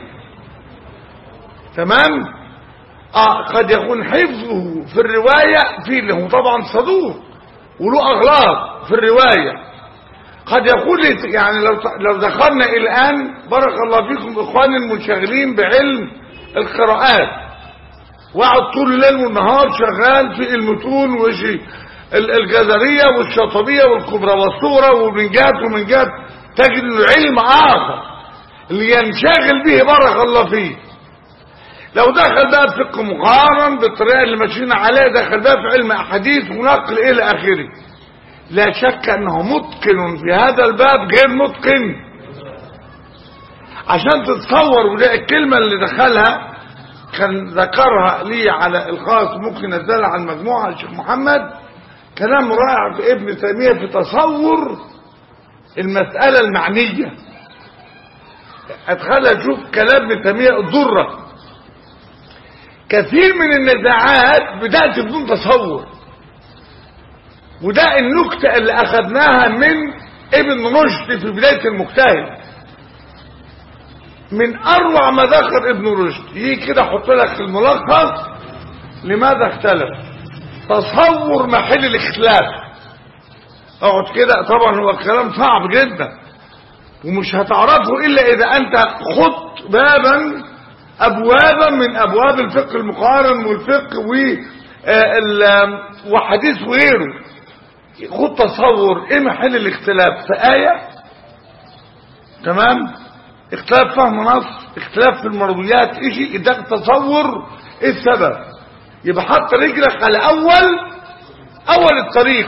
تمام اه قد يكون حفظه في الروايه في اللي هو طبعا صدوق وله اغلاط في الروايه قد يكون لت- يعني لو لو دخلنا الان بارك الله فيكم اخواني المنشغلين بعلم القراءات وقعد طول الليل والنهار شغال في المتون وشي ال- الجزريه والشاطبيه والكبرى والصوره ومن جهه ومن جهه تجد انه علم اخر اللي ينشغل به بارك الله فيه لو دخل بقى في فقه مقارن بالطريقه اللي ماشيين عليها دخل بقى في علم احاديث ونقل الى اخره لا شك انه متقن في هذا الباب غير متقن عشان تتصور وده الكلمه اللي دخلها كان ذكرها لي على الخاص ممكن نزلها على المجموعه الشيخ محمد كلام رائع في ابن تيميه في تصور المساله المعنيه ادخلها اشوف كلام ابن تيميه الضره كثير من النزاعات بدات بدون تصور وده النكتة اللي أخذناها من ابن رشد في بداية المجتهد من أروع ما ذكر ابن رشد يجي كده أحط لك الملخص لماذا اختلف تصور محل الاختلاف اقعد كده طبعا هو الكلام صعب جدا ومش هتعرفه إلا إذا أنت خط بابا أبوابا من أبواب الفقه المقارن والفقه و آه، ال- وحديث وغيره خد تصور ايه محل الاختلاف في آية تمام اختلاف فهم نص اختلاف في المرويات اشي اداك تصور ايه السبب يبقى حط رجلك على اول اول الطريق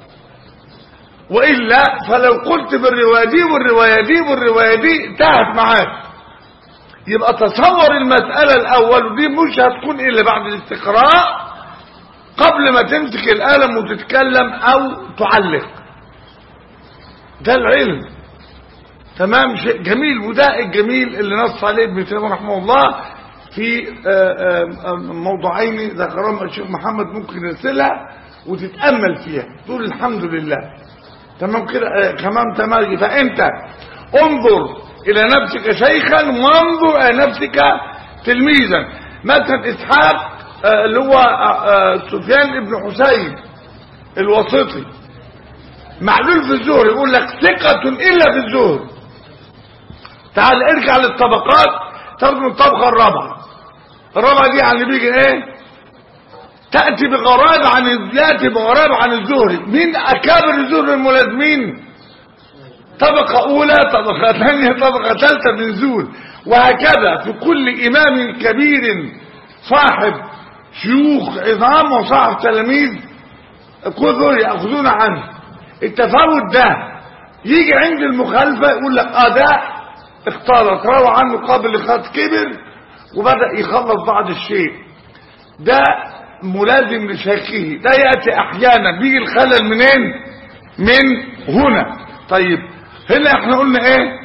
والا فلو قلت بالرواية دي والرواية دي والرواية دي انتهت معاك يبقى تصور المسألة الاول ودي مش هتكون الا بعد الاستقراء قبل ما تمسك القلم وتتكلم او تعلق ده العلم تمام شيء جميل وده الجميل اللي نص عليه ابن تيميه رحمه الله في آه، آه، آه، موضوعين ذكرهم الشيخ محمد ممكن يرسلها وتتامل فيها تقول الحمد لله تمام كده آه، كمان تمام فانت انظر الى نفسك شيخا وانظر الى نفسك تلميذا مثلا اسحاق آه، اللي هو آه، آه، سفيان بن حسين الوسطي معلول في الزهر يقول لك ثقة إلا في الزهر تعال ارجع للطبقات تاخد من الطبقة الرابعة الرابعة دي يعني بيجي ايه تأتي بغرائب عن يأتي بغرائب عن الزهري مين أكابر الزهر الملازمين طبقة أولى طبقة ثانية طبقة ثالثة بنزول وهكذا في كل إمام كبير صاحب شيوخ عظام وصاحب تلاميذ كثر يأخذون عنه التفاوت ده يجي عند المخالفة يقول لك اه ده اختلط روى عنه قبل خط كبر وبدأ يخلص بعض الشيء ده ملازم لشيخه ده يأتي احيانا بيجي الخلل منين من هنا طيب هنا احنا قلنا ايه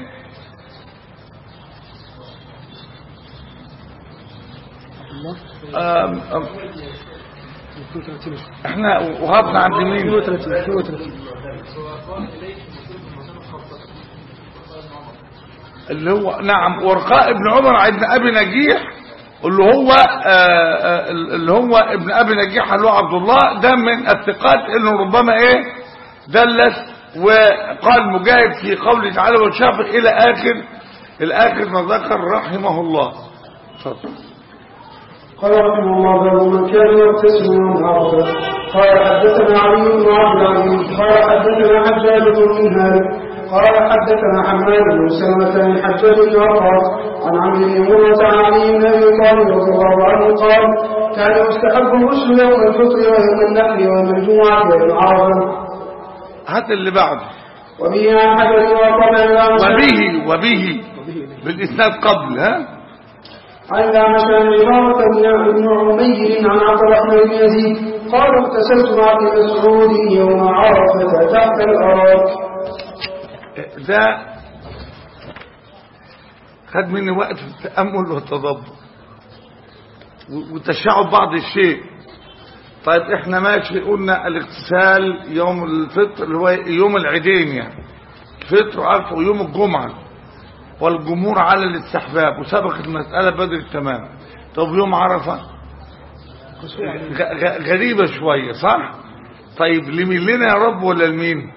الله آم آم 32 احنا وقفنا عند مين 32 32 اللي هو نعم ورقاء ابن عمر عند ابي نجيح اللي هو آه، آه، اللي هو ابن ابي نجيح اللي هو عبد الله ده من الثقات انه ربما ايه دلس وقال مجاهد في قوله تعالى والشافعي الى اخر الاخر ما ذكر رحمه الله اتفضل قال رحمه الله باب من كان يغتسل يوم عرفه قال حدثنا علي بن عبد العزيز قال حدثنا حجاج بن منهل قال حدثنا حماد بن سلمة عن حجاج بن عطاء عن عمرو بن مرة عن علي بن ابي طالب رضي الله عنه قال كان يستحب الغسل يوم الفطر ويوم النحر ويوم الجمعة ويوم عرفة هات اللي بعده وبه عن حجر وقال الأعمش وبه وبه بالاسناد قبل ها عن الأعمش عن عمارة بن بن عمير عن عبد الرحمن بن يزيد قال اغتسلت مع ابن مسعود يوم عرفة تحت الأراك ده خد مني وقت في التأمل والتدبر و- وتشعب بعض الشيء طيب احنا ماشي قلنا الاغتسال يوم الفطر اللي هو يوم العيدين يعني الفطر عارفه يوم الجمعة والجمهور على الاستحباب وسبقت المسألة بدري التمام طب يوم عرفة غ- غ- غريبة شوية صح طيب لمين لنا يا رب ولا لمين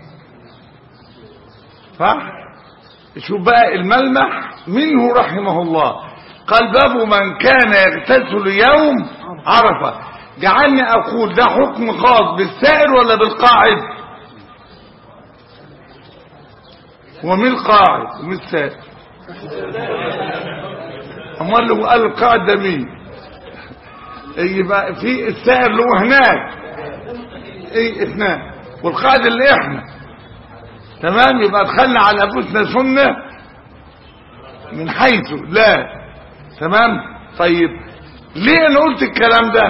صح شوف بقى الملمح منه رحمه الله قال باب من كان يغتسل يوم عرفة جعلني أقول ده حكم خاص بالسائر ولا بالقاعد ومين القاعد ومين السائر امال اللي هو قال القاعد ده مين يبقى في السائر اللي هو هناك ايه اثنان والقاعد اللي احنا تمام يبقى دخلنا على انفسنا سنه من حيث لا تمام طيب ليه انا قلت الكلام ده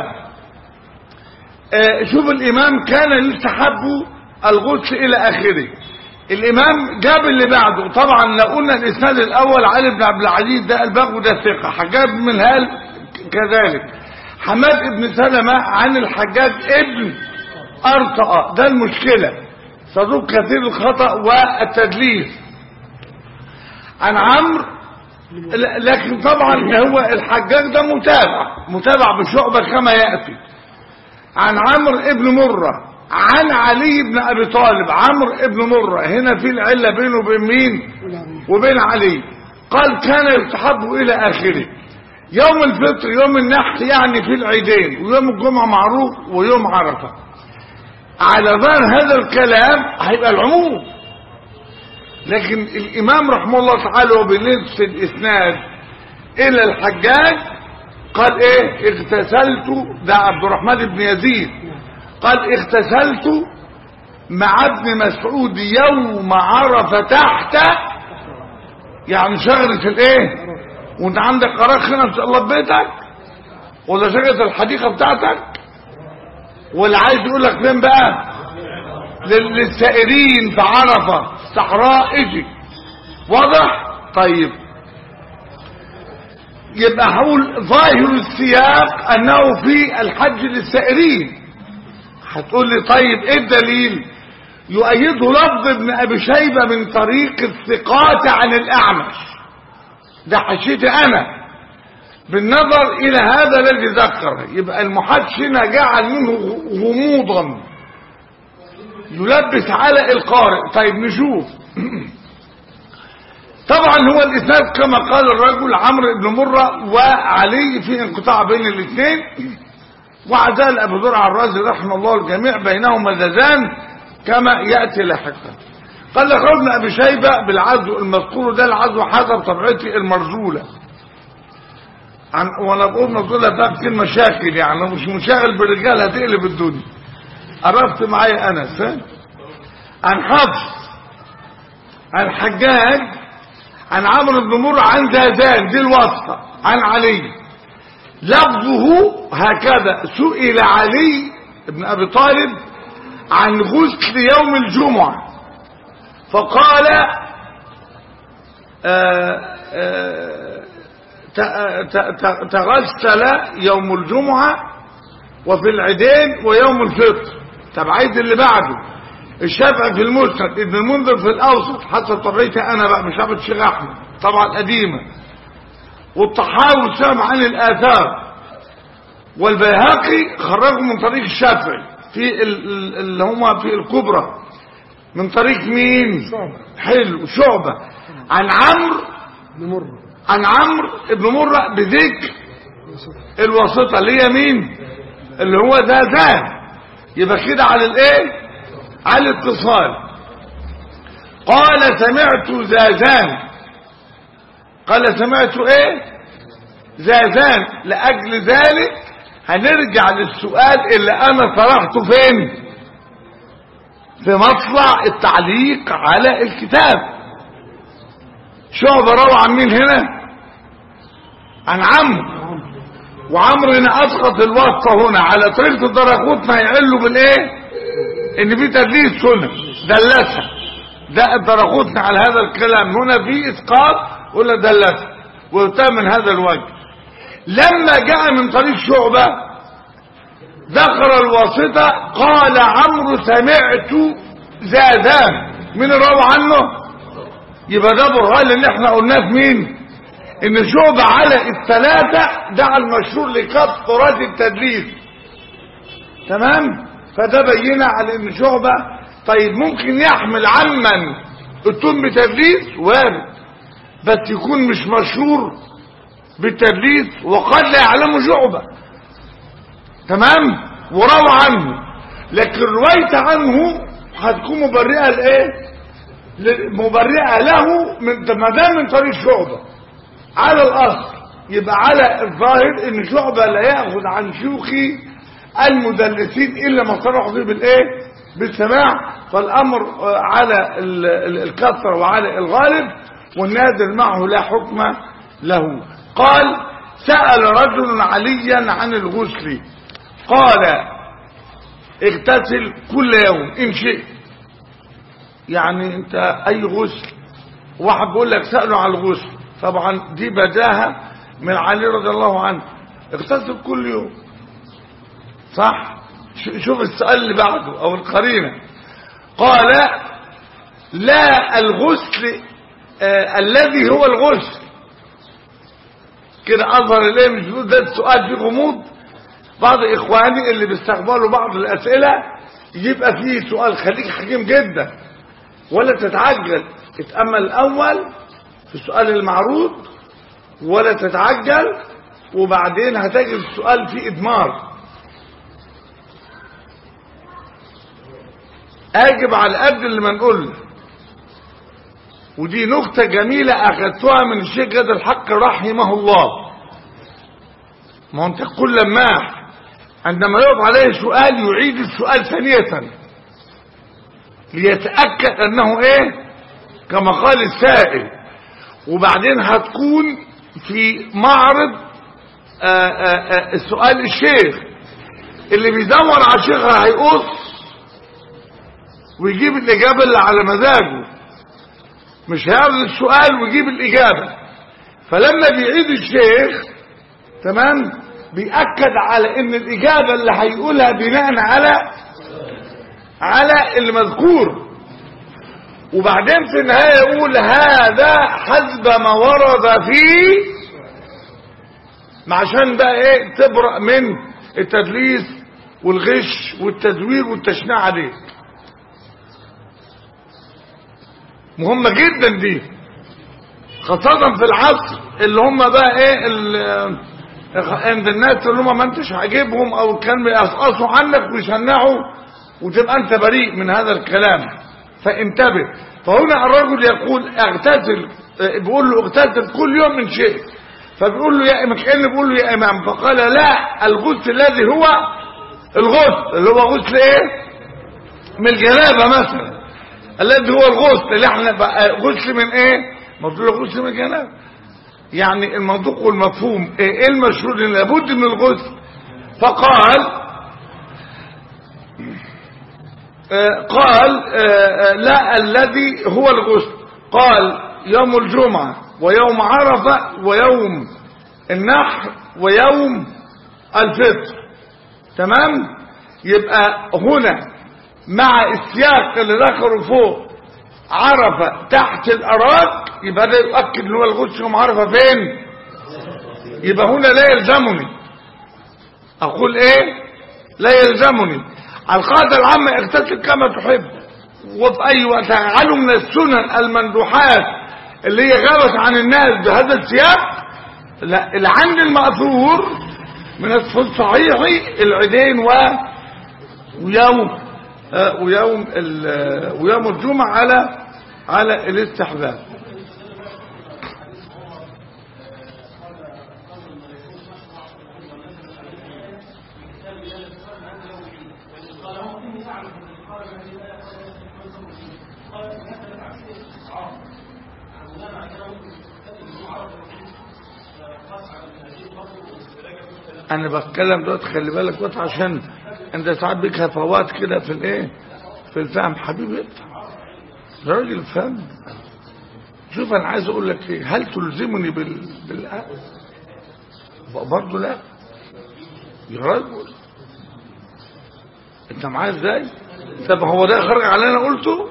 آه شوف الامام كان يستحب الغسل الى اخره الامام جاب اللي بعده طبعا لو قلنا الاسناد الاول علي بن عبد العزيز ده الباغ وده ثقه حجاج بن الهال كذلك حماد بن سلمة عن الحجاج ابن ارطأ ده المشكله صدوق كثير الخطأ والتدليس عن عمرو ل- لكن طبعا هو الحجاج ده متابع متابع بشعبة كما يأتي عن عمرو ابن مرة عن علي بن أبي طالب عمرو ابن مرة هنا في العلة بينه وبين مين وبين علي قال كان يستحب إلى آخره يوم الفطر يوم النحر يعني في العيدين ويوم الجمعة معروف ويوم عرفة على ظهر هذا الكلام هيبقى العموم لكن الإمام رحمه الله تعالى وبنفس الإسناد إلى الحجاج قال إيه اغتسلت ده عبد الرحمن بن يزيد قال اغتسلت مع ابن مسعود يوم عرفة تحت يعني شجرة الايه وانت عندك قرار هنا ان شاء الله في بيتك ولا شجرة الحديقة بتاعتك ولا عايز يقول لك فين بقى لل- للسائرين في عرفة صحراء اجي واضح طيب يبقى هقول ظاهر السياق انه في الحج للسائرين هتقول لي طيب ايه الدليل يؤيده لفظ ابن ابي شيبه من طريق الثقات عن الاعمش ده حشيتي انا بالنظر الى هذا الذي ذكر يبقى المحدث هنا جعل منه غموضا يلبس على القارئ طيب نشوف طبعا هو الاسناد كما قال الرجل عمرو بن مره وعلي في انقطاع بين الاثنين وعزال ابو زرع الرازي رحمه الله الجميع بينهما زازان كما ياتي لاحقا قال لك ابن ابي شيبه بالعزو المذكور ده العزو حسب طبيعتي المرزوله عن وانا بقول مرزوله ده كتير مشاكل يعني لو مش مشاغل بالرجال هتقلب الدنيا عرفت معايا انس ها؟ عن حفص عن حجاج عن عمرو بن مر عن زازان دي الواسطه عن علي لفظه هكذا سئل علي بن ابي طالب عن غسل يوم الجمعة فقال آه، آه، ت- ت- ت- تغسل يوم الجمعة وفي العيدين ويوم الفطر طب عيد اللي بعده الشافعي في المسند ابن المنذر في الاوسط حسب طبيعتي انا بقى مش عبد الشيخ احمد طبعا قديمه والطحاوي سام عن الاثار والبيهقي خرجوا من طريق الشافعي في ال- ال- اللي هما في الكبرى من طريق مين شعبة حلو شعبة عن عمرو نمر عن عمرو ابن مرة بذكر الواسطة اللي هي مين اللي هو زازان يبقى كده على الايه على الاتصال قال سمعت زازان قال سمعت ايه زازان لاجل ذلك هنرجع للسؤال اللي انا طرحته فين في مطلع التعليق على الكتاب شعبة روى عن مين هنا عن عمرو وعمرو هنا اسقط الواسطه هنا على طريقه الدرقوت ما يعلوا بالايه ان في تدليس هنا دلسها ده الدرقوتنا على هذا الكلام هنا في اسقاط ولا دلسها ويتم من هذا الوجه لما جاء من طريق شعبه ذكر الواسطه قال عمرو سمعت زادان من روى عنه يبقى ده برهان اللي احنا قلناه في مين ان شعبة على الثلاثة دعا المشهور لكثرة التدليس تمام فده بينا على ان شعبة طيب ممكن يحمل عمن اتم بتدليس وارد بس يكون مش مشهور بالتدليس وقد لا يعلمه شعبة تمام وروى عنه لكن رواية عنه هتكون مبرئة لايه مبرئة له من ما دام من طريق شعبة على الاصل يبقى على الظاهر ان شعبة لا يأخذ عن شيوخي المدلسين الا ما صرحوا فيه بالايه بالسماع فالامر آه، على ال- ال- الكثرة وعلى الغالب والنادر معه لا حكم له قال سأل رجل عليا عن الغسل قال اغتسل كل يوم ان شئت يعني انت اي غسل واحد بيقول لك سأله على الغسل طبعا دي بداهة من علي رضي الله عنه اغتسل كل يوم صح ش- شوف السؤال اللي بعده او القرينة قال لا الغسل آه الذي هو الغسل كده اظهر اليه مش بيقول ده السؤال فيه غموض بعض اخواني اللي بيستقبلوا بعض الاسئلة يبقى فيه سؤال خليك حكيم جدا ولا تتعجل اتأمل الأول في السؤال المعروض ولا تتعجل وبعدين هتجد السؤال فيه إدمار أجب على قد اللي ما نقول ودي نكتة جميلة أخذتها من الشيخ جاد الحق رحمه الله ما هو أنت كل لماح عندما يقف عليه سؤال يعيد السؤال ثانية ليتأكد أنه إيه كما قال السائل وبعدين هتكون في معرض آآ آآ السؤال الشيخ اللي بيدور على الشيخ هيقص ويجيب الإجابة اللي على مزاجه مش هيعرض السؤال ويجيب الإجابة فلما بيعيد الشيخ تمام بيأكد على ان الإجابة اللي هيقولها بناء على على اللي مذكور وبعدين في النهاية يقول هذا حسب ما ورد فيه ما عشان بقى ايه تبرأ من التدليس والغش والتزوير والتشنيع عليه مهمة جدا دي خاصة في العصر اللي هم بقى ايه ال- عند الناس اللي هم ما انتش عاجبهم او كان بيقصقصوا عنك ويشنعوا وتبقى انت بريء من هذا الكلام فانتبه فهنا الرجل يقول اغتسل اه، بيقول له اغتسل كل يوم من شيء فبيقول له يا امام كان بيقول له يا امام فقال لا الغسل الذي هو الغسل اللي هو غسل ايه من الجنابه مثلا الذي هو الغسل اللي احنا بقى غسل من ايه ما بتقول له غسل من الجنابه يعني المنطق والمفهوم ايه إيه المشهور ان لابد من الغسل فقال آه، قال آه، آه، لا الذي هو الغسل قال يوم الجمعة ويوم عرفة ويوم النحر ويوم الفطر تمام يبقى هنا مع السياق اللي ذكره فوق عرفة تحت الأراك يبقى ده يؤكد ان هو الغسل يوم عرفة فين يبقى هنا لا يلزمني أقول إيه لا يلزمني القاعدة العامة اغتسل كما تحب وفي أي وقت اجعله من السنن المندوحات اللي هي غابت عن الناس بهذا السياق لا العند المأثور من الصحيح العيدين و ويوم آه، ويوم ال- ويوم الجمعة على على الاستحباب انا بتكلم دلوقتي خلي بالك دلوقتي عشان انت ساعات بيك هفوات كده في الايه في الفهم حبيبي افهم راجل فهم شوف انا عايز اقول لك ايه هل تلزمني بال بالآن برضه لا يا راجل انت معايا ازاي طب هو ده خرج على اللي انا قلته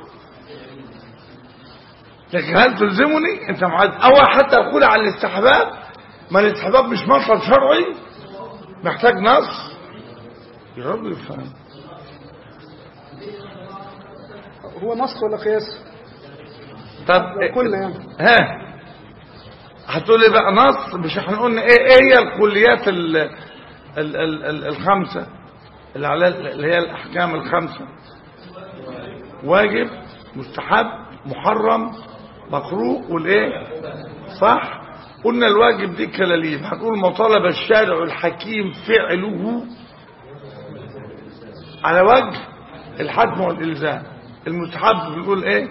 لكن هل تلزمني انت معايا او حتى اقول على الاستحباب ما الاستحباب مش مطلب شرعي محتاج نص يا رب يفهم هو نص ولا قياس طب لو قلنا يعني ها هتقول لي بقى نص مش احنا قلنا ايه ايه هي الكليات ال ال ال ال الخمسه اللي على اللي هي الاحكام الخمسه واجب مستحب محرم مكروه والايه صح قلنا الواجب دي كلاليب هنقول ما طلب الشارع الحكيم فعله على وجه الحتم والالزام المستحب بنقول ايه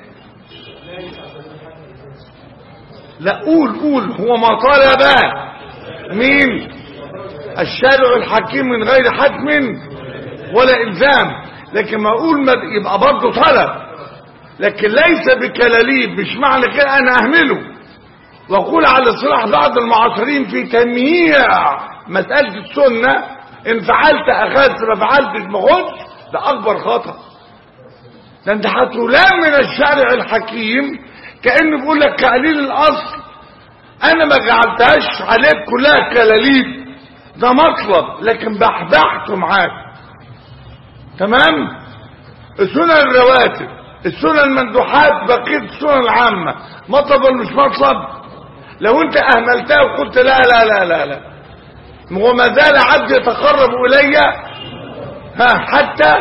لا قول قول هو ما طلب مين الشارع الحكيم من غير حتم ولا الزام لكن ما اقول ما يبقى برضه طلب لكن ليس بكلاليب مش معنى كده انا اهمله واقول على صلاح بعض المعاصرين في تمييع مسألة السنة ان فعلت اخذت ما فعلتش ما خدش ده اكبر خطأ ده انت هتلام من الشارع الحكيم كأنه بيقول لك كقليل الاصل انا ما جعلتهاش عليك كلها كلاليب ده مطلب لكن بحبحته معاك تمام السنن الرواتب السنن المندوحات بقية السنن العامة مطلب ولا مش مطلب لو انت اهملتها وقلت لا لا لا لا لا وما زال عبد يتقرب الي ها حتى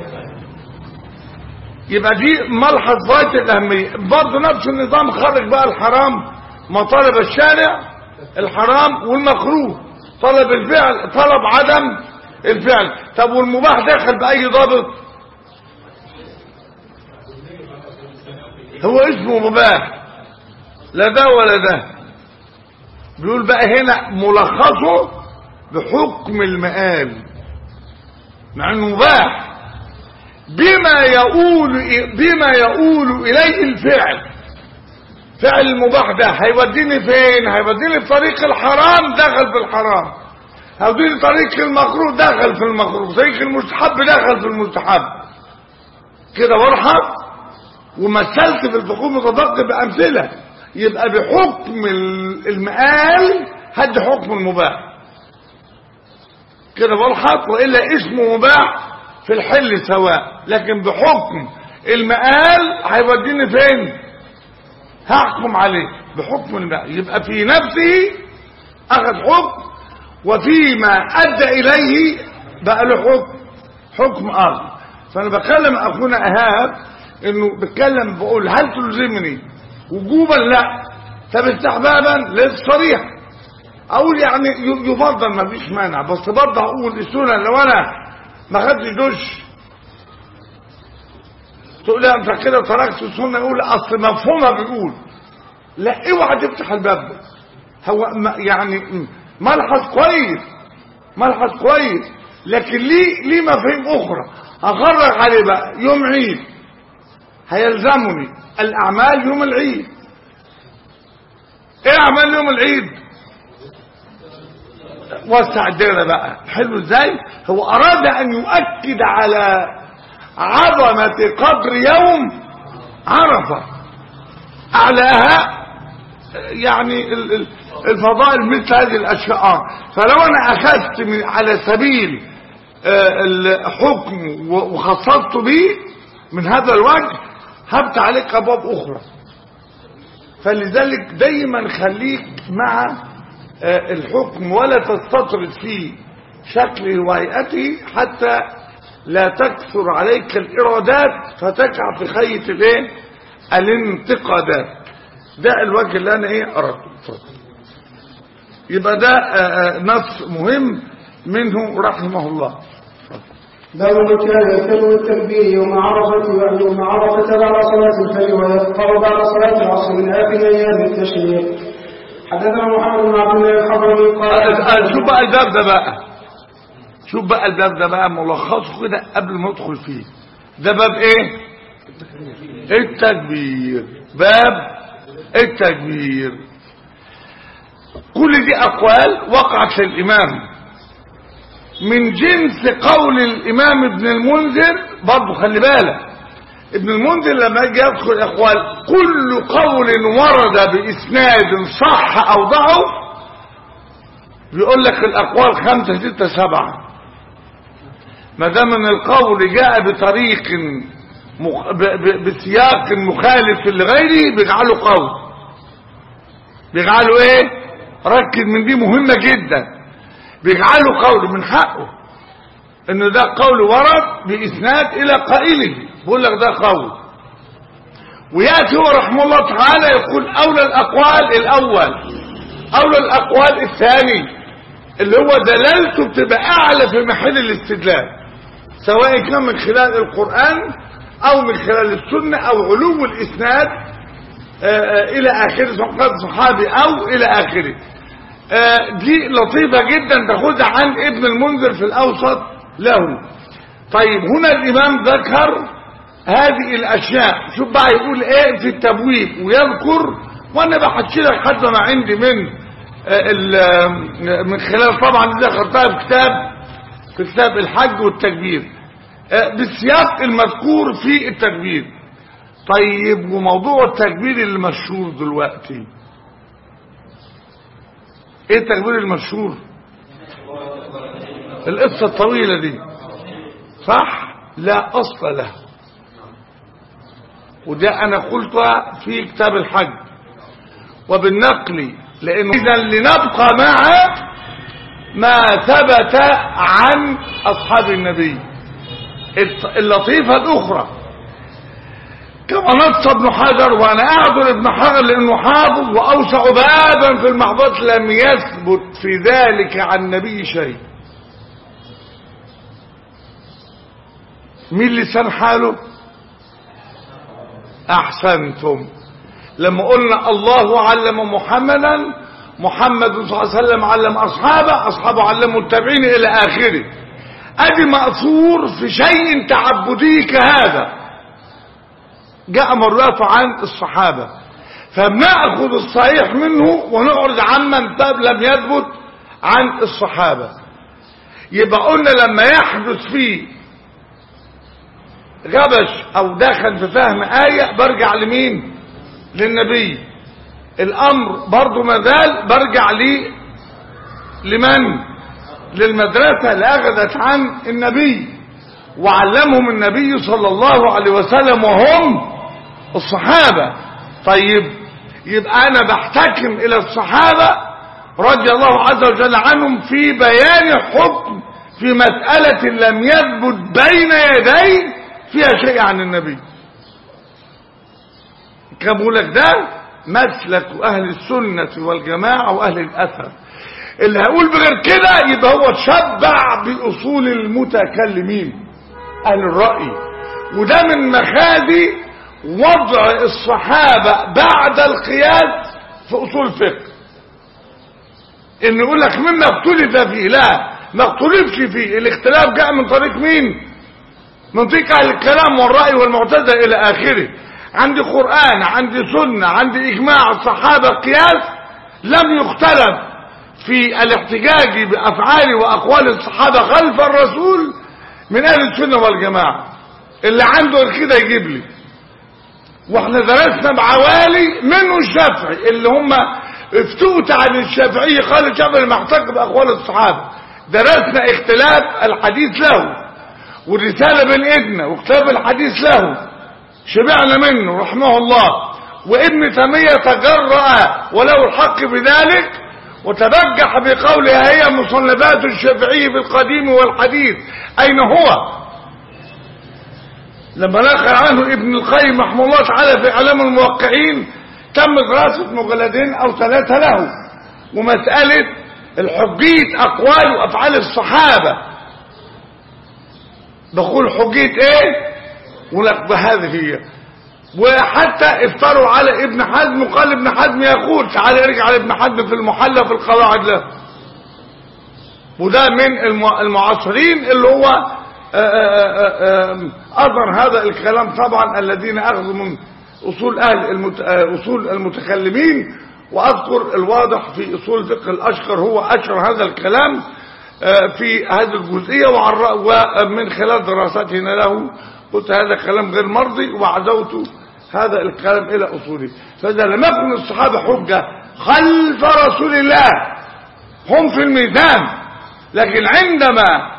يبقى دي ملحظ غايه الاهميه برضه نفس النظام خرج بقى الحرام ما طلب الشارع الحرام والمكروه طلب الفعل طلب عدم الفعل طب والمباح داخل باي ضابط هو اسمه مباح لا ده ولا ده بيقول بقى هنا ملخصه بحكم المآل مع انه مباح بما يقول بما يقول اليه الفعل فعل المباح ده هيوديني فين هيوديني في طريق الحرام دخل في الحرام هيوديني طريق المكروه دخل في المكروه طريق المستحب دخل في المستحب كده واضحه ومثلت في الفقه المتدق بامثله يبقى بحكم المآل هد حكم المباح كده واضحه والا اسمه مباح في الحل سواء لكن بحكم المآل هيوديني فين هحكم عليه بحكم المآل يبقى في نفسه اخذ حكم وفيما ادى اليه بقى له حكم حكم اخر فانا بكلم اخونا ايهاب انه بتكلم بقول هل تلزمني وجوبا لا طب استحبابا ليس صريح اقول يعني يفضل ما فيش مانع بس برضه اقول السنه لو انا ما خدتش دش تقول لي انت كده تركت السنه يقول اصل مفهومها بيقول لا اوعى تفتح الباب ده هو م- يعني م- ملحظ كويس ملحظ كويس لكن ليه ليه مفاهيم اخرى هخرج عليه بقى يوم عيد هيلزمني الاعمال يوم العيد ايه اعمال يوم العيد وسع الدائره بقى حلو ازاي هو اراد ان يؤكد على عظمه قدر يوم عرفه اعلاها يعني ال- ال- الفضائل مثل هذه الاشياء آه. فلو انا اخذت من على سبيل آه، الحكم و- وخصصت به من هذا الوجه هبت عليك ابواب اخرى فلذلك دايما خليك مع آه، الحكم ولا تستطرد في شكله وهيئته حتى لا تكثر عليك الارادات فتقع في خيط الايه الانتقادات ده الوجه اللي انا ايه اردته اتفضل. يبقى ده آه، آه، نص مهم منه رحمه الله باب من كان يبتدئ التكبير يوم عرفة ويوم عرفة بعد صلاة الفجر ويقطع بعد صلاة العصر من آخر أيام التشريق حدثنا محمد بن عبد الله الحضرمي قال آه، شوف بقى الباب ده بقى شوف بقى الباب ده بقى ملخصه كده قبل ما ادخل فيه ده باب ايه التكبير باب التكبير كل دي اقوال وقعت للامام من جنس قول الامام ابن المنذر برضه خلي بالك ابن المنذر لما يجي يدخل الاقوال كل قول ورد باسناد صح او ضعف بيقول لك الاقوال خمسة ستة سبعة ما دام ان القول جاء بطريق مخ... ب... ب... بسياق مخالف لغيره بيجعله قول بيجعله ايه ركز من دي مهمة جدا بيجعله قول من حقه انه ده قول ورد باسناد الى قائله بيقول لك ده قول وياتي هو رحمه الله تعالى يقول اولى الاقوال الاول اولى الاقوال الثاني اللي هو دلالته بتبقى اعلى في محل الاستدلال سواء كان من خلال القرآن او من خلال السنة او علو الاسناد آه، آه، الى اخره سواء كان صحابي او الى اخره آه، دي لطيفة جدا تاخدها عن ابن المنذر في الاوسط له طيب هنا الامام ذكر هذه الاشياء شوف بقى يقول ايه في التبويب ويذكر وانا بحكي لك حتى ما عندي من آه، ال- آه، من خلال طبعا دي ذكرتها في كتاب في كتاب الحج والتكبير آه، بالسياق المذكور في التكبير طيب وموضوع التكبير اللي مشهور دلوقتي ايه التكبير المشهور القصة الطويلة دي صح لا اصل له وده انا قلتها في كتاب الحج وبالنقل لانه اذا لنبقى مع ما ثبت عن اصحاب النبي اللطيفة الاخرى كما نص ابن حجر وانا اعذر ابن حجر لانه حافظ واوسع بابا في المحفظة لم يثبت في ذلك عن النبي شيء مين لسان حاله احسنتم لما قلنا الله علم محمدا محمد صلى الله عليه وسلم علم اصحابه اصحابه علموا التابعين الى اخره ادي مأثور في شيء تعبدي كهذا جاء مراته عن الصحابة فبنأخذ الصحيح منه ونعرض عمن طب لم يثبت عن الصحابة يبقى قلنا لما يحدث فيه غبش او دخل في فهم آية برجع لمين للنبي الامر برضو مازال برجع لي لمن للمدرسة اللي اخذت عن النبي وعلمهم النبي صلى الله عليه وسلم وهم الصحابة طيب يبقى انا بحتكم الى الصحابة رضي الله عز وجل عنهم في بيان حكم في مسألة لم يثبت بين يدي فيها شيء عن النبي كابولك ده مسلك اهل السنة والجماعة واهل الاثر اللي هقول بغير كده يبقى هو تشبع باصول المتكلمين اهل الرأي وده من مخازي وضع الصحابة بعد القياس في اصول الفقه ان يقول لك مما اختلف فيه لا ما اختلفش فيه الاختلاف جاء من طريق مين من طريق اهل الكلام والرأي والمعتزله الى اخره عندي قرآن عندي سنة عندي اجماع الصحابة قياس لم يختلف في الاحتجاج بافعال واقوال الصحابة خلف الرسول من اهل السنة والجماعة اللي عنده كده يجيب لي واحنا درسنا بعوالي منه الشافعي اللي هم افتوت عن الشافعي قال الشافعي محتج باقوال الصحابه درسنا اختلاف الحديث له والرساله بين ايدنا واختلاف الحديث له شبعنا منه رحمه الله وابن تيميه تجرأ وله الحق بذلك وتبجح بقولها هي مصنفات الشافعي في القديم والحديث اين هو لما نقل عنه ابن القيم رحمه الله تعالى في اعلام الموقعين تم دراسة مجلدين او ثلاثة له ومسألة الحجية اقوال وافعال الصحابة بقول حجية ايه ولك بهذه هي وحتى افتروا على ابن حزم وقال ابن حزم يقول تعالى ارجع على ابن حزم في المحلى في القواعد له وده من المعاصرين اللي هو أظهر هذا الكلام طبعا الذين أخذوا من أصول أهل المت... أصول المتكلمين وأذكر الواضح في أصول فقه الأشقر هو أشهر هذا الكلام في هذه الجزئية ومن خلال دراستنا له قلت هذا كلام غير مرضي وعزوت هذا الكلام إلى أصوله فإذا لم يكن الصحابة حجة خلف رسول الله هم في الميزان لكن عندما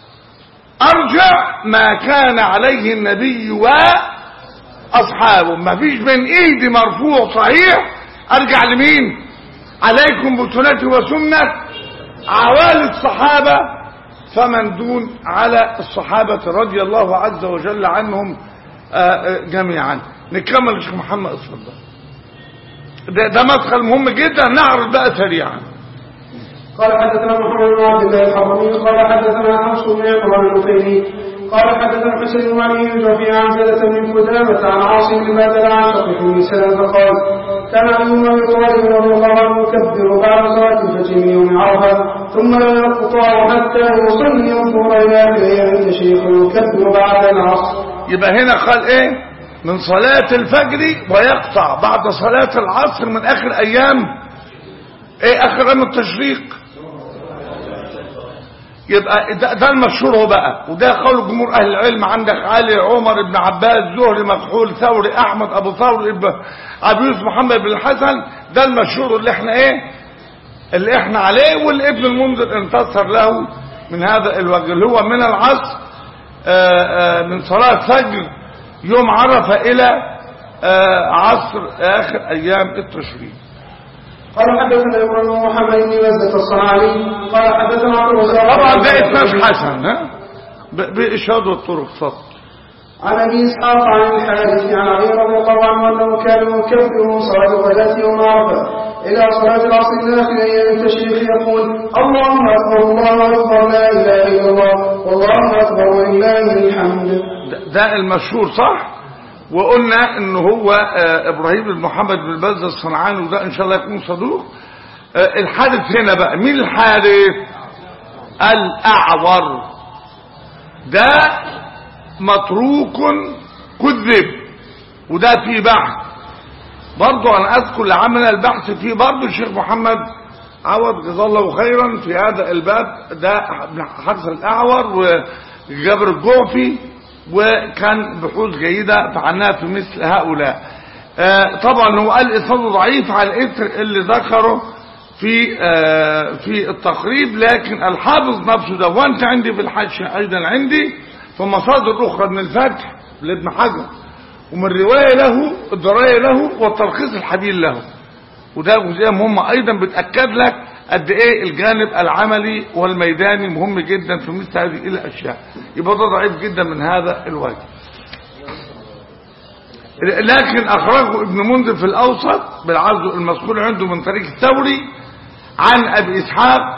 ارجع ما كان عليه النبي واصحابه ما فيش من ايدي مرفوع صحيح ارجع لمين عليكم بسنتي وسنة عوالي الصحابة فمن دون على الصحابة رضي الله عز وجل عنهم جميعا نكمل الشيخ محمد اتفضل ده, ده مدخل مهم جدا نعرض بقى سريعا قال حدثنا محمد بن عبد الله الحرمي قال حدثنا حفص بن عمران النفيلي قال حدثنا حسين بن علي الجوفي عن زيدة بن قدامة عن عاصم بن بدر عن شقيق بن سلام فقال كان علي بن ابي طالب رضي الله عنه يكبر بعد صلاة الفجر من يوم عرفة ثم لا يقطع حتى يصلي الظهر الى اخر ايام التشريق ويكبر بعد العصر يبقى هنا قال ايه من صلاة الفجر ويقطع بعد صلاة العصر من اخر ايام ايه اخر ايام التشريق يبقى ده, ده المشهور هو بقى وده قول جمهور اهل العلم عندك علي عمر ابن عباس زهري مكحول ثوري احمد ابو ثور ابن ابي يوسف محمد بن الحسن ده المشهور اللي احنا ايه اللي احنا عليه واللي ابن المنذر انتصر له من هذا الوجه اللي هو من العصر آآ آآ من صلاة فجر يوم عرفة الى عصر اخر ايام التشريق قال حدثنا ابراهيم بن محمد بن وزة الصنعاني قال حدثنا عبد الرزاق طبعا ده اسناد حسن ها بإشهاد الطرق فقط عن ابي اسحاق عن الحارث عن علي رضي الله عنه انه كان يكبر صلاه الغداة يوم عرفه الى صلاه العصر الى اخر ايام التشريق يقول اللهم اكبر الله اكبر لا اله الا الله والله اكبر ولله الحمد ده المشهور صح وقلنا ان هو ابراهيم بن محمد بن باز الصنعاني وده ان شاء الله يكون صدوق الحادث هنا بقى مين الحادث الاعور ده متروك كذب وده في بحث برضو انا اذكر لعمل البحث فيه برضو الشيخ محمد عوض جزاه الله خيرا في هذا الباب ده ابن حفص الاعور وجابر الجوفي وكان بحوث جيدة فعناها في مثل هؤلاء آه طبعا هو قال إصابه ضعيف على الإثر اللي ذكره في آه في التقريب لكن الحافظ نفسه ده وانت عندي في الحاشية أيضا عندي في مصادر أخرى من الفتح لابن حجر ومن رواية له الدراية له والترخيص الحبيل له وده جزئية مهمة أيضا بتأكد لك قد ايه الجانب العملي والميداني مهم جدا في مثل هذه الاشياء يبقى ده ضعيف جدا من هذا الوجه لكن اخرجه ابن منذر في الاوسط بالعرض المذكور عنده من طريق الثوري عن ابي اسحاق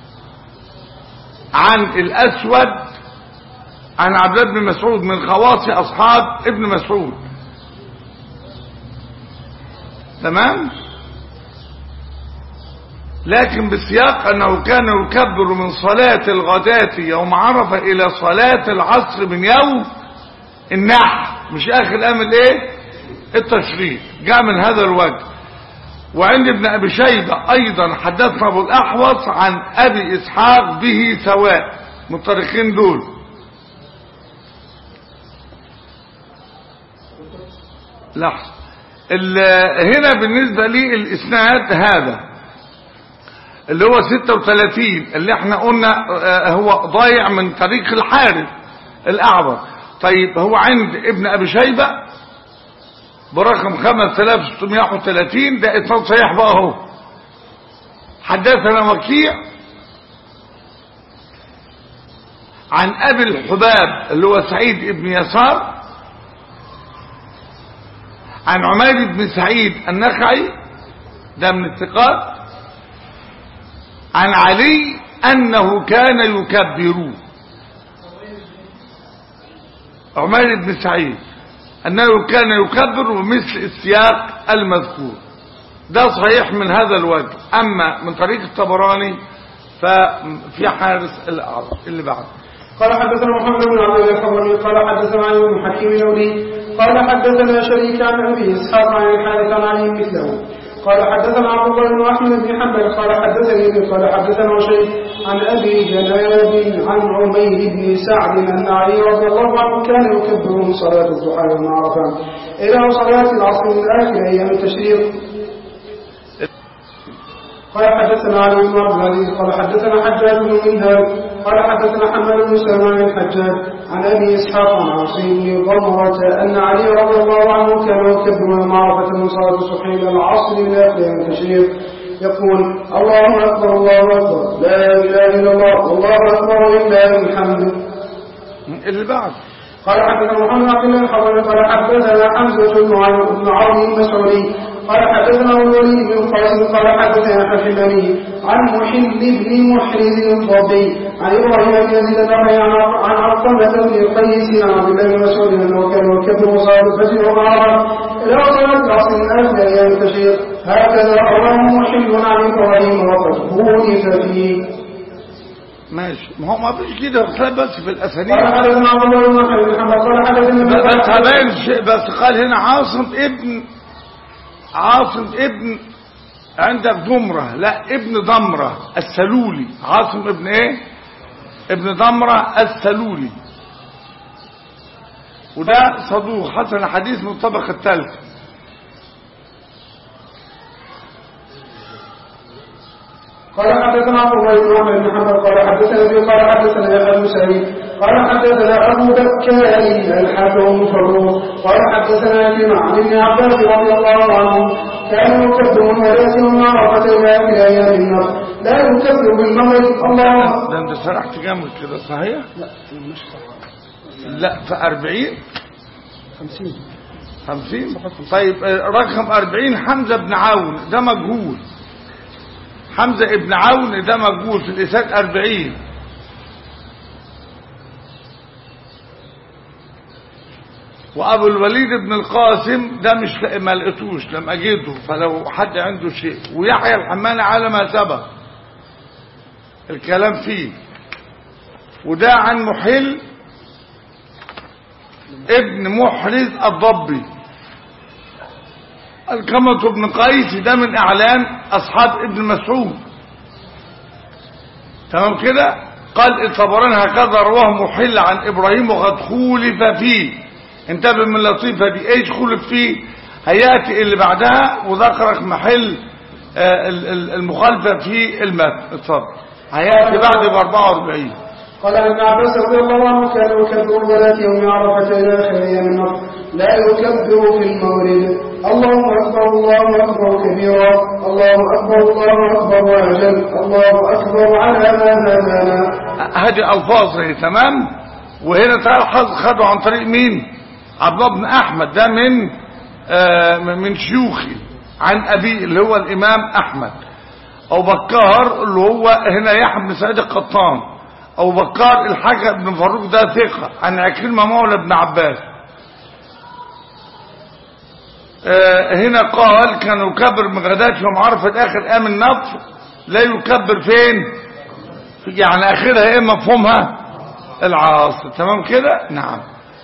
عن الاسود عن عبد الله بن مسعود من خواص اصحاب ابن مسعود تمام لكن بسياق أنه كان يكبر من صلاة الغداة يوم عرفة إلى صلاة العصر من يوم النحر مش آخر الأمر إيه التشريق جاء من هذا الوجه وعند ابن أبي شيبة أيضا حدثنا أبو الأحوص عن أبي إسحاق به سواء من الطريقين دول لحظة ال- هنا بالنسبة لي الإسناد هذا اللي هو 36 اللي احنا قلنا آه، هو ضايع من طريق الحارث الأعور طيب هو عند ابن أبي شيبة برقم 5631 ده إسناد صحيح بقى اهو حدثنا وكيع عن أبي الحباب اللي هو سعيد بن يسار عن عمير بن سعيد النخعي ده من الثقات عن علي أنه كان يكبر عمير بن سعيد أنه كان يكبر بمثل السياق المذكور ده صحيح من هذا الوجه أما من طريق الطبراني ففي حارس الأعراب اللي بعده قال حدثنا محمد بن عبد الله الخبري قال حدثنا علي بن حكيم الاولي قال حدثنا شريك عن ابي اسحاق عن الحارث عن علي مثله قال حدثنا عبد الله بن احمد بن حنبل قال حدثني ابي قال حدثنا شيء عن ابي جناب عن عمير بن سعد ان علي رضي الله عنه كان يكبر من صلاه الضحى يوم عرفه الى صلاه العصر من اخر ايام التشريق قال حدثنا علي بن عبد العزيز قال حدثنا حجاج بن منهل قال حدثنا حماد بن سلمان الحجاج عن ابي اسحاق عن عاصم بن ضمرة ان علي رضي الله عنه كان يكبر يوم عرفة من صلاة الصبح الى العصر من اخر يوم التشريق يقول الله اكبر الله اكبر لا اله الا الله والله اكبر ولله الحمد اللي بعده قال حدثنا محمد بن عبد الله الحضري قال حدثنا حمزه بن عمرو بن عون المسعودي قال حدثنا الوليد بن قاسم قال حدثنا حفلني عن محل بن محرز الضبي عن ابراهيم بن يزيد النخعي عن عن علقمه بن قيس عن عبد الله بن مسعود انه كان يكبر صلاه الفجر ومعرفه الى صلاه العصر من اخر ايام التشريق هكذا رواه محل عن ابراهيم وقد خولف فيه ماشي ما هو ما فيش كده خلاف بس في الأسانيد قال حدثنا عبد الله بن محمد بن حنبل قال حدثنا بس هبين شيء بس قال هنا عاصم ابن عاصم ابن عندك ضمرة لا ابن ضمرة السلولي عاصم ابن ايه ابن ضمرة السلولي وده صدوق حسن حديث من الطبقة الثالثة قال حدثنا عبد الله بن محمد بن حنبل قال حدثنا ابي قال حدثنا يحيى بن سعيد قال حدثنا ابو بكر الحكم فروق قال حدثنا كلمة عن ابن عباس رضي الله عنه كان يكبر من يوم عرفة الى اخر ايام النصر لا يكبر بالمغرب الله ده انت سرحت جامد كده صحيح لا مش صح لا في أربعين 50 خمسين طيب آه، رقم أربعين حمزة بن عون ده مجهول حمزة ابن عون ده مجهول في الإساد أربعين وأبو الوليد بن القاسم ده مش ما لقيتوش لم أجده فلو حد عنده شيء ويحيى الحماني على ما سبق الكلام فيه وده عن محل ابن محرز الضبي الكمة بن قيس ده من اعلان اصحاب ابن مسعود تمام كده قال الطبراني هكذا رواه محل عن ابراهيم وقد خولف فيه انتبه من اللطيفه دي ايش خولف فيه هياتي اللي بعدها وذكرك محل آه، ال- ال- المخالفه في المتن اتفضل هياتي بعد ب 44 قال ابن عباس رضي الله عنه كان يكبر الغداة يوم عرفة إلى آخر أيام النصر لا يكبر في المورد الله أكبر الله أكبر كبيرا الله أكبر الله أكبر وأجل الله أكبر على ما هدانا هذه الفاظ هي تمام وهنا تلحظ خدوا عن طريق مين عبد الله بن احمد ده من آه من شيوخي عن ابي اللي هو الامام احمد او بكار اللي هو هنا يحيى بن سعيد القطان او بكار الحكم بن فاروق ده ثقه عن عكرمه مولى بن عباس آه هنا قال كانوا كبر من غداة يوم عرفة اخر ايام النفر لا يكبر فين يعني اخرها ايه مفهومها العاصر تمام كده نعم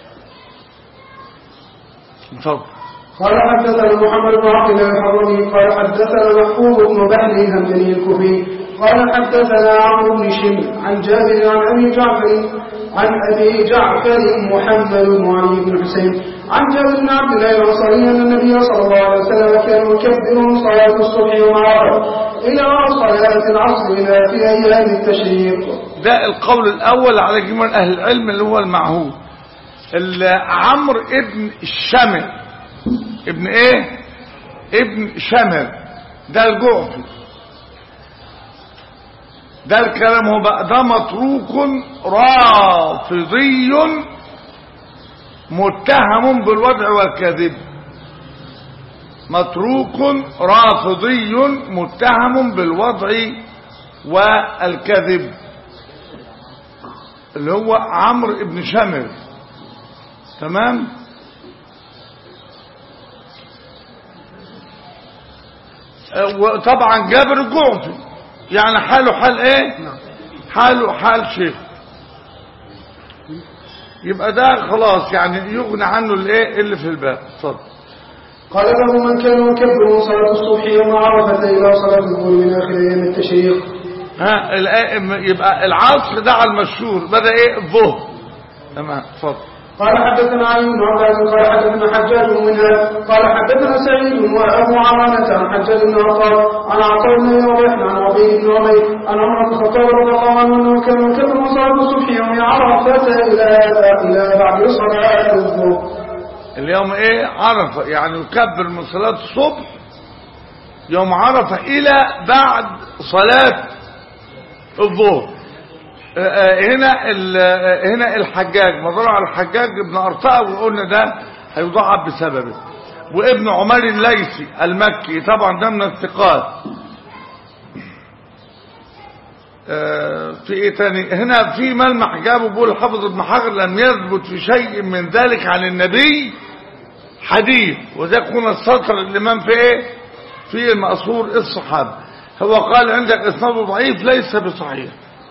اتفضل قال حدثنا محمد بن عبد الله الحرمي قال حدثنا محفوظ بن بحر الهمداني الكوفي قال حدثنا عمرو بن شم عن جابر عن ابي جعفر عن ابي جعفر محمد بن علي بن حسين عن جابر بن عبد الله الانصاري ان النبي صلى الله عليه وسلم كان يكبر صلاه الصبح يوم عرفه الى صلاه العصر الى في ايام التشريق ده القول الاول على جميع اهل العلم اللي هو المعهود ال- عمرو ابن الشمر ابن ايه ابن شمر ده الجعفي ده الكلام هو بقى ده متروك رافضي متهم بالوضع والكذب متروك رافضي متهم بالوضع والكذب اللي هو عمرو ابن شمر تمام آه، وطبعا جابر الجعفي يعني حاله حال ايه حاله حال شيخ يبقى ده خلاص يعني يغني عنه الايه اللي في الباب اتفضل قال له من كان يكبر صلاة الصبح يوم عرفة إلى صلاة الظهر من آخر أيام التشريق ها الآ- يبقى العصر ده على المشهور بدا ايه الظهر تمام اتفضل قال حدثنا علي بن عباس قال حدثنا حجاج منها قال حدثنا سعيد وابو عوانة عن حجاج بن عطاء عن عطاء بن ربيع عن عبيد بن عمير عن عمر بن الخطاب رضي الله عنه انه كان يكبر صلاه الصبح يوم عرفه الى الى بعد صلاه الظهر اليوم ايه عرفة يعني يكبر من صلاة الصبح يوم عرفة الى بعد صلاة الظهر آه، آه، هنا ال- آه، هنا الحجاج مدار على الحجاج ابن ارطاء وقلنا ده هيضاعف بسببه وابن عمر الليثي المكي طبعا ده من الثقات آه، في ايه تاني هنا في ملمح جابه بيقول الحافظ ابن حجر لم يثبت في شيء من ذلك عن النبي حديث وده يكون السطر الامام في ايه في المأثور الصحابة هو قال عندك اسناد ضعيف ليس بصحيح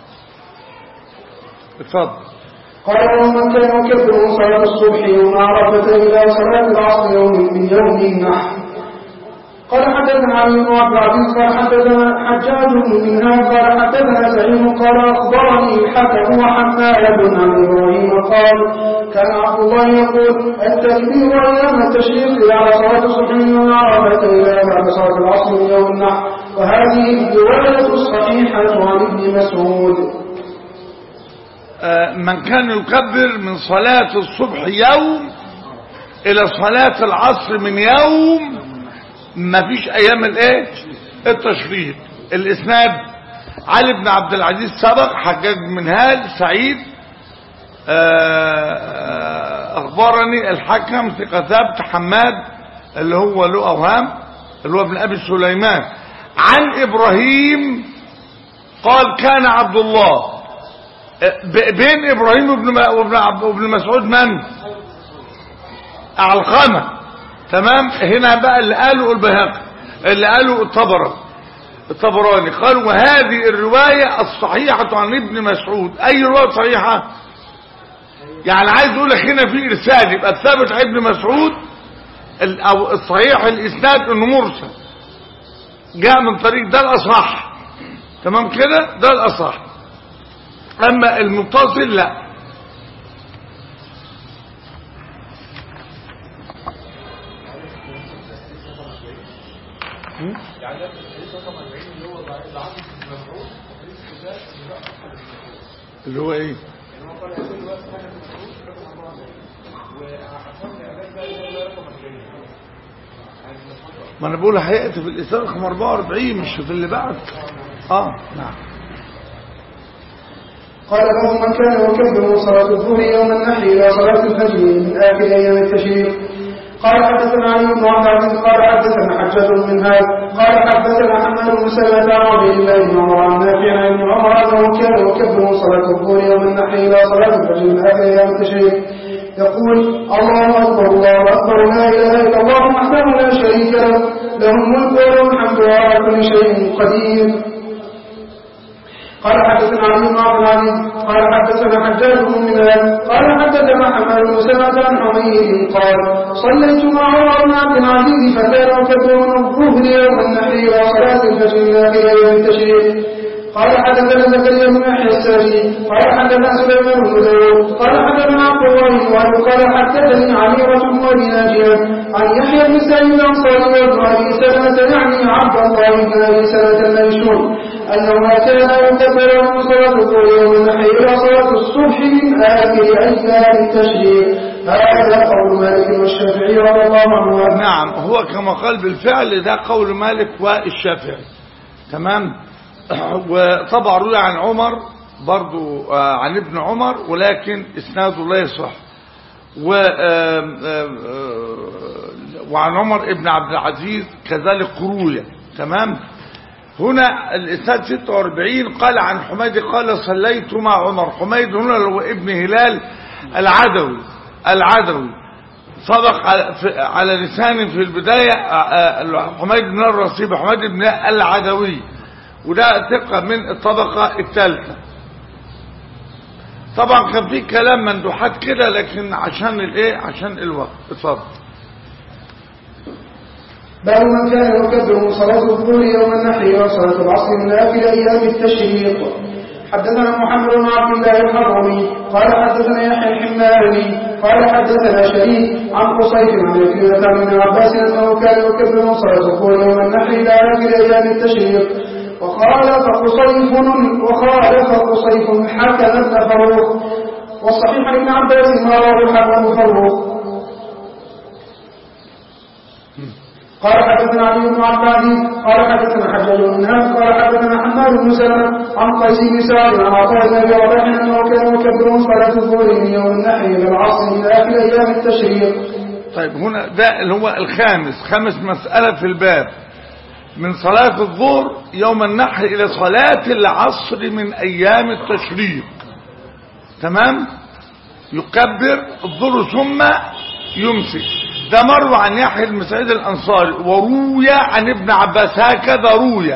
اتفضل قال له من كان يكبر صلاه الصبح يوم عرفه الى صلاه العصر يوم من يوم النحر قال حدثنا علي بن عبد العزيز قال حدثنا حجاج بن منهاج قال حدثنا سعيد قال اخبرني الحكم وحماد عن ابراهيم قال كان عبد الله يقول التكبير ايام التشريق على صلاه الصبح من عرفه الى بعد صلاه العصر من يوم النحر وهذه الروايه الصحيحه عن ابن مسعود آه، من كان يكبر من صلاة الصبح يوم الى صلاة العصر من يوم ما فيش ايام الايه التشريق الاسناد علي بن عبد العزيز سبق حجاج بن هال سعيد آه، آه، اخبرني الحكم ثقة ثابت حماد اللي هو له اوهام اللي هو ابن ابي سليمان عن ابراهيم قال كان عبد الله ب- بين ابراهيم وابن م- وابن عبد- وابن مسعود من علقمه تمام هنا بقى اللي قاله البهقي اللي قاله الطبراني الطبراني قال وهذه الروايه الصحيحه عن ابن مسعود اي روايه صحيحه يعني عايز اقول لك هنا في ارسال يبقى الثابت عن ابن مسعود ال- او الصحيح الاسناد انه مرسل جاء من طريق ده الاصح تمام كده ده الاصح اما المتصل لا اللي هو ايه ما انا بقول هيئة في الإسلام رقم 44 مش في اللي بعد اه نعم قال له من كان يكبر صلاة الظهر يوم النحر إلى صلاة الفجر من آخر أيام التشريق قال حدثنا علي بن عبد العزيز قال حدثنا حجاج بن هاد قال حدثنا محمد بن سلمة عن عبد الله بن عمر عن نافع عن ابن عمر أنه كان يكبر صلاة الظهر يوم النحر إلى صلاة الفجر من آخر أيام التشريق يقول الله أكبر الله أكبر لا إله إلا الله وحده لا شريك له له الملك وله الحمد وعلى كل شيء قدير قال حدثنا علي بن عبد العزيز قال حدثنا حجاج بن منهل قال حدثنا حماد بن سلمة عن حميد قال صليت مع عمر بن عبد العزيز فكان يكبر من الظهر يوم النحر وصلاة الفجر إلى آخر يوم التشريق قال حدثنا زكريا بن يحيى الساجي قال حدثنا سليمان بن داوود قال حدثنا عبد الله بن وهب قال حدثني علي بن ابي ناجيه عن يحيى بن سعيد الانصاري وابن ابي سلمه يعني عبد الله بن ابي سلمه الميسور انه كان يكبر من صلاه الظهر يوم النحر الى صلاه الصبح من اخر ايام التشريق هذا قول مالك والشافعي رضي الله عنهما نعم هو كما قال بالفعل ده قول مالك والشافعي تمام وطبعا روي عن عمر برضو آه، عن ابن عمر ولكن اسناده لا يصح و آم، آم، آه، وعن عمر ابن عبد العزيز كذلك روي تمام هنا الاسناد 46 قال عن حميد قال صليت مع عمر حميد هنا هو ابن هلال العدوي العدوي سبق على- في- على لسان في البداية آه، آه، حميد بن الرصيب حميد بن العدوي وده ثقة من الطبقة الثالثة طبعا كان في كلام مندوحات كده لكن عشان الايه عشان الوقت اتفضل باب من كان يكبر من صلاة الظهر يوم النحر وصلاة العصر من آخر أيام التشريق حدثنا محمد بن عبد الله الحضرمي قال حدثنا يحيى الحماني قال حدثنا شريك عن قصيف عن يكرمة عن ابن عباس أنه كان يكبر من صلاة الظهر يوم النحر إلى آخر أيام التشريق وخالف قصيف وخالف قصيف حكم ابن فروخ والصحيح عن ابن عباس ما رواه الحكم فروخ قال حدثنا علي بن عبد العزيز قال حدثنا حجاج بن منهل قال حدثنا حماد بن سلمة عن قيس بن سعد عن عطاء بن ابي رباح انه كان يكبر صلاة الظهر من يوم النحر الى العصر الى اخر ايام التشريق طيب هنا ده اللي هو الخامس خامس مسألة في الباب من صلاة الظهر يوم النحر إلى صلاة العصر من أيام التشريق تمام يكبر الظهر ثم يمسك ده مر عن يحيى بن سعيد الأنصاري وروي عن ابن عباس هكذا روي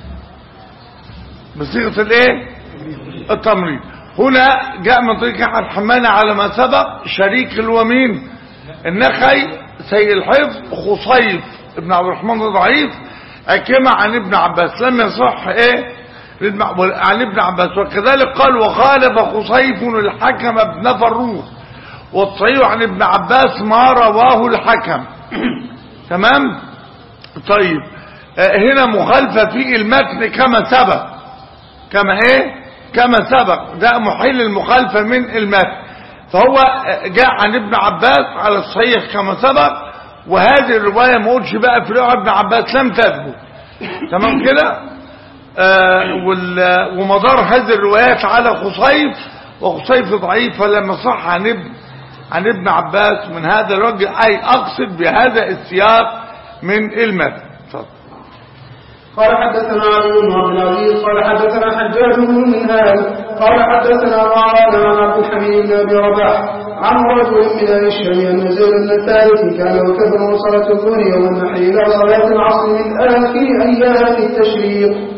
بصيغة الايه التمريض هنا جاء من طريق يحيى الحماني على ما سبق شريك الومين النخعي سيء الحفظ خصيف ابن عبد الرحمن الضعيف أكمع عن ابن عباس لم يصح ايه للم- عن ابن عباس وكذلك قال وخالف خصيف الحكم ابن فروخ والصحيح عن ابن عباس ما رواه الحكم تمام طيب آه، هنا مخالفة في المتن كما سبق كما ايه كما سبق ده محل المخالفة من المتن فهو آه، جاء عن ابن عباس على الصحيح كما سبق وهذه الرواية ما قلتش بقى في رواية ابن عباس لم تثبت تمام كده آه وال- ومدار هذه الروايات على خصيف وخصيف ضعيف فلما صح عن ابن عن ابن عباس من هذا الوجه أي أقصد بهذا السياق من المتن اتفضل. قال حدثنا علي بن عبد العزيز قال حدثنا حجاج بن منهال قال حدثنا معاذ عن عبد الحميد بن ابي رباح عن رجل من اهل الشام ان زيد بن الثالث كان يكبر من صلاه الظهر يوم النحر الى صلاه العصر من اخر ايام التشريق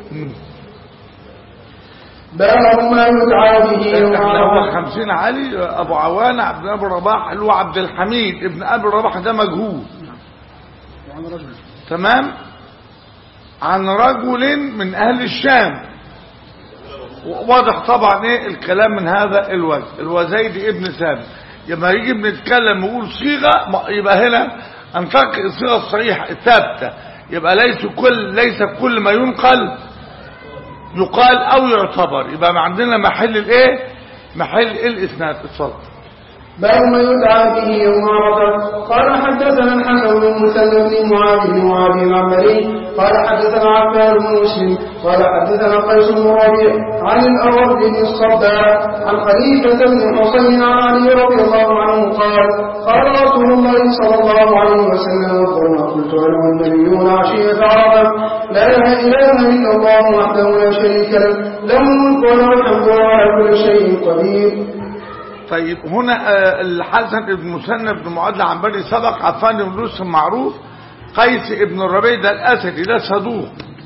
باب ما يدعى به يوم اللي هو عرفه خمسين علي أبو عوانة عبد أبي رباح اللي هو عبد الحميد ابن أبي رباح ده مجهول وعن رجل تمام عن رجل من أهل الشام واضح طبعا ايه الكلام من هذا الوجه الوزيد ابن ثابت لما يجي بنتكلم نقول صيغه ما- يبقى هنا انتقي الصيغه الصحيحه الثابته يبقى ليس كل ليس كل ما ينقل يقال او يعتبر يبقى ما عندنا محل الايه محل الاسناد اتفضل باب ما يدعى به يوم عرفة قال حدثنا الحسن بن مثنى بن معاذ بن معاذ العنبري قال حدثنا عفان بن مسلم قال حدثنا قيس بن ربيع عن الأرض بن الصداع عن خليفة بن حسين عن علي رضي الله عنه قال قال رسول الله صلى الله عليه وسلم قوم قلت أنا والنبيون عشية عرفة لا إله إلا الله وحده لا شريك له له الملك وله الحمد وهو على كل شيء قدير طيب هنا آه، الحسن بن مسنى بن معاذ العنبري سبق عفان بن يوسف معروف قيس ابن الربيع ده الاسدي ده صدوق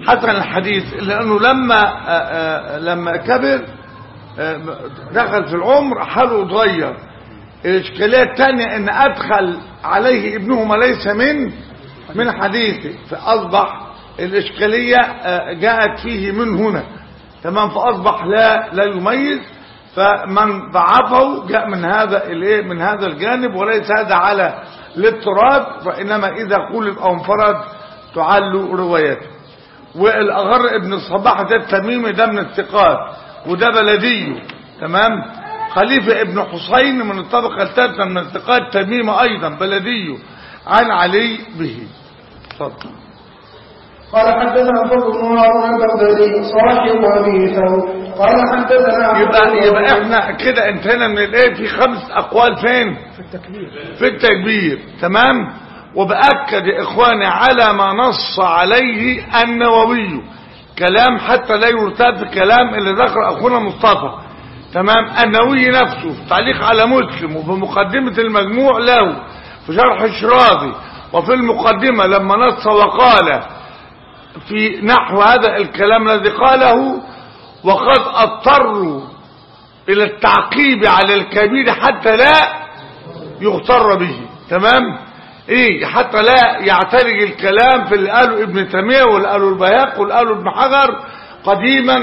حسن الحديث لأنه لما آه، آه، لما كبر آه، دخل في العمر حاله اتغير الإشكالية الثانية أن أدخل عليه ابنهما ليس من من حديثه فأصبح الإشكالية آه، جاءت فيه من هنا تمام فأصبح لا لا يميز فمن ضعفه جاء من هذا الايه من هذا الجانب وليس هذا على الاضطراد وإنما إذا قلب أو انفرد تعل روايته والأغر ابن الصباح ده التميمي ده من الثقات وده بلديه تمام خليفة ابن حسين من الطبقة الثالثة من الثقات تميمي أيضا بلديه عن علي به اتفضل قال حدثنا فضل بن هارون البغدادي صاحب ابي ثور قال حدثنا عبد يبقى الله يبقى احنا كده انتهينا من الايه في خمس اقوال فين في التكبير في التكبير تمام وبأكد يا إخواني على ما نص عليه النووي كلام حتى لا يرتاب في كلام اللي ذكر أخونا مصطفى تمام النووي نفسه في تعليق على مسلم وفي مقدمة المجموع له في شرح الشرازي وفي المقدمة لما نص وقال في نحو هذا الكلام الذي قاله وقد اضطروا إلى التعقيب على الكبير حتى لا يغتر به تمام ايه حتى لا يعترج الكلام في اللي قاله ابن تيميه واللي قاله البياق واللي قاله ابن حجر قديما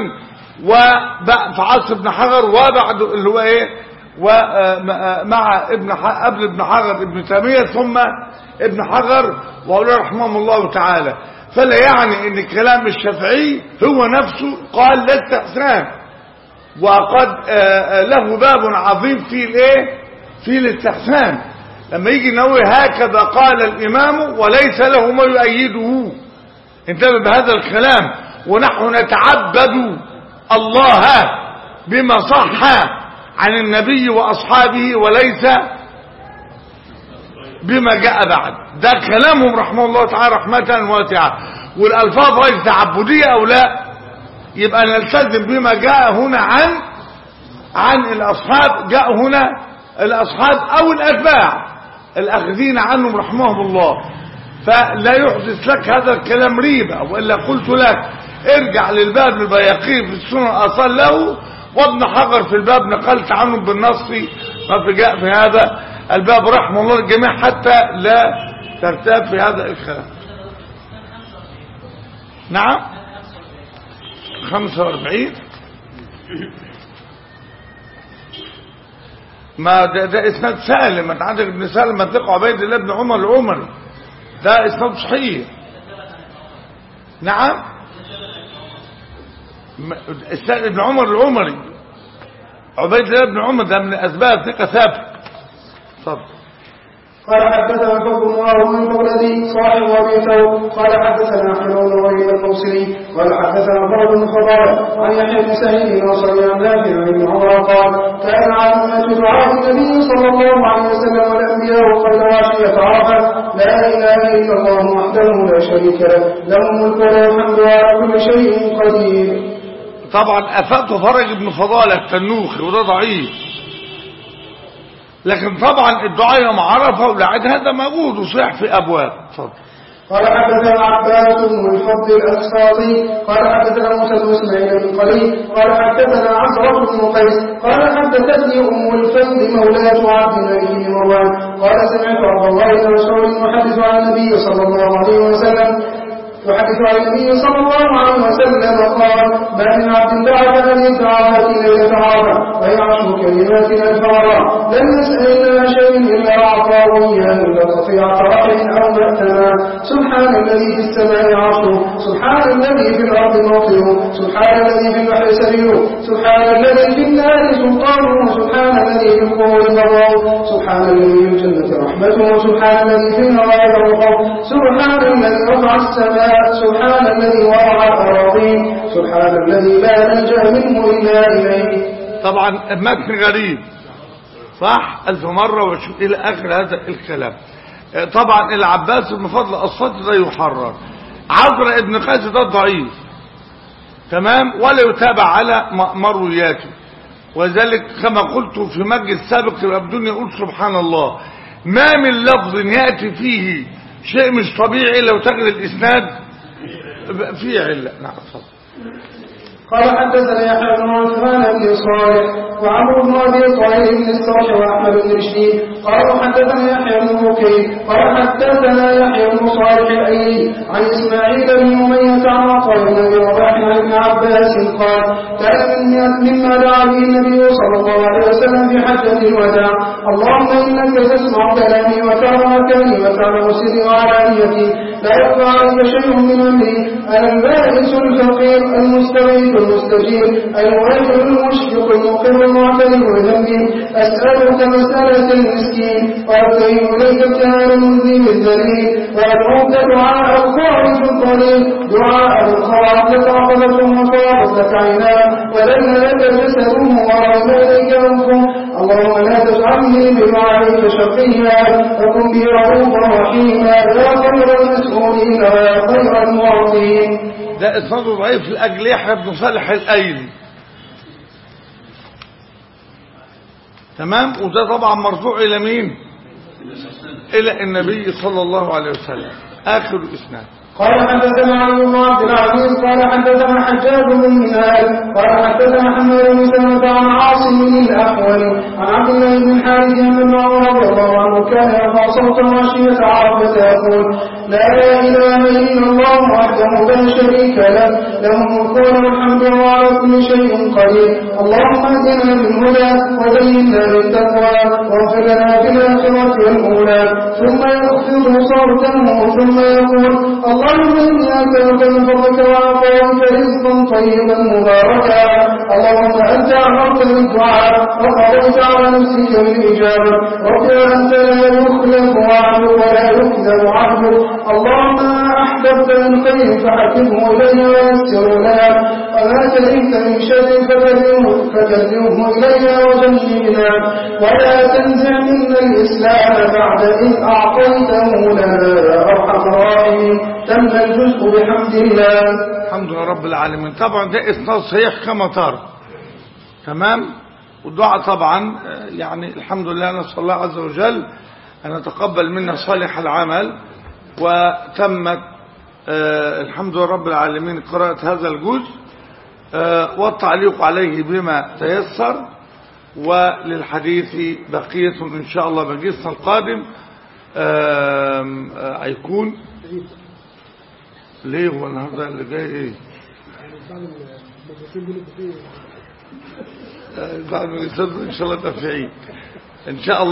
وفي عصر ابن حجر وبعد اللي هو ايه ومع ابن ح- قبل ابن حجر ابن تيميه ثم ابن حجر وأولئك رحمهم الله تعالى فلا يعني ان كلام الشافعي هو نفسه قال لا استحسان وقد آه، آه، له باب عظيم في الايه في الاستحسان لما يجي نوي هكذا قال الامام وليس له ما يؤيده انتبه بهذا الكلام ونحن نتعبد الله بما صح عن النبي واصحابه وليس بما جاء بعد ده كلامهم رحمه الله تعالى رحمة واسعة والألفاظ غير تعبدية أو لا يبقى نلتزم بما جاء هنا عن عن الأصحاب جاء هنا الأصحاب أو الأتباع الأخذين عنهم رحمهم الله فلا يحدث لك هذا الكلام ريبة وإلا قلت لك ارجع للباب البياقي في السنن أصل له وابن حجر في الباب نقلت عنه بالنص ما في جاء في هذا الباب رحمه الله الجميع حتى لا ترتاب في هذا الكلام نعم 45 ما ده, ده اسناد سالم انت عندك ابن سالم منطق عبيد الله بن عمر العمري ده اسناد صحيح نعم م- اسناد ابن عمر العمري عبيد الله بن عمر ده من اسباب ثقه ثابت اتفضل قال حدثنا فضل بن هارون البغدادي صاحب ابي ثور قال حدثنا حلول وغير الموصلي قال حدثنا فرد بن فضاله عن يحيى بن سعيد الانصاري عن نافع عن ابن عمر قال كان عامة دعاء النبي صلى الله عليه وسلم والانبياء قبل واشية عرفه لا اله الا الله وحده لا شريك له له الملك وله الحمد وعلى كل شيء قدير طبعا افاته فرج بن فضالة التنوخي وده ضعيف لكن طبعا الدعاء يوم عرفه ولعد هذا موجود وصيح في ابواب اتفضل قال حدثنا عباس بن الفضل الأسفاطي قال حدثنا موسى بن اسماعيل بن قليل قال حدثنا عزرة بن قيس قال حدثتني أم الفضل مولاة عبد الملك بن مروان قال سمعت عبد الله بن مسعود يحدث عن النبي صلى الله عليه وسلم يحدث عن النبي صلى الله عليه وسلم قال ما من عبد بعد ان يتعافى ليله عرفه ويعشر كلمات الفارا لم يسال الله شيء الا اعطاه اياه الا قطيعه رحم او مأتما سبحان الذي في السماء عرشه سبحان الذي في الارض موطنه سبحان الذي في البحر سبيله سبحان الذي في النار سلطانه سبحان الذي في القبور قضاؤه سبحان الذي في الجنه رحمته سبحان الذي في الهواء روحه سبحان الذي رفع السماء سبحان الذي وضع الأراضين سبحان الذي لا نلجأ منه إلا إليه طبعا متن غريب صح ألف مرة وشوف إلى آخر هذا الكلام آه، طبعا العباس بن فضل الصوت ده يحرر عذر ابن قيس ده ضعيف تمام ولا يتابع على م- مروياته وذلك كما قلت في مجلس سابق يبدون يقول سبحان الله ما من لفظ يأتي فيه شيء مش طبيعي لو تجد الإسناد في علة نعم اتفضل قال حدثنا يحيى بن عثمان بن صالح وعمرو بن ابي طاهر بن السرح واحمد بن رشدين قال حدثنا يحيى بن بكير قال حدثنا يحيى بن صالح الايلي عن اسماعيل بن اميه عن عطاء بن ابي رباح عن ابن عباس قال كان من- مما دعا به النبي صلى الله عليه وسلم في حجه الوداع اللهم انك تسمع كلامي وترى مكاني وتعلم سري وعلانيتي لا يخفى عليك شيء من امري انا البائس الفقير المستغيث المستجير الواجب المشفق المقر المعتذر بذنبي اسالك مساله المسكين وابتهل اليك ابتهال المذنب الذليل وادعوك دعاء الخائف الضليل دعاء الخائف لك عقبه وفاضت لك عيناه وذل لك جسده ورغم اليك انفه اللهم لا تجعلني بدعائك شقيا وكن بي رؤوفا رحيما يا خير المسؤولين ويا خير المعطين ده اسناده ضعيف لاجل يحيى بن صالح الايلي تمام وده طبعا مرفوع الى مين الى النبي صلى الله عليه وسلم اخر اسناد قال حدثنا علي بن عبد العزيز قال حدثنا حجاج بن منهال قال حدثنا حماد بن سلمة عن عاصم الاحول عن عبد الله بن الحارث ان ابن عمر رضي الله عنه كان يرفع صوتا واشية عرفة يقول لا اله الا الله وحده لا شريك له له الملك وله الحمد وهو على كل شيء قدير اللهم اهدنا بالهدى وزينا بالتقوى واغفر لنا في الاخره والاولى ثم يخفض صوته ثم يقول اللهم إني أسألك من فضلك وعطاك رزقا طيبا مباركا اللهم أنت أمرت بالدعاء وقضيت على نفسك بالإجابة رب أنت لا يخلف وعدك ولا يكذب عهدك اللهم ما أحببت من خير فحكمه إلينا ويسر لنا وما كرهت من شر فكرهه فكرهه إلينا وجنبنا ولا تنزع منا الإسلام بعد إذ أعطيته لنا يا أرحم الراحمين تم الجزء بحمد الله الحمد لله رب العالمين طبعا ده اسناد صحيح كما ترى تمام والدعاء طبعا آه، يعني الحمد لله نسال الله عز وجل ان يتقبل منا صالح العمل وتمت آه، الحمد لله رب العالمين قراءة هذا الجزء آه، والتعليق عليه بما تيسر وللحديث بقية إن شاء الله مجلسنا القادم آم، آه، هيكون ليه هو النهارده اللي جاي ايه؟ المدرسين دول فيه آه، بعد ما يصدق ان شاء الله يبقى في عيد ان شاء الله